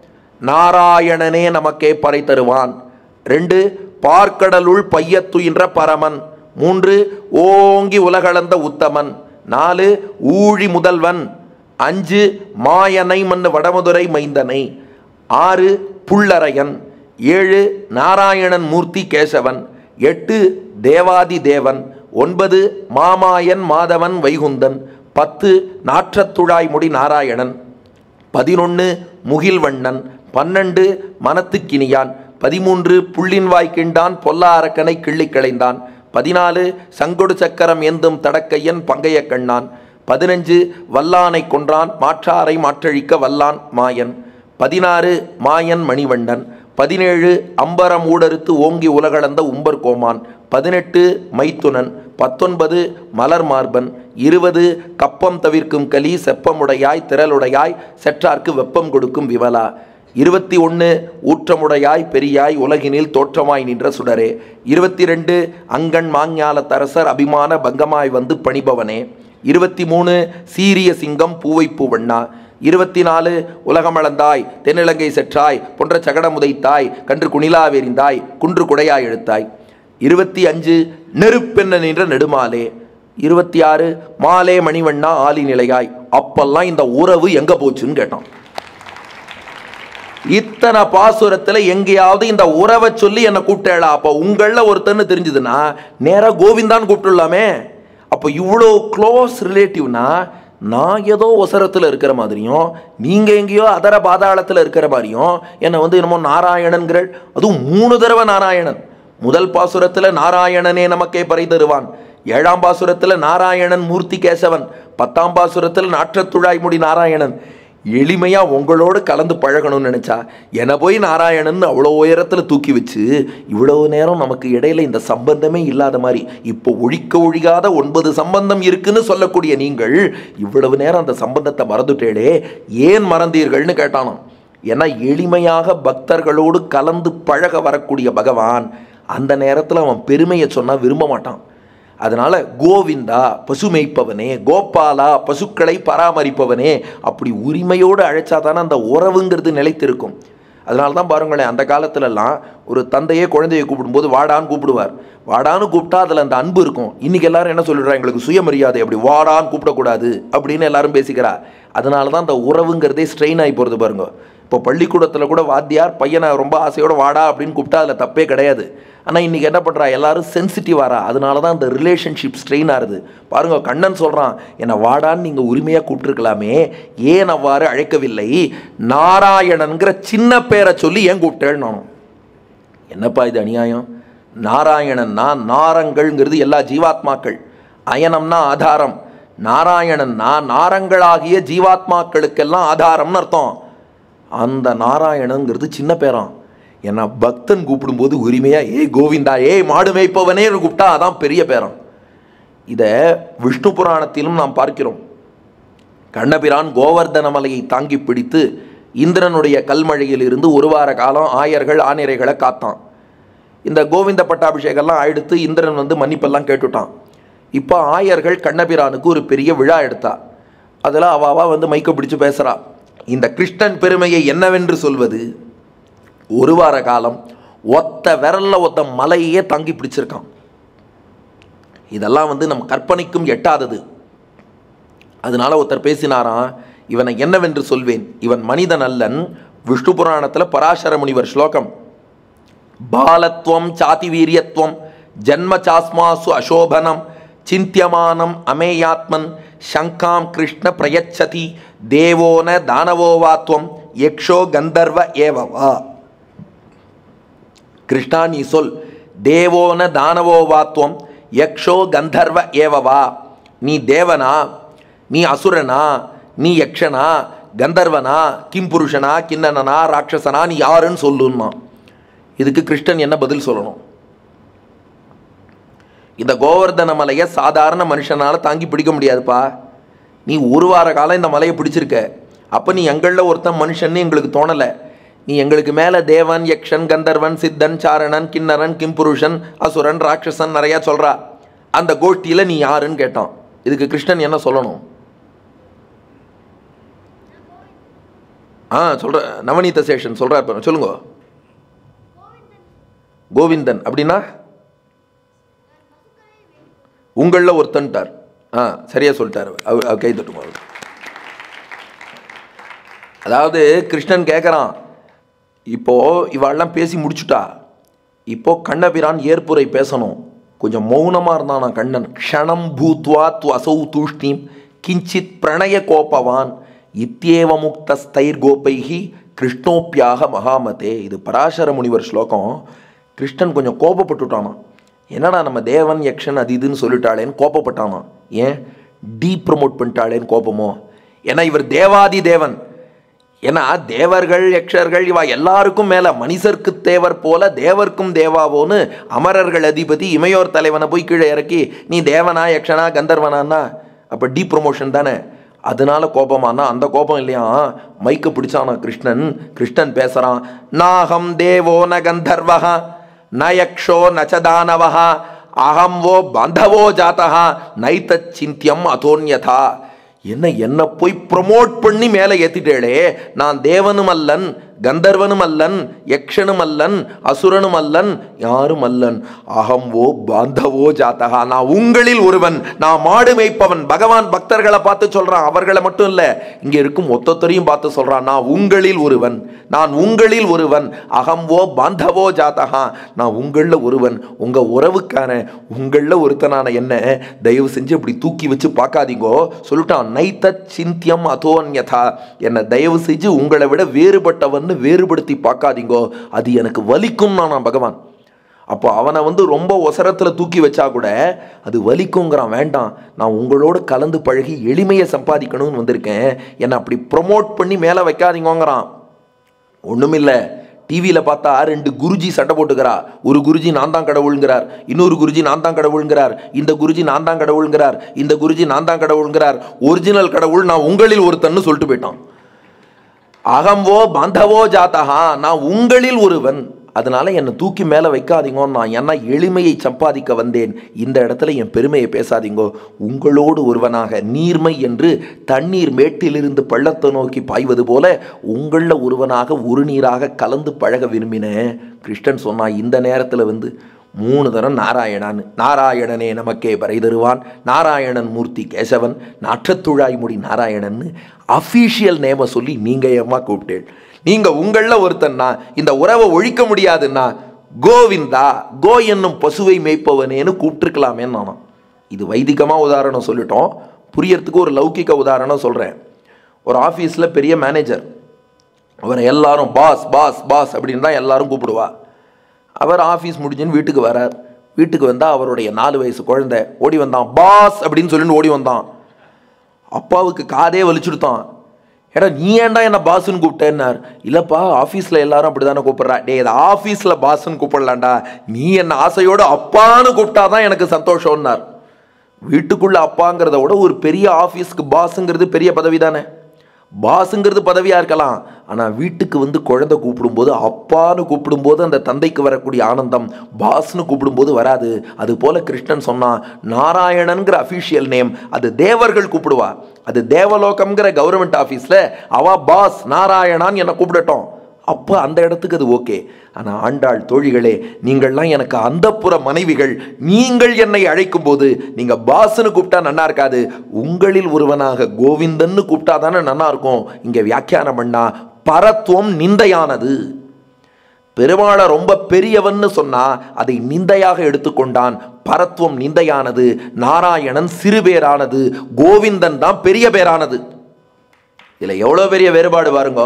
நாராயணனே நமக்கே பறை தருவான் ரெண்டு பார்க்கடலுள் பையத்துயின்ற பரமன் மூன்று ஓங்கி உலகளந்த உத்தமன் நாலு ஊழி முதல்வன் அஞ்சு மாயனை மன்னு வடமதுரை மைந்தனை ஆறு புள்ளரையன் ஏழு நாராயணன் மூர்த்தி கேசவன் எட்டு தேவாதி தேவன் ஒன்பது மாமாயன் மாதவன் வைகுந்தன் பத்து நாற்றத்துழாய் முடி நாராயணன் பதினொன்று முகில்வண்ணன் பன்னெண்டு மனத்துக்கினியான் பதிமூன்று புள்ளின் வாய்க்கிண்டான் பொல்லா அரக்கனை கிள்ளி களைந்தான் பதினாலு சங்கொடு சக்கரம் ஏந்தும் தடக்கையன் பங்கைய கண்ணான் பதினஞ்சு வல்லானை கொன்றான் மாற்றாரை மாற்றழிக்க வல்லான் மாயன் பதினாறு மாயன் மணிவண்ணன் பதினேழு அம்பரம் ஊடறுத்து ஓங்கி உலகளந்த உம்பர் கோமான் பதினெட்டு மைத்துனன் பத்தொன்பது மலர் மார்பன் இருபது கப்பம் தவிர்க்கும் கலி செப்பமுடையாய் திரளுடையாய் செற்றார்க்கு வெப்பம் கொடுக்கும் விமலா இருபத்தி ஒன்று ஊற்றமுடையாய் பெரியாய் உலகினில் தோற்றமாய் நின்ற சுடரே இருபத்தி ரெண்டு அங்கண் மாஞ்ஞாலத்தரசர் அபிமான பங்கமாய் வந்து பணிபவனே இருபத்தி மூணு சீரிய சிங்கம் பூவைப்பூ வண்ணா இருபத்தி நாலு உலகமளந்தாய் தென்னிலங்கை செற்றாய் பொன்ற சகடமுதைத்தாய் கன்று குணிலாவெறிந்தாய் குன்று குடையாய் எழுத்தாய் இருபத்தி அஞ்சு நெருப்பென்ன நின்ற நெடுமாலே இருபத்தி ஆறு மாலே மணிவண்ணா ஆலி நிலையாய் அப்பெல்லாம் இந்த உறவு எங்க போச்சுன்னு கேட்டான் இத்தனை பாசுரத்துல எங்கேயாவது இந்த உறவை சொல்லி என்னை கூப்பிட்டேளா அப்போ உங்கள ஒருத்தன்னு தெரிஞ்சதுன்னா நேரா கோவிந்தான்னு கூப்பிட்டுலாமே அப்போ இவ்வளோ க்ளோஸ் ரிலேட்டிவ்னா நான் ஏதோ ஒசரத்தில் இருக்கிற மாதிரியும் நீங்கள் எங்கேயோ அதர பாதாளத்தில் இருக்கிற மாதிரியும் என்னை வந்து என்னமோ நாராயணன்கிற அதுவும் மூணு தடவை நாராயணன் முதல் பாசுரத்தில் நாராயணனே நமக்கே பறை தருவான் ஏழாம் பாசுரத்தில் நாராயணன் மூர்த்தி கேசவன் பத்தாம் பாசுரத்தில் நாற்றத்துழாய் முடி நாராயணன் எளிமையாக உங்களோடு கலந்து பழகணும்னு நினச்சா என்னை போய் நாராயணன் அவ்வளோ உயரத்தில் தூக்கி வச்சு இவ்வளோ நேரம் நமக்கு இடையில இந்த சம்பந்தமே இல்லாத மாதிரி இப்போ ஒழிக்க ஒழியாத ஒன்பது சம்பந்தம் இருக்குன்னு சொல்லக்கூடிய நீங்கள் இவ்வளவு நேரம் அந்த சம்பந்தத்தை மறந்துட்டேளே ஏன் மறந்தீர்கள்னு கேட்டானாம் ஏன்னா எளிமையாக பக்தர்களோடு கலந்து பழக வரக்கூடிய பகவான் அந்த நேரத்தில் அவன் பெருமையை சொன்னால் விரும்ப மாட்டான் அதனால கோவிந்தா பசு மேய்ப்பவனே கோபாலா பசுக்களை பராமரிப்பவனே அப்படி உரிமையோடு அழைச்சா தானே அந்த உறவுங்கிறது நிலைத்திருக்கும் அதனால தான் பாருங்களேன் அந்த காலத்துலலாம் ஒரு தந்தையே குழந்தையை கூப்பிடும்போது வாடான்னு கூப்பிடுவார் வாடான்னு கூப்பிட்டா அதில் அந்த அன்பு இருக்கும் இன்னைக்கு எல்லாரும் என்ன சொல்லிடுறா எங்களுக்கு சுயமரியாதை அப்படி வாடான்னு கூப்பிடக்கூடாது அப்படின்னு எல்லாரும் பேசிக்கிறா அதனால தான் அந்த உறவுங்கிறதே ஸ்ட்ரெயின் ஆகி போகிறது பாருங்க இப்போ பள்ளிக்கூடத்தில் கூட வாத்தியார் பையனை ரொம்ப ஆசையோட வாடா அப்படின்னு கூப்பிட்டா அதில் தப்பே கிடையாது ஆனால் இன்றைக்கி என்ன பண்ணுறா எல்லாரும் சென்சிட்டிவாரா அதனால தான் அந்த ரிலேஷன்ஷிப் ஸ்ட்ரெயின் ஆகுது பாருங்க கண்ணன் சொல்கிறான் என்னை வாடான்னு நீங்கள் உரிமையாக கூப்பிட்டுருக்கலாமே ஏன் அவ்வாறு அழைக்கவில்லை நாராயணன்கிற சின்ன பேரை சொல்லி ஏன் கூப்பிட்டேன்னு நானும் என்னப்பா இது அநியாயம் நாராயணன்னா நாரங்கள்ங்கிறது எல்லா ஜீவாத்மாக்கள் அயனம்னா ஆதாரம் நாராயணன்னா நாரங்களாகிய ஜீவாத்மாக்களுக்கெல்லாம் ஆதாரம்னு அர்த்தம் அந்த நாராயணங்கிறது சின்ன பேரான் ஏன்னா பக்தன் கூப்பிடும்போது உரிமையாக ஏய் கோவிந்தா ஏய் மாடு மேய்ப்பவனே கூப்பிட்டா அதான் பெரிய பேரம் இதை விஷ்ணு புராணத்திலும் நாம் பார்க்கிறோம் கண்ணபிரான் கோவர்தன மலையை தாங்கி பிடித்து இந்திரனுடைய கல்மழையில் இருந்து ஒரு வார காலம் ஆயர்கள் ஆனிரைகளை காத்தான் இந்த கோவிந்த பட்டாபிஷேகம்லாம் ஆயிடுத்து இந்திரன் வந்து மன்னிப்பெல்லாம் கேட்டுட்டான் இப்போ ஆயர்கள் கண்ணபிரானுக்கு ஒரு பெரிய விழா எடுத்தா அதில் அவாவா வந்து மைக்க பிடிச்சு பேசுகிறா இந்த கிருஷ்ணன் பெருமையை என்னவென்று சொல்வது ஒரு வார காலம் ஒத்த விரல்ல ஒத்த மலையே தாங்கி பிடிச்சிருக்கான் இதெல்லாம் வந்து நம் கற்பனைக்கும் எட்டாதது அதனால ஒருத்தர் பேசினாராம் இவனை என்னவென்று சொல்வேன் இவன் மனிதன் அல்லன் விஷ்ணு புராணத்தில் பராசர முனிவர் ஸ்லோகம் பாலத்வம் சாதி வீரியத்வம் ஜன்ம சாஸ்மாசு அசோபனம் சிந்தியமானம் அமேயாத்மன் சங்காம் கிருஷ்ண பிரயச்சதி தேவோன தானவோவாத்வம் யக்ஷோ கந்தர்வ ஏவவா கிருஷ்ணா நீ சொல் தேவோன தானவோவாத்வம் யக்ஷோ கந்தர்வ ஏவவா நீ தேவனா நீ அசுரனா நீ யக்ஷனா கந்தர்வனா கிம்புருஷனா கிண்ணனனா ராட்சசனா நீ யாருன்னு சொல்லுன்னா இதுக்கு கிருஷ்ணன் என்ன பதில் சொல்லணும் இந்த கோவர்தன மலையை சாதாரண மனுஷனால தாங்கி பிடிக்க முடியாதுப்பா நீ ஒரு வார காலம் இந்த மலையை பிடிச்சிருக்க அப்போ நீ எங்களில் ஒருத்தன் மனுஷன்னு எங்களுக்கு தோணலை நீ எங்களுக்கு மேலே தேவன் யக்ஷன் கந்தர்வன் சித்தன் சாரணன் கிண்ணரன் கிம்புருஷன் அசுரன் ராட்சசன் நிறையா சொல்கிறா அந்த கோஷ்டியில் நீ யாருன்னு கேட்டான் இதுக்கு கிருஷ்ணன் என்ன சொல்லணும் ஆ சொல்கிற நவநீத சேஷன் சொல்கிறார் பாருங்க சொல்லுங்க கோவிந்தன் அப்படின்னா உங்களில் ஒருத்தன்ட்டார் ஆ சரியாக சொல்லிட்டார் அவர் அவர் கை தட்டுமா அவர் அதாவது கிருஷ்ணன் கேட்குறான் இப்போ இவாள்லாம் பேசி முடிச்சுட்டா இப்போ கண்ணபிரான் ஏற்புரை பேசணும் கொஞ்சம் மௌனமாக இருந்தானா கண்ணன் க்ஷணம் பூத்வா து அசௌ தூஷ்ணீம் கிஞ்சித் பிரணய கோபவான் இத்தியேவ முக்த ஸ்தைர் கோபைகி கிருஷ்ணோப்பியாக மகாமதே இது பராசர முனிவர் ஸ்லோகம் கிருஷ்ணன் கொஞ்சம் கோபப்பட்டுட்டானா என்னடா நம்ம தேவன் யக்ஷன் அது இதுன்னு சொல்லிட்டாளேன்னு கோபப்பட்டானா ஏன் டீ ப்ரமோட் பண்ணிட்டாளேன்னு கோபமோ ஏன்னா இவர் தேவாதி தேவன் ஏன்னா தேவர்கள் யக்ஷர்கள் இவா எல்லாருக்கும் மேல மனிதர்க்கு தேவர் போல தேவர்க்கும் தேவாவோன்னு அமரர்கள் அதிபதி இமையோர் தலைவனை போய் கீழே இறக்கி நீ தேவனா யக்ஷனா கந்தர்வனான்னா அப்போ டீ ப்ரொமோஷன் தானே அதனால கோபமானா அந்த கோபம் இல்லையா மைக்க பிடிச்சானா கிருஷ்ணன் கிருஷ்ணன் பேசுறான் நாகம் தேவோ ந கந்தர்வஹா ந யக்ஷோ நச்ச தானவஹா அகம் வோ பந்தவோ ஜாத்தகா நைத்த சிந்தியம் அதோன்யதா என்ன என்னை போய் ப்ரொமோட் பண்ணி மேலே ஏற்றிட்டேளே நான் தேவனும் அல்லன் கந்தர்வனும் அல்லன் யக்ஷனும் அல்லன் அசுரனும் அல்லன் யாரும் அல்லன் அகம் ஓ பாந்தவோ ஜாத்தகா நான் உங்களில் ஒருவன் நான் மாடு மேய்ப்பவன் பகவான் பக்தர்களை பார்த்து சொல்றான் அவர்களை மட்டும் இல்ல இங்க இருக்கும் மொத்தத்தரையும் பார்த்து சொல்றான் நான் உங்களில் ஒருவன் நான் உங்களில் ஒருவன் அகம் ஓ பாந்தவோ ஜாத்தகா நான் உங்களில் ஒருவன் உங்க உறவுக்கான உங்களில் ஒருத்தனான என்ன தயவு செஞ்சு இப்படி தூக்கி வச்சு பார்க்காதீங்கோ சொல்லிட்டான் நைத்த சிந்தியம் அதோன்யதா என்னை தயவு செஞ்சு உங்களை விட வேறுபட்டவன்னு வேறுபடுத்தி பார்க்காதீங்கோ அது எனக்கு வலிக்கும் நான் பகவான் அப்போ அவனை வந்து ரொம்ப ஒசரத்தில் தூக்கி வச்சா கூட அது வலிக்குங்கிறான் வேண்டாம் நான் உங்களோட கலந்து பழகி எளிமையை சம்பாதிக்கணும்னு வந்திருக்கேன் என்னை அப்படி ப்ரொமோட் பண்ணி மேலே வைக்காதீங்கோங்கிறான் ஒண்ணுமில்ல டிவியில் பார்த்தா ரெண்டு குருஜி சண்டை போட்டுக்கிறா ஒரு குருஜி நான் தான் கடவுளுங்கிறார் இன்னொரு குருஜி நான் தான் கடவுளுங்கிறார் இந்த குருஜி நான் தான் கடவுளுங்கிறார் இந்த குருஜி நான் தான் கடவுளுங்கிறார் ஒரிஜினல் கடவுள் நான் உங்களில் ஒருத்தன்னு சொல்லிட்டு போயிட்டான் அகம்வோ பந்தவோ ஜாத்தகா நான் உங்களில் ஒருவன் அதனால என்னை தூக்கி மேலே வைக்காதீங்கோ நான் என்ன எளிமையை சம்பாதிக்க வந்தேன் இந்த இடத்துல என் பெருமையை பேசாதீங்கோ உங்களோடு ஒருவனாக நீர்மை என்று தண்ணீர் மேட்டிலிருந்து பள்ளத்தை நோக்கி பாய்வது போல உங்களில் ஒருவனாக ஒரு நீராக கலந்து பழக விரும்பினேன் கிருஷ்ணன் சொன்னா இந்த நேரத்தில் வந்து மூணு தரம் நாராயணான்னு நாராயணனே நமக்கே பறை தருவான் நாராயணன் மூர்த்தி கேசவன் நாற்றத்துழாய் முடி நாராயணன்னு அஃபீஷியல் நேமை சொல்லி நீங்கள் ஏமா கூப்பிட்டேன் நீங்கள் உங்களில் ஒருத்தன்னா இந்த உறவை ஒழிக்க முடியாதுன்னா கோவிந்தா கோ என்னும் பசுவை மேய்ப்பவனேன்னு கூப்பிட்டுருக்கலாமே நானும் இது வைதிகமாக உதாரணம் சொல்லிட்டோம் புரியறதுக்கு ஒரு லௌகிக உதாரணம் சொல்கிறேன் ஒரு ஆஃபீஸில் பெரிய மேனேஜர் அவரை எல்லாரும் பாஸ் பாஸ் பாஸ் அப்படின்னு தான் எல்லாரும் கூப்பிடுவா அவர் ஆஃபீஸ் முடிஞ்சுன்னு வீட்டுக்கு வரார் வீட்டுக்கு வந்தால் அவருடைய நாலு வயசு குழந்தை ஓடி வந்தான் பாஸ் அப்படின்னு சொல்லிட்டு ஓடி வந்தான் அப்பாவுக்கு காதே வலிச்சுடுத்தான் ஏடா நீ ஏன்டா என்ன பாஸ்ன்னு கூப்பிட்டேன்னார் இல்லைப்பா ஆஃபீஸில் எல்லாரும் அப்படி தானே கூப்பிட்றா டே இது ஆஃபீஸில் பாஸ்ன்னு கூப்பிடலாம்டா நீ என்ன ஆசையோடு அப்பான்னு கூப்பிட்டாதான் எனக்கு சந்தோஷம்னார் வீட்டுக்குள்ள அப்பாங்கிறத விட ஒரு பெரிய ஆஃபீஸ்க்கு பாஸுங்கிறது பெரிய பதவி தானே பாஸுங்கிறது பதவியாக இருக்கலாம் ஆனால் வீட்டுக்கு வந்து குழந்தை கூப்பிடும்போது அப்பான்னு கூப்பிடும்போது அந்த தந்தைக்கு வரக்கூடிய ஆனந்தம் பாஸ்னு கூப்பிடும்போது வராது அது போல கிருஷ்ணன் சொன்னான் நாராயணன்கிற அஃபீஷியல் நேம் அது தேவர்கள் கூப்பிடுவா அது தேவலோகம்ங்கிற கவர்மெண்ட் ஆஃபீஸில் அவா பாஸ் நாராயணான்னு என்னை கூப்பிடட்டும் அப்போ அந்த இடத்துக்கு அது ஓகே ஆனால் ஆண்டாள் தோழிகளே நீங்கள்லாம் எனக்கு அந்தப்புற மனைவிகள் நீங்கள் என்னை அழைக்கும் போது நீங்கள் பாஸ்ன்னு கூப்பிட்டா நன்னா இருக்காது உங்களில் ஒருவனாக கோவிந்தன்னு கூப்பிட்டா தானே நன்னா இருக்கும் இங்கே வியாக்கியானம் பண்ணா பரத்துவம் நிந்தையானது பெருமாளை ரொம்ப பெரியவன்னு சொன்னா அதை நிந்தையாக எடுத்துக்கொண்டான் பரத்துவம் நிந்தையானது நாராயணன் சிறுபேரானது கோவிந்தன் தான் பெரிய பேரானது இதில் எவ்வளோ பெரிய வேறுபாடு பாருங்க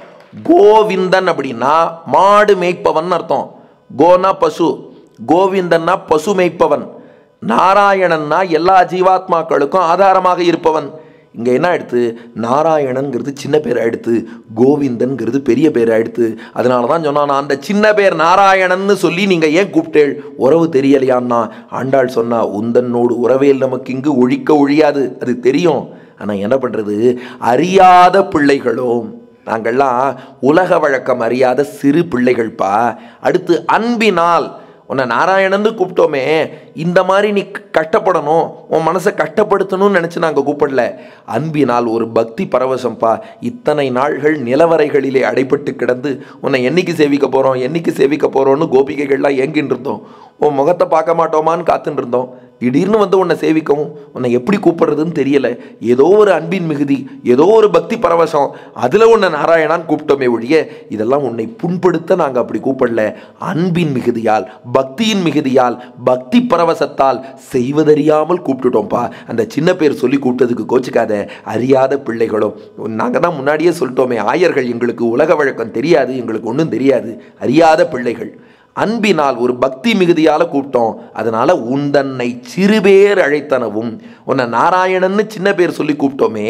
கோவிந்தன் அப்படின்னா மாடு மேய்ப்பவன் அர்த்தம் கோனா பசு கோவிந்தன்னா பசு மேய்ப்பவன் நாராயணன்னா எல்லா ஜீவாத்மாக்களுக்கும் ஆதாரமாக இருப்பவன் இங்கே என்ன ஆயிடுத்து நாராயணன்கிறது சின்ன பேர் ஆயிடுத்து கோவிந்தன்கிறது பெரிய பேர் ஆயிடுத்து அதனால தான் சொன்னான் நான் அந்த சின்ன பேர் நாராயணன்னு சொல்லி நீங்கள் ஏன் கூப்பிட்டேள் உறவு தெரியலையான்னா ஆண்டாள் சொன்னா உந்தன்னோடு உறவேல் நமக்கு இங்கு ஒழிக்க ஒழியாது அது தெரியும் ஆனால் என்ன பண்ணுறது அறியாத பிள்ளைகளும் நாங்கள்லாம் உலக வழக்கம் அறியாத சிறு பிள்ளைகள்ப்பா அடுத்து அன்பினால் உன்னை நாராயணன்னு கூப்பிட்டோமே இந்த மாதிரி நீ கஷ்டப்படணும் உன் மனசை கஷ்டப்படுத்தணும்னு நினச்சி நாங்கள் கூப்பிடல அன்பினால் ஒரு பக்தி பரவசம்ப்பா இத்தனை நாள்கள் நிலவரைகளிலே அடைப்பட்டு கிடந்து உன்னை என்னைக்கு சேவிக்க போகிறோம் என்னைக்கு சேவிக்க போகிறோன்னு கோபிகைகள்லாம் ஏங்கின்னு இருந்தோம் உன் முகத்தை பார்க்க மாட்டோமான்னு காத்துன்னு இருந்தோம் திடீர்னு வந்து உன்னை சேவிக்கவும் உன்னை எப்படி கூப்பிடுறதுன்னு தெரியல ஏதோ ஒரு அன்பின் மிகுதி ஏதோ ஒரு பக்தி பரவசம் அதில் உன்னை நாராயணான்னு கூப்பிட்டோமே ஒழிய இதெல்லாம் உன்னை புண்படுத்த நாங்கள் அப்படி கூப்பிடல அன்பின் மிகுதியால் பக்தியின் மிகுதியால் பக்தி பரவசத்தால் செய்வதறியாமல் கூப்பிட்டுட்டோம்ப்பா அந்த சின்ன பேர் சொல்லி கூப்பிட்டதுக்கு கோச்சிக்காத அறியாத பிள்ளைகளும் நாங்கள் தான் முன்னாடியே சொல்லிட்டோமே ஆயர்கள் எங்களுக்கு உலக வழக்கம் தெரியாது எங்களுக்கு ஒன்றும் தெரியாது அறியாத பிள்ளைகள் அன்பினால் ஒரு பக்தி மிகுதியால் கூப்பிட்டோம் அதனால உந்தன்னை சிறுபேர் அழைத்தனவும் உன்னை நாராயணன்னு சின்ன பேர் சொல்லி கூப்பிட்டோமே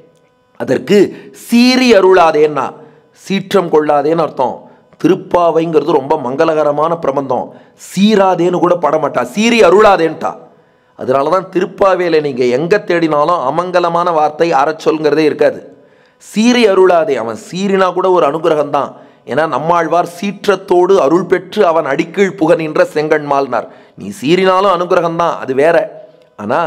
அதற்கு சீறி அருளாதேன்னா சீற்றம் கொள்ளாதேன்னு அர்த்தம் திருப்பாவைங்கிறது ரொம்ப மங்களகரமான பிரபந்தம் சீராதேன்னு கூட படமாட்டா சீறி அருளாதேன்ட்டா அதனால தான் திருப்பாவையில் நீங்கள் எங்கே தேடினாலும் அமங்கலமான வார்த்தை அறச்சொல்ங்கிறதே இருக்காது சீறி அருளாதே அவன் சீறினா கூட ஒரு அனுகிரகம் தான் ஏன்னா நம்மாழ்வார் சீற்றத்தோடு அருள் பெற்று அவன் அடிக்கீழ் புக நின்ற செங்கண்மால்னார் நீ சீறினாலும் அனுகிரகம் தான் அது வேற ஆனால்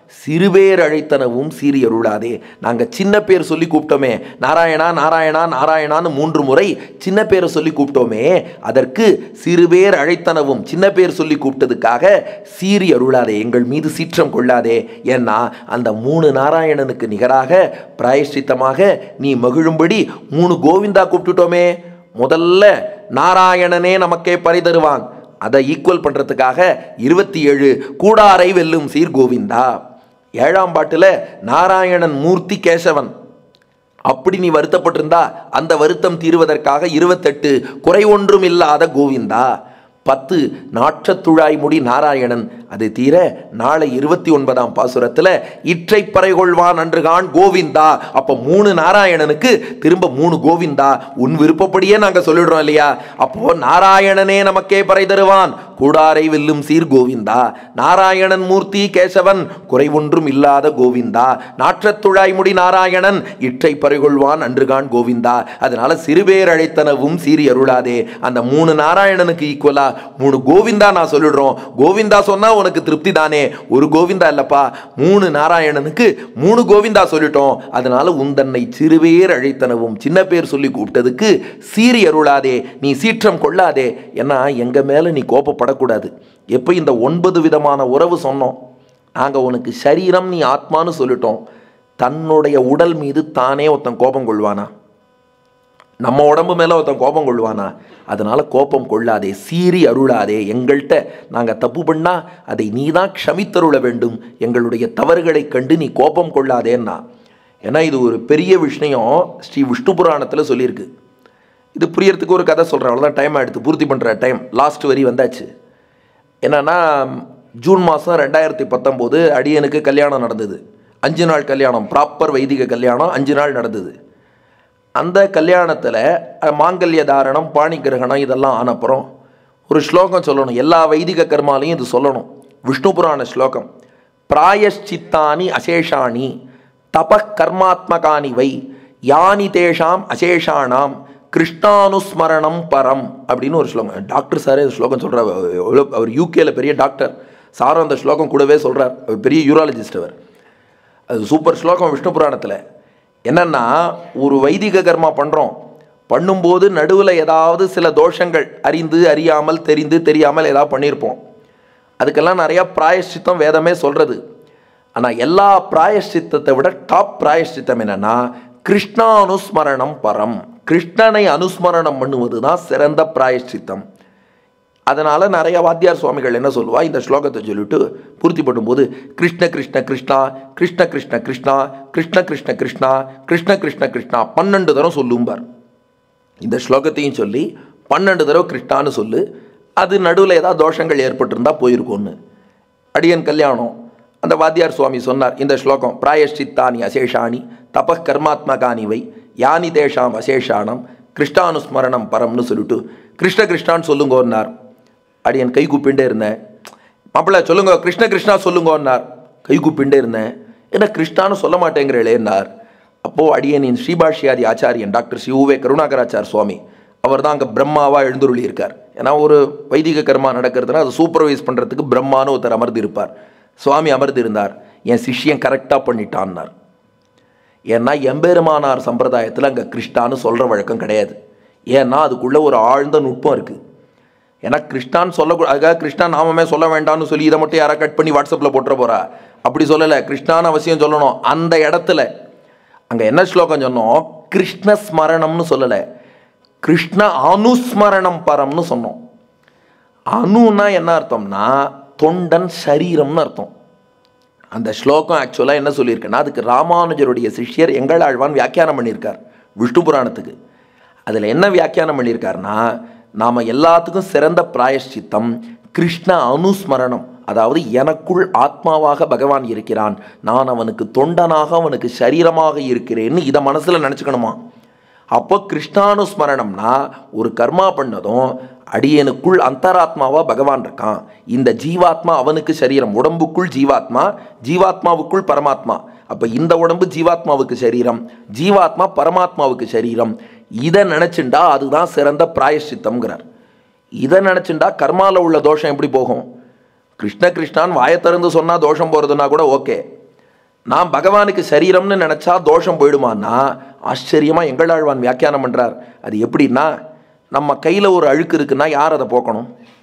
சிறுபேர் அழைத்தனவும் சீறி அருளாதே நாங்கள் சின்ன பேர் சொல்லி கூப்பிட்டோமே நாராயணா நாராயணா நாராயணான்னு மூன்று முறை சின்ன பேரை சொல்லி கூப்பிட்டோமே அதற்கு சிறுபேர் அழைத்தனவும் சின்ன பேர் சொல்லி கூப்பிட்டதுக்காக சீறி அருளாதே எங்கள் மீது சீற்றம் கொள்ளாதே ஏன்னா அந்த மூணு நாராயணனுக்கு நிகராக பிராயஷ்சித்தமாக நீ மகிழும்படி மூணு கோவிந்தா கூப்பிட்டுட்டோமே முதல்ல நாராயணனே நமக்கே பரி தருவான் அதை ஈக்குவல் பண்ணுறதுக்காக இருபத்தி ஏழு கூடாரை வெல்லும் சீர் கோவிந்தா ஏழாம் பாட்டில் நாராயணன் மூர்த்தி கேசவன் அப்படி நீ வருத்தப்பட்டிருந்தா அந்த வருத்தம் தீர்வதற்காக இருபத்தெட்டு குறை ஒன்றும் இல்லாத கோவிந்தா பத்து நாற்றத்துழாய் முடி நாராயணன் அது தீர நாளை இருபத்தி ஒன்பதாம் பாசுரத்தில் இற்றை பறைகொள்வான் அன்றுகான் கோவிந்தா அப்போ மூணு நாராயணனுக்கு திரும்ப மூணு கோவிந்தா உன் விருப்பப்படியே நாங்கள் சொல்லிடுறோம் இல்லையா அப்போ நாராயணனே நமக்கே பறை தருவான் கூடாரை வெல்லும் சீர் கோவிந்தா நாராயணன் மூர்த்தி கேசவன் குறை ஒன்றும் இல்லாத கோவிந்தா நாற்றத்துழாய் முடி நாராயணன் இற்றை பறைகொள்வான் அன்றுகான் கோவிந்தா அதனால சிறுபேர் அழைத்தனவும் சீறி அருளாதே அந்த மூணு நாராயணனுக்கு ஈக்குவலா மூணு கோவிந்தா நான் சொல்லிடுறோம் கோவிந்தா சொன்னா உனக்கு திருப்தி தானே ஒரு கோவிந்தா இல்லப்பா மூணு நாராயணனுக்கு மூணு கோவிந்தா சொல்லிட்டோம் அதனால உந்தன்னை சிறுபேர் அழைத்தனவும் சின்ன பேர் சொல்லி கூப்பிட்டதுக்கு சீறி அருளாதே நீ சீற்றம் கொள்ளாதே ஏன்னா எங்க மேல நீ கோபப்படக்கூடாது எப்போ இந்த ஒன்பது விதமான உறவு சொன்னோம் நாங்கள் உனக்கு சரீரம் நீ ஆத்மான்னு சொல்லிட்டோம் தன்னுடைய உடல் மீது தானே ஒருத்தன் கோபம் கொள்வானா நம்ம உடம்பு மேலே ஒருத்தன் கோபம் கொள்வானா அதனால கோபம் கொள்ளாதே சீறி அருளாதே எங்கள்கிட்ட நாங்கள் தப்பு பண்ணா அதை நீ தான் க்ஷமித்தருள வேண்டும் எங்களுடைய தவறுகளை கண்டு நீ கோபம் கொள்ளாதேன்னா ஏன்னா இது ஒரு பெரிய விஷயம் ஸ்ரீ விஷ்ணு புராணத்தில் சொல்லியிருக்கு இது புரியறதுக்கு ஒரு கதை சொல்கிறேன் அவ்வளோதான் டைம் ஆகிடுது பூர்த்தி பண்ணுற டைம் லாஸ்ட் வரி வந்தாச்சு என்னன்னா ஜூன் மாதம் ரெண்டாயிரத்தி பத்தொம்போது அடியனுக்கு கல்யாணம் நடந்தது அஞ்சு நாள் கல்யாணம் ப்ராப்பர் வைதிக கல்யாணம் அஞ்சு நாள் நடந்தது அந்த கல்யாணத்தில் மாங்கல்ய தாரணம் பாணி கிரகணம் இதெல்லாம் ஆனப்புறம் ஒரு ஸ்லோகம் சொல்லணும் எல்லா வைதிக கர்மாலையும் இது சொல்லணும் விஷ்ணு புராண ஸ்லோகம் பிராயஷ்சித்தானி அசேஷாணி தப கர்மாத்மகானி வை யானி தேஷாம் அசேஷானாம் கிருஷ்ணானுஸ்மரணம் பரம் அப்படின்னு ஒரு ஸ்லோகம் டாக்டர் சாரே இந்த ஸ்லோகம் சொல்கிறார் அவர் யூகேல பெரிய டாக்டர் சாரும் அந்த ஸ்லோகம் கூடவே சொல்கிறார் அவர் பெரிய யூராலஜிஸ்ட் அவர் அது சூப்பர் ஸ்லோகம் விஷ்ணு புராணத்தில் என்னன்னா ஒரு வைதிக கர்மா பண்ணுறோம் பண்ணும்போது நடுவில் ஏதாவது சில தோஷங்கள் அறிந்து அறியாமல் தெரிந்து தெரியாமல் ஏதாவது பண்ணியிருப்போம் அதுக்கெல்லாம் நிறையா பிராயஷ்சித்தம் வேதமே சொல்கிறது ஆனால் எல்லா பிராயஷ்சித்தத்தை விட டாப் பிராயஷ்சித்தம் என்னன்னா கிருஷ்ணானுஸ்மரணம் பரம் கிருஷ்ணனை அனுஸ்மரணம் பண்ணுவது தான் சிறந்த பிராயஷ்சித்தம் அதனால் நிறைய வாத்தியார் சுவாமிகள் என்ன சொல்லுவா இந்த ஸ்லோகத்தை சொல்லிட்டு பூர்த்தி பண்ணும்போது கிருஷ்ண கிருஷ்ண கிருஷ்ணா கிருஷ்ண கிருஷ்ண கிருஷ்ணா கிருஷ்ண கிருஷ்ண கிருஷ்ணா கிருஷ்ண கிருஷ்ண கிருஷ்ணா பன்னெண்டு தரம் சொல்லும்பார் இந்த ஸ்லோகத்தையும் சொல்லி பன்னெண்டு தடவை கிருஷ்ணான்னு சொல்லு அது நடுவில் ஏதாவது தோஷங்கள் ஏற்பட்டிருந்தா போயிருக்கும்னு அடியன் கல்யாணம் அந்த வாத்தியார் சுவாமி சொன்னார் இந்த ஸ்லோகம் பிராயஷ்சித்தானி அசேஷானி தப கர்மாத்மகானி வை யானி தேஷாம் அசேஷானம் கிருஷ்ணானுஸ்மரணம் பரம்னு சொல்லிட்டு கிருஷ்ண கிருஷ்ணான்னு சொல்லுங்கன்னார் அடியன் கை கூப்பிண்டே இருந்தேன் மாப்பிள்ள சொல்லுங்க கிருஷ்ண கிருஷ்ணா சொல்லுங்கன்னார் கை கூப்பிண்டே இருந்தேன் என்ன கிருஷ்ணான்னு சொல்ல மாட்டேங்கிறேளேன்னார் அப்போது அடியனின் ஸ்ரீபாஷ்யாதி ஆச்சாரியன் டாக்டர் சிவுவே கருணாகராச்சார் சுவாமி அவர் தான் அங்கே பிரம்மாவாக எழுந்துருளி இருக்கார் ஏன்னா ஒரு வைதிக கர்மா நடக்கிறதுனா அதை சூப்பர்வைஸ் பண்ணுறதுக்கு பிரம்மான்னு ஒருத்தர் அமர்ந்து இருப்பார் சுவாமி அமர்ந்து இருந்தார் என் சிஷ்யன் கரெக்டாக பண்ணிட்டான்னார் ஏன்னா எம்பெருமானார் சம்பிரதாயத்தில் அங்கே கிருஷ்ணான்னு சொல்கிற வழக்கம் கிடையாது ஏன்னா அதுக்குள்ளே ஒரு ஆழ்ந்த நுட்பம் இருக்குது ஏன்னா கிருஷ்ணான்னு சொல்லக்கூடாது அதுக்காக கிருஷ்ணா நாமமே சொல்ல வேண்டாம்னு சொல்லி இதை மட்டும் யாரா கட் பண்ணி வாட்ஸ்அப்பில் போட்டுற போகிறா அப்படி சொல்லலை கிருஷ்ணான்னு அவசியம் சொல்லணும் அந்த இடத்துல அங்கே என்ன ஸ்லோகம் சொன்னோம் கிருஷ்ண ஸ்மரணம்னு சொல்லலை கிருஷ்ண அனுஸ்மரணம் பரம்னு சொன்னோம் அணுன்னா என்ன அர்த்தம்னா தொண்டன் சரீரம்னு அர்த்தம் அந்த ஸ்லோகம் ஆக்சுவலாக என்ன சொல்லியிருக்கேன்னா அதுக்கு ராமானுஜருடைய சிஷ்யர் எங்களாழ்வான் வியாக்கியானம் பண்ணியிருக்கார் விஷ்ணு புராணத்துக்கு அதில் என்ன வியாக்கியானம் பண்ணியிருக்காருன்னா நாம் எல்லாத்துக்கும் சிறந்த பிராயஷ்சித்தம் கிருஷ்ண அனுஸ்மரணம் அதாவது எனக்குள் ஆத்மாவாக பகவான் இருக்கிறான் நான் அவனுக்கு தொண்டனாக அவனுக்கு சரீரமாக இருக்கிறேன்னு இதை மனசில் நினச்சிக்கணுமா அப்போ கிருஷ்ணானுஸ்மரணம்னா ஒரு கர்மா பண்ணதும் அடியனுக்குள் அந்தராத்மாவா பகவான் இருக்கான் இந்த ஜீவாத்மா அவனுக்கு சரீரம் உடம்புக்குள் ஜீவாத்மா ஜீவாத்மாவுக்குள் பரமாத்மா அப்போ இந்த உடம்பு ஜீவாத்மாவுக்கு சரீரம் ஜீவாத்மா பரமாத்மாவுக்கு சரீரம் இதை நினச்சிண்டா அதுதான் சிறந்த பிராயஷ்சித்தம்ங்கிறார் இதை நினச்சிண்டா கர்மால உள்ள தோஷம் எப்படி போகும் கிருஷ்ண கிருஷ்ணான் வாயை திறந்து சொன்னால் தோஷம் போகிறதுனா கூட ஓகே நான் பகவானுக்கு சரீரம்னு நினச்சா தோஷம் போயிடுமான்னா ஆச்சரியமாக எங்களாழ்வான் வியாக்கியானம் பண்ணுறார் அது எப்படின்னா நம்ம கையில் ஒரு அழுக்கு இருக்குன்னா யார் அதை போக்கணும்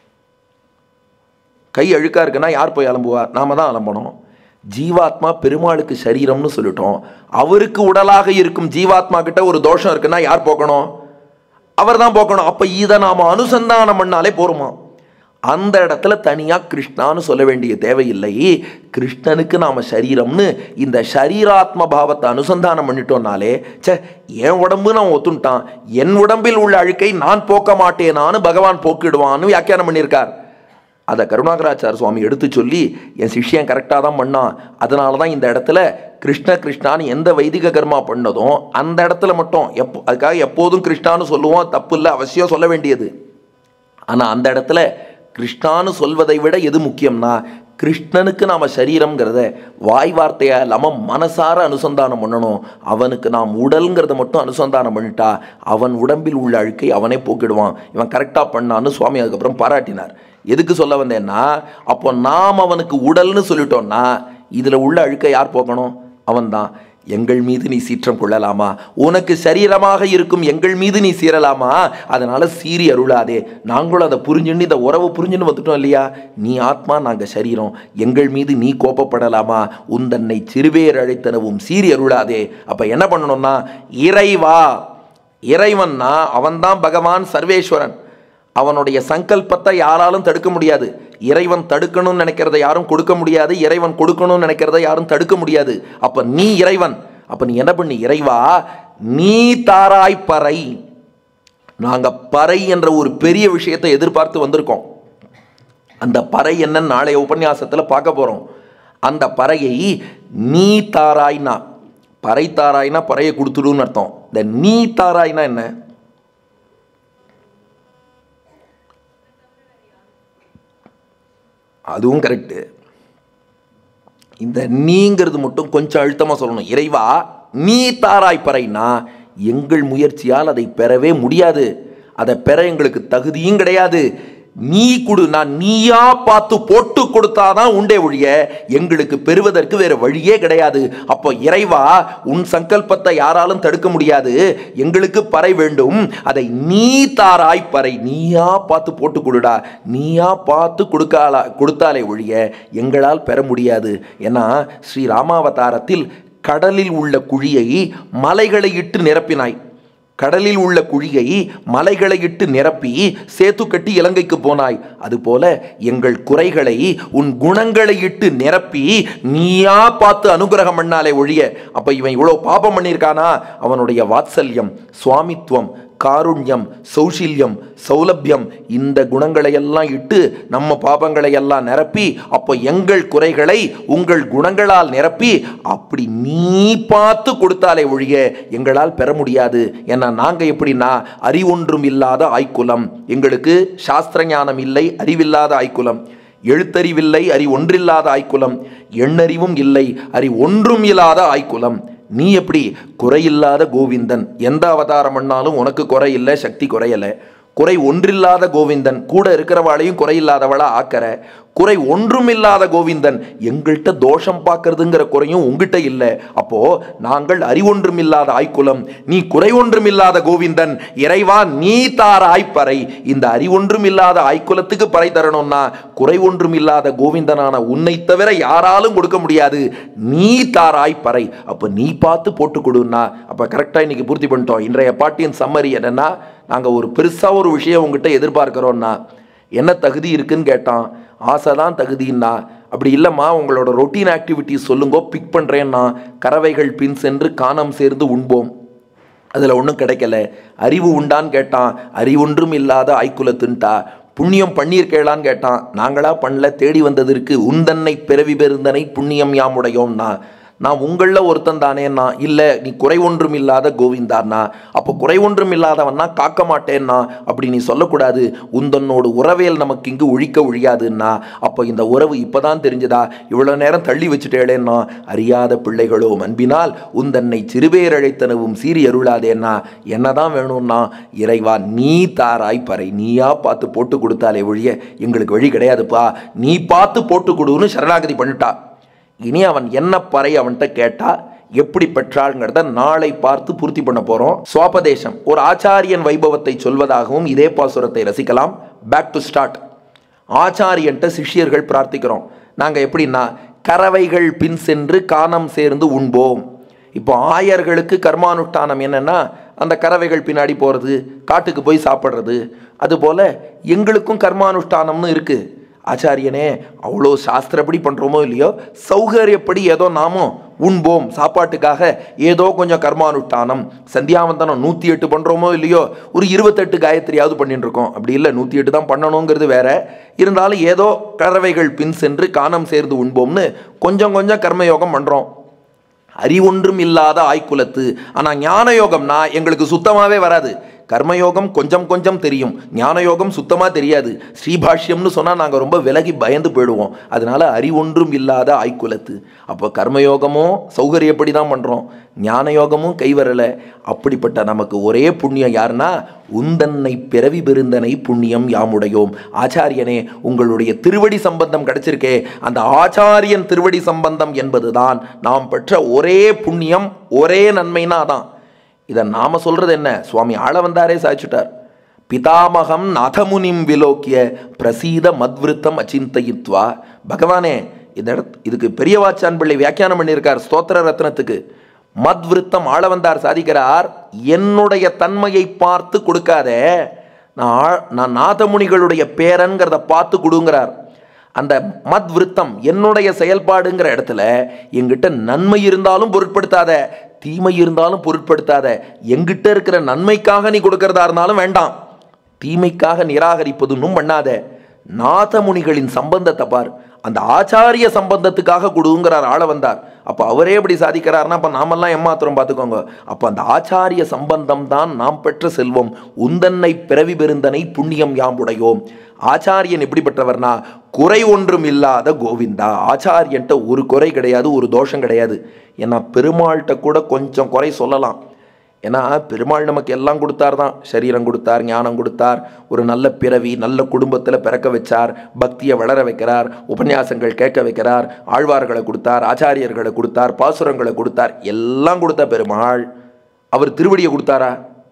கை அழுக்காக இருக்குன்னா யார் போய் அலம்புவா நாம தான் அலம்பணும் ஜீவாத்மா பெருமாளுக்கு சரீரம்னு சொல்லிட்டோம் அவருக்கு உடலாக இருக்கும் ஜீவாத்மா கிட்ட ஒரு தோஷம் இருக்குன்னா யார் போக்கணும் அவர் தான் போக்கணும் அப்போ இதை நாம் அனுசந்தானம் பண்ணாலே போருமா அந்த இடத்துல தனியாக கிருஷ்ணான்னு சொல்ல வேண்டிய தேவையில்லை கிருஷ்ணனுக்கு நாம் சரீரம்னு இந்த சரீராத்ம பாவத்தை அனுசந்தானம் பண்ணிட்டோம்னாலே ச்சே என் உடம்பு நான் ஒத்துண்டான் என் உடம்பில் உள்ள அழுக்கை நான் போக்க மாட்டேனான்னு பகவான் போக்கிடுவான்னு வியாக்கியானம் பண்ணியிருக்கார் அதை கருணாகராச்சார சுவாமி எடுத்து சொல்லி என் சிஷ்யன் கரெக்டாக தான் பண்ணான் அதனால தான் இந்த இடத்துல கிருஷ்ண கிருஷ்ணான்னு எந்த வைதிக கர்மா பண்ணதும் அந்த இடத்துல மட்டும் எப்போ அதுக்காக எப்போதும் கிருஷ்ணான்னு சொல்லுவோம் தப்பு இல்லை அவசியம் சொல்ல வேண்டியது ஆனால் அந்த இடத்துல கிருஷ்ணான்னு சொல்வதை விட எது முக்கியம்னா கிருஷ்ணனுக்கு நாம் சரீரம்ங்கிறத வாய் வார்த்தையாக இல்லாமல் மனசார அனுசந்தானம் பண்ணணும் அவனுக்கு நாம் உடல்ங்கிறத மட்டும் அனுசந்தானம் பண்ணிட்டா அவன் உடம்பில் உள்ள அழுக்கை அவனே போக்கிடுவான் இவன் கரெக்டாக பண்ணான்னு சுவாமி அதுக்கப்புறம் பாராட்டினார் எதுக்கு சொல்ல வந்தேன்னா அப்போ நாம் அவனுக்கு உடல்னு சொல்லிட்டோம்னா இதில் உள்ள அழுக்கை யார் போக்கணும் அவன்தான் எங்கள் மீது நீ சீற்றம் கொள்ளலாமா உனக்கு சரீரமாக இருக்கும் எங்கள் மீது நீ சீரலாமா அதனால சீறி அருளாதே நாங்களும் அதை புரிஞ்சுன்னு இந்த உறவு புரிஞ்சுன்னு வந்துட்டோம் இல்லையா நீ ஆத்மா நாங்கள் சரீரம் எங்கள் மீது நீ கோபப்படலாமா உந்தன்னை சிறுபேர் அழைத்தனவும் சீறி அருளாதே அப்போ என்ன பண்ணணும்னா இறைவா இறைவன்னா அவன்தான் பகவான் சர்வேஸ்வரன் அவனுடைய சங்கல்பத்தை யாராலும் தடுக்க முடியாது இறைவன் தடுக்கணும்னு நினைக்கிறத யாரும் கொடுக்க முடியாது இறைவன் கொடுக்கணும்னு நினைக்கிறத யாரும் தடுக்க முடியாது அப்ப நீ இறைவன் அப்ப நீ என்ன பண்ணி இறைவா நீ தாராய் பறை நாங்க பறை என்ற ஒரு பெரிய விஷயத்தை எதிர்பார்த்து வந்திருக்கோம் அந்த பறை என்னன்னு நாளைய உபன்யாசத்துல பார்க்க போறோம் அந்த பறையை நீ தாராய்னா பறை தாராய்னா பறையை கொடுத்துடுன்னு அர்த்தம் இந்த நீ தாராய்னா என்ன அதுவும் கரெக்டு இந்த நீங்கிறது மட்டும் கொஞ்சம் அழுத்தமாக சொல்லணும் இறைவா நீ தாராய் பறைனா எங்கள் முயற்சியால் அதை பெறவே முடியாது அதை பெற எங்களுக்கு தகுதியும் கிடையாது நீ கொடு நான் நீயா பார்த்து போட்டு கொடுத்தாதான் உண்டே ஒழிய எங்களுக்கு பெறுவதற்கு வேற வழியே கிடையாது அப்போ இறைவா உன் சங்கல்பத்தை யாராலும் தடுக்க முடியாது எங்களுக்கு பறை வேண்டும் அதை நீ தாராய் பறை நீயா பார்த்து போட்டு கொடுடா நீயா பார்த்து கொடுக்காலா கொடுத்தாலே ஒழிய எங்களால் பெற முடியாது ஏன்னா ஸ்ரீ ராமாவதாரத்தில் கடலில் உள்ள குழியை மலைகளை இட்டு நிரப்பினாய் கடலில் உள்ள குழியை மலைகளை இட்டு நிரப்பி சேத்து கட்டி இலங்கைக்கு போனாய் அதுபோல எங்கள் குறைகளை உன் குணங்களை இட்டு நிரப்பி நீயா பார்த்து அனுகிரகம் பண்ணாலே ஒழிய அப்ப இவன் இவ்வளோ பாபம் பண்ணியிருக்கானா அவனுடைய வாத்சல்யம் சுவாமித்துவம் காருண்யம் சௌஷில்யம் சௌலபியம் இந்த குணங்களை எல்லாம் இட்டு நம்ம பாபங்களை எல்லாம் நிரப்பி அப்போ எங்கள் குறைகளை உங்கள் குணங்களால் நிரப்பி அப்படி நீ பார்த்து கொடுத்தாலே ஒழிய எங்களால் பெற முடியாது ஏன்னா நாங்கள் எப்படின்னா அறிவொன்றும் இல்லாத ஆய்க்குலம் எங்களுக்கு சாஸ்திர ஞானம் இல்லை அறிவில்லாத ஆய்க்குலம் எழுத்தறிவில்லை அறி ஒன்றில்லாத ஆய்க்குலம் எண்ணறிவும் இல்லை அறி ஒன்றும் இல்லாத ஆய்க்குலம் நீ எப்படி குறையில்லாத கோவிந்தன் எந்த அவதாரம் பண்ணாலும் உனக்கு குறை இல்லை சக்தி குறையலை குறை ஒன்றில்லாத கோவிந்தன் கூட இருக்கிறவாளையும் குறையில்லாதவளா ஆக்கற குறை ஒன்றுமில்லாத கோவிந்தன் எங்கள்கிட்ட தோஷம் பார்க்கறதுங்கிற குறையும் உங்ககிட்ட இல்லை அப்போ நாங்கள் அறிவொன்றுமில்லாத ஆய்க்குலம் நீ குறை ஒன்றுமில்லாத கோவிந்தன் இறைவா நீ தார ஆய்ப்பறை இந்த அறிவொன்றுமில்லாத ஆய்க்குலத்துக்கு பறை தரணும்னா குறை ஒன்றுமில்லாத கோவிந்தனான உன்னை தவிர யாராலும் கொடுக்க முடியாது நீ தார ஆய்ப்பறை அப்போ நீ பார்த்து போட்டு கொடுன்னா அப்போ கரெக்டாக இன்னைக்கு பூர்த்தி பண்ணிட்டோம் இன்றைய பாட்டியின் சம்மரி என்னன்னா நாங்கள் ஒரு பெருசாக ஒரு விஷயம் உங்ககிட்ட எதிர்பார்க்குறோன்னா என்ன தகுதி இருக்குன்னு கேட்டான் ஆசை தான் தகுதின்னா அப்படி இல்லைம்மா உங்களோட ரொட்டீன் ஆக்டிவிட்டிஸ் சொல்லுங்கோ பிக் பண்ணுறேன்னா கறவைகள் பின் சென்று காணம் சேர்ந்து உண்போம் அதில் ஒன்றும் கிடைக்கல அறிவு உண்டான்னு கேட்டான் அறிவொன்றும் இல்லாத ஆய்க்குலத்துன்ட்டா புண்ணியம் பண்ணியிருக்கேளான்னு கேட்டான் நாங்களா பண்ணல தேடி வந்ததற்கு உந்தன்னை பிறவி பெருந்தனை புண்ணியம் யாமுடையோம்னா நான் உங்களில் ஒருத்தன் தானேன்னா இல்லை நீ குறை ஒன்றும் இல்லாத கோவிந்தான்னா அப்போ குறை ஒன்றும் இல்லாதவன்னா காக்க மாட்டேன்னா அப்படி நீ சொல்லக்கூடாது உந்தன்னோடு உறவேல் நமக்கு இங்கு ஒழிக்க ஒழியாதுன்னா அப்போ இந்த உறவு இப்போதான் தெரிஞ்சதா இவ்வளோ நேரம் தள்ளி வச்சுட்டேளேன்னா அறியாத பிள்ளைகளோ அன்பினால் உந்தன்னை சிறுபேரழைத்தனவும் சீறி அருளாதேன்னா என்னதான் வேணும்னா இறைவா நீ தாராய் பறை நீயா பார்த்து போட்டு கொடுத்தாலே ஒழிய எங்களுக்கு வழி கிடையாதுப்பா நீ பார்த்து போட்டு கொடுன்னு சரணாகதி பண்ணிட்டா இனி அவன் என்ன பறை அவன்கிட்ட கேட்டா எப்படி பெற்றாள்ங்கிறத நாளை பார்த்து பூர்த்தி பண்ண போறோம் சுவாபதேசம் ஒரு ஆச்சாரியன் வைபவத்தை சொல்வதாகவும் இதே பாசுரத்தை ரசிக்கலாம் பேக் டு ஸ்டார்ட் ஆச்சாரியன்ட்ட சிஷ்யர்கள் பிரார்த்திக்கிறோம் நாங்கள் எப்படின்னா கறவைகள் பின் சென்று காணம் சேர்ந்து உண்போம் இப்போ ஆயர்களுக்கு கர்மானுஷ்டானம் என்னன்னா அந்த கறவைகள் பின்னாடி போகிறது காட்டுக்கு போய் சாப்பிட்றது அதுபோல் எங்களுக்கும் கர்மானுஷ்டானம்னு இருக்குது ஆச்சாரியனே அவ்வளோ சாஸ்திரப்படி பண்ணுறோமோ இல்லையோ சௌகரியப்படி ஏதோ நாமும் உண்போம் சாப்பாட்டுக்காக ஏதோ கொஞ்சம் கர்மானுஷ்டானம் சந்தியாவந்தனம் நூற்றி எட்டு பண்ணுறோமோ இல்லையோ ஒரு இருபத்தெட்டு காயத்ரியாவது பண்ணிட்டு இருக்கோம் அப்படி இல்லை நூற்றி எட்டு தான் பண்ணணுங்கிறது வேற இருந்தாலும் ஏதோ கறவைகள் பின் சென்று காணம் சேர்ந்து உண்போம்னு கொஞ்சம் கொஞ்சம் கர்மயோகம் பண்ணுறோம் அறிவொன்றும் இல்லாத ஆய்க்குலத்து ஆனால் ஞான யோகம்னா எங்களுக்கு சுத்தமாகவே வராது கர்மயோகம் கொஞ்சம் கொஞ்சம் தெரியும் ஞான யோகம் சுத்தமாக தெரியாது ஸ்ரீபாஷ்யம்னு சொன்னால் நாங்கள் ரொம்ப விலகி பயந்து போயிடுவோம் அதனால அறிவொன்றும் இல்லாத ஆய்க்குலத்து அப்போ கர்மயோகமும் சௌகரியப்படி தான் பண்ணுறோம் ஞான யோகமும் கை வரலை அப்படிப்பட்ட நமக்கு ஒரே புண்ணியம் யாருன்னா உந்தன்னை பிறவி பெருந்தனை புண்ணியம் யாமுடையோம் ஆச்சாரியனே உங்களுடைய திருவடி சம்பந்தம் கிடைச்சிருக்கே அந்த ஆச்சாரியன் திருவடி சம்பந்தம் என்பதுதான் நாம் பெற்ற ஒரே புண்ணியம் ஒரே நன்மைனா தான் இதை நாம சொல்றது என்ன சுவாமி ஆள வந்தாரே சாய்ச்சுட்டார் பிதாமகம் நாதமுனிம் விலோக்கிய பிரசீத மத்விருத்தம் அச்சிந்தயித்வா பகவானே இந்த இடத்து இதுக்கு பெரியவாச்சான் பிள்ளை வியாக்கியானம் பண்ணியிருக்கார் ஸ்தோத்திர ரத்னத்துக்கு மத்விருத்தம் ஆள வந்தார் சாதிக்கிறார் என்னுடைய தன்மையை பார்த்து கொடுக்காதே நான் ஆ- நான் நாதமுனிகளுடைய பேரன்கிறத பார்த்து கொடுங்கிறார் அந்த மத் விருத்தம் என்னுடைய செயல்பாடுங்கிற இடத்துல எங்கிட்ட நன்மை இருந்தாலும் பொருட்படுத்தாத தீமை இருந்தாலும் பொருட்படுத்தாத எங்கிட்ட இருக்கிற நன்மைக்காக நீ கொடுக்கறதா இருந்தாலும் வேண்டாம் தீமைக்காக நிராகரிப்பதுன்னும் பண்ணாத நாதமுனிகளின் சம்பந்தத்தை பார் அந்த ஆச்சாரிய சம்பந்தத்துக்காக கொடுங்கிறார் ஆள வந்தார் அப்போ அவரே எப்படி சாதிக்கிறார்னா அப்போ நாமெல்லாம் ஏமாத்திரம் பார்த்துக்கோங்க அப்போ அந்த ஆச்சாரிய சம்பந்தம் தான் நாம் பெற்ற செல்வம் உந்தன்னை பிறவி பெருந்தனை புண்ணியம் யாம்புடையோம் ஆச்சாரியன் எப்படிப்பட்டவர்னா குறை ஒன்றும் இல்லாத கோவிந்தா ஆச்சாரியன்ட்ட ஒரு குறை கிடையாது ஒரு தோஷம் கிடையாது ஏன்னா பெருமாள்கிட்ட கூட கொஞ்சம் குறை சொல்லலாம் ஏன்னா பெருமாள் நமக்கு எல்லாம் கொடுத்தார் தான் சரீரம் கொடுத்தார் ஞானம் கொடுத்தார் ஒரு நல்ல பிறவி நல்ல குடும்பத்தில் பிறக்க வச்சார் பக்தியை வளர வைக்கிறார் உபன்யாசங்கள் கேட்க வைக்கிறார் ஆழ்வார்களை கொடுத்தார் ஆச்சாரியர்களை கொடுத்தார் பாசுரங்களை கொடுத்தார் எல்லாம் கொடுத்த பெருமாள் அவர் திருவடியை கொடுத்தாரா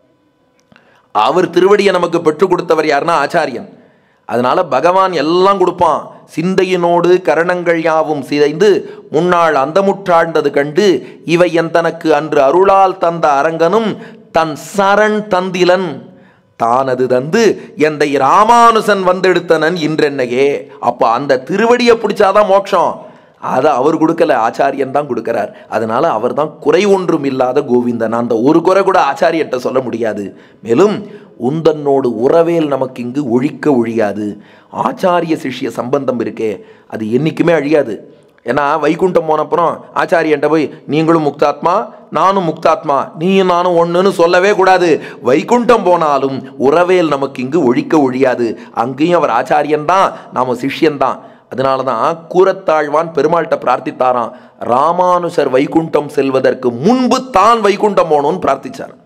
அவர் திருவடியை நமக்கு பெற்றுக் கொடுத்தவர் யாருன்னா ஆச்சாரியன் அதனால பகவான் எல்லாம் கொடுப்பான் சிந்தையினோடு கரணங்கள் யாவும் சிதைந்து முன்னாள் அந்தமுற்றாழ்ந்தது கண்டு இவை என் தனக்கு அன்று அருளால் தந்த அரங்கனும் தன் சரண் தந்திலன் தானது தந்து எந்தை ராமானுசன் வந்தெடுத்தனன் இன்றென்னையே அப்போ அந்த திருவடியை பிடிச்சாதான் மோட்சம் அதை அவர் கொடுக்கல ஆச்சாரியன் தான் கொடுக்கிறார் அதனால அவர் தான் குறை ஒன்றும் இல்லாத கோவிந்தன் அந்த ஒரு குறை கூட ஆச்சாரியன்ட்ட சொல்ல முடியாது மேலும் உந்தன்னோடு உறவேல் நமக்கு இங்கு ஒழிக்க ஒழியாது ஆச்சாரிய சிஷ்ய சம்பந்தம் இருக்கே அது என்னைக்குமே அழியாது ஏன்னா வைகுண்டம் போனப்புறம் ஆச்சாரியன்ட்ட போய் நீங்களும் முக்தாத்மா நானும் முக்தாத்மா நீயும் நானும் ஒன்றுன்னு சொல்லவே கூடாது வைகுண்டம் போனாலும் உறவேல் நமக்கு இங்கு ஒழிக்க ஒழியாது அங்கேயும் அவர் ஆச்சாரியன் தான் நாம சிஷ்யன் தான் அதனால தான் கூரத்தாழ்வான் பெருமாள்கிட்ட பிரார்த்தித்தாராம் ராமானுசர் வைகுண்டம் செல்வதற்கு முன்பு தான் வைகுண்டம் போகணும்னு பிரார்த்திச்சார்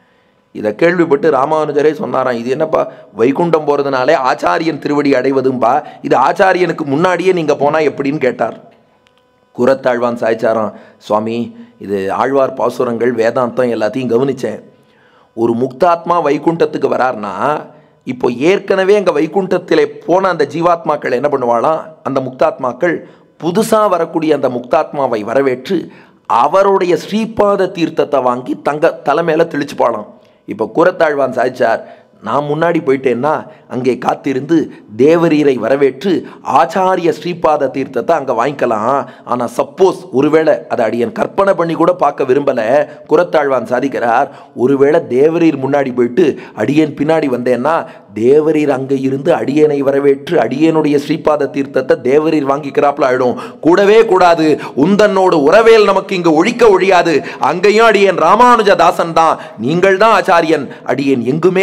இதை கேள்விப்பட்டு ராமானுஜரே சொன்னாராம் இது என்னப்பா வைகுண்டம் போகிறதுனாலே ஆச்சாரியன் திருவடி அடைவதும்பா இது ஆச்சாரியனுக்கு முன்னாடியே நீங்கள் போனால் எப்படின்னு கேட்டார் குரத்தாழ்வான் சாய்ச்சாராம் சுவாமி இது ஆழ்வார் பாசுரங்கள் வேதாந்தம் எல்லாத்தையும் கவனித்தேன் ஒரு முக்தாத்மா வைகுண்டத்துக்கு வரார்னா இப்போ ஏற்கனவே அங்கே வைகுண்டத்திலே போன அந்த ஜீவாத்மாக்கள் என்ன பண்ணுவாளாம் அந்த முக்தாத்மாக்கள் புதுசாக வரக்கூடிய அந்த முக்தாத்மாவை வரவேற்று அவருடைய ஸ்ரீபாத தீர்த்தத்தை வாங்கி தங்க தலைமையில தெளிச்சுப்பாளாம் இப்போ கூரத்தாழ்வான் சாய்ச்சார் நான் முன்னாடி போயிட்டேன்னா அங்கே காத்திருந்து தேவரீரை வரவேற்று ஆச்சாரிய ஸ்ரீபாத தீர்த்தத்தை அங்கே வாங்கிக்கலாம் ஆனால் சப்போஸ் ஒருவேளை அதை அடியன் கற்பனை பண்ணி கூட பார்க்க விரும்பலை குரத்தாழ்வான் சாதிக்கிறார் ஒருவேளை தேவரீர் முன்னாடி போயிட்டு அடியேன் பின்னாடி வந்தேன்னா தேவரீர் அங்கே இருந்து அடியேனை வரவேற்று அடியேனுடைய ஸ்ரீபாத தீர்த்தத்தை தேவரீர் வாங்கிக்கிறாப்புல ஆயிடும் கூடவே கூடாது உந்தன்னோடு உறவேல் நமக்கு இங்கு ஒழிக்க ஒழியாது அங்கேயும் அடியேன் ராமானுஜ தாசன் தான் நீங்கள் தான் ஆச்சாரியன் அடியேன் எங்குமே ராமானுஜ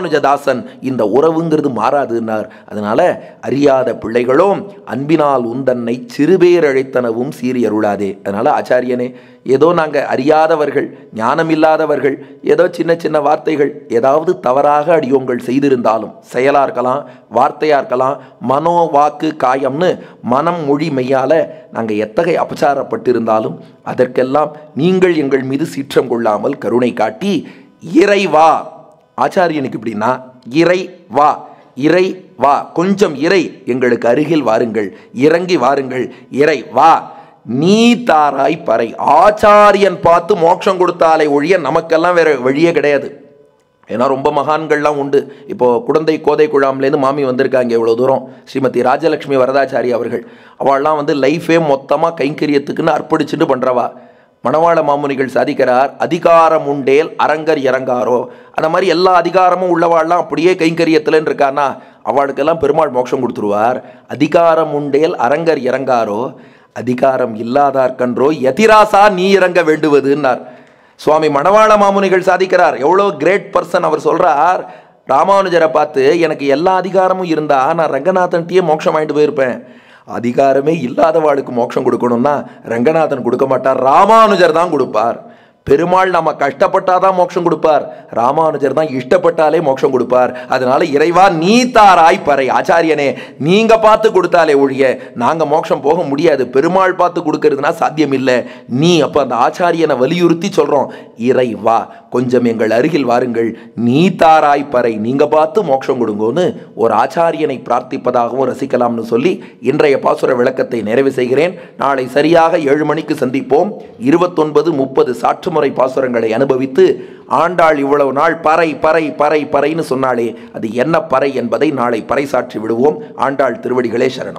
ராமானுஜதாசன் இந்த உறவுங்கிறது மாறாதுன்னார் அதனால அறியாத பிள்ளைகளும் அன்பினால் உந்தன்னை சிறுபேர் அழைத்தனவும் சீறி அருளாதே அதனால ஆச்சாரியனே ஏதோ நாங்கள் அறியாதவர்கள் ஞானமில்லாதவர்கள் ஏதோ சின்ன சின்ன வார்த்தைகள் ஏதாவது தவறாக அடியோங்கள் செய்திருந்தாலும் செயலாக இருக்கலாம் வார்த்தையாக இருக்கலாம் மனோ வாக்கு காயம்னு மனம் மொழி மெய்யால் நாங்கள் எத்தகைய அபச்சாரப்பட்டிருந்தாலும் அதற்கெல்லாம் நீங்கள் எங்கள் மீது சீற்றம் கொள்ளாமல் கருணை காட்டி இறைவா ஆச்சாரியனுக்கு இப்படின்னா இறை வா இறை வா கொஞ்சம் இறை எங்களுக்கு அருகில் வாருங்கள் இறங்கி வாருங்கள் இறை வா நீ தாராய் பறை ஆச்சாரியன் பார்த்து மோட்சம் கொடுத்தாலே ஒழிய நமக்கெல்லாம் வேற வழியே கிடையாது ஏன்னா ரொம்ப மகான்கள்லாம் உண்டு இப்போ குடந்தை கோதை குழாம்லேருந்து மாமி வந்திருக்காங்க இவ்வளோ தூரம் ஸ்ரீமதி ராஜலட்சுமி வரதாச்சாரி அவர்கள் அவள்லாம் வந்து லைஃபே மொத்தமாக கைங்கரியத்துக்குன்னு அர்ப்பணிச்சுட்டு பண்ணுறவா மணவாள மாமுனிகள் சாதிக்கிறார் அதிகாரம் உண்டேல் அரங்கர் இறங்காரோ அந்த மாதிரி எல்லா அதிகாரமும் உள்ளவாள்லாம் அப்படியே கைங்கரியத்தில்னு இருக்கானா அவளுக்கெல்லாம் பெருமாள் மோட்சம் கொடுத்துருவார் அதிகாரம் உண்டேல் அரங்கர் இறங்காரோ அதிகாரம் இல்லாதார்கன்றோ எதிராசா நீ இறங்க வேண்டுவதுன்னார் சுவாமி மணவாள மாமுனிகள் சாதிக்கிறார் எவ்வளோ கிரேட் பர்சன் அவர் சொல்றார் ராமானுஜரை பார்த்து எனக்கு எல்லா அதிகாரமும் இருந்தா நான் ரங்கநாதன்ட்டியே மோட்சம் வாங்கிட்டு போயிருப்பேன் அதிகாரமே இல்லாதவாளுக்கு மோட்சம் கொடுக்கணும்னா ரங்கநாதன் கொடுக்க மாட்டார் ராமானுஜர் தான் கொடுப்பார் பெருமாள் நம்ம கஷ்டப்பட்டாதான் மோட்சம் கொடுப்பார் ராமானுஜர் தான் இஷ்டப்பட்டாலே மோட்சம் கொடுப்பார் அதனால இறைவா நீ தாராய் பறை ஆச்சாரியனே நீங்க பார்த்து கொடுத்தாலே ஒழிய நாங்க மோட்சம் போக முடியாது பெருமாள் பார்த்து கொடுக்கறதுனா சாத்தியம் இல்லை நீ அப்ப அந்த ஆச்சாரியனை வலியுறுத்தி சொல்றோம் இறைவா கொஞ்சம் எங்கள் அருகில் வாருங்கள் நீ தாராய் பறை நீங்க பார்த்து மோட்சம் கொடுங்கோன்னு ஒரு ஆச்சாரியனை பிரார்த்திப்பதாகவும் ரசிக்கலாம்னு சொல்லி இன்றைய பாசுர விளக்கத்தை நிறைவு செய்கிறேன் நாளை சரியாக ஏழு மணிக்கு சந்திப்போம் இருபத்தொன்பது முப்பது சாற்றுமுறை பாசுரங்களை அனுபவித்து ஆண்டாள் இவ்வளவு நாள் பறை பறை பறை பறைன்னு சொன்னாலே அது என்ன பறை என்பதை நாளை பறைசாற்றி விடுவோம் ஆண்டாள் திருவடிகளே சரணம்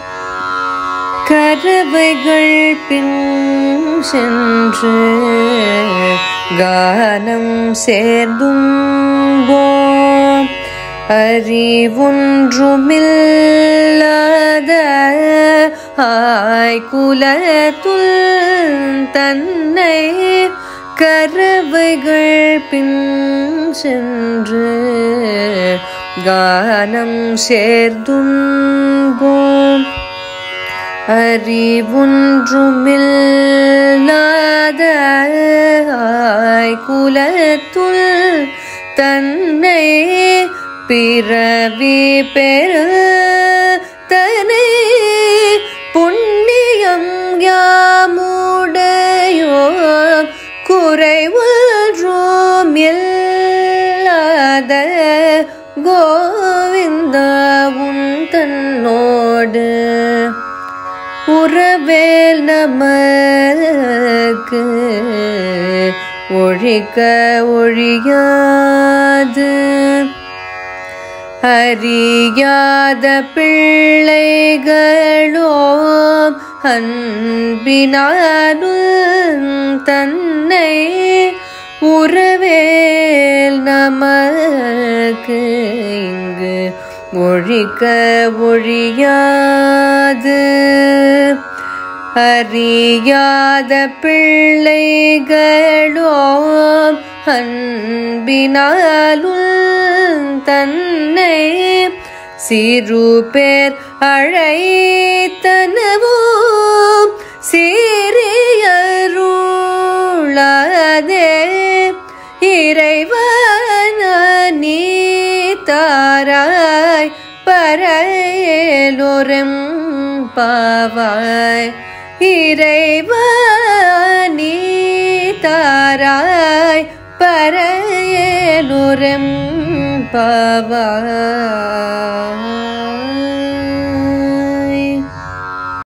கரவைகள் பின் சென்று கானம் சேர்ந்தும்போம் அறிவொன்றுமில்லாத ஆய்குலத்துள் தன்னை கரவைகள் பின் சென்று கானம் சேர்ந்தும்போம் அறிவொன்றுமில்லாத குலத்துள் தன்னை பிறவி பெரு தனை புண்ணியம் யாமுடையோ குறைவொன்றும் இல்லாத கோவிந்தா உன் தன்னோடு உறவேல் நமக்கு ஒழிக்க ஒழியாது அறியாத பிள்ளைகளோ அன்பினாலும் தன்னை உறவேல் நமக்கு இங்கு ஒழிக்க ஒழியாது அறியாத பிள்ளைகளோ அன்பினாலும் தன்னை சிறு பேர் அழைத்தனவும் சீரியருளாதே இறைவன நீ தாராய் பரையலோரம் பாவாய் இறைவனி தாராய் பரையலோரம் பாவாய்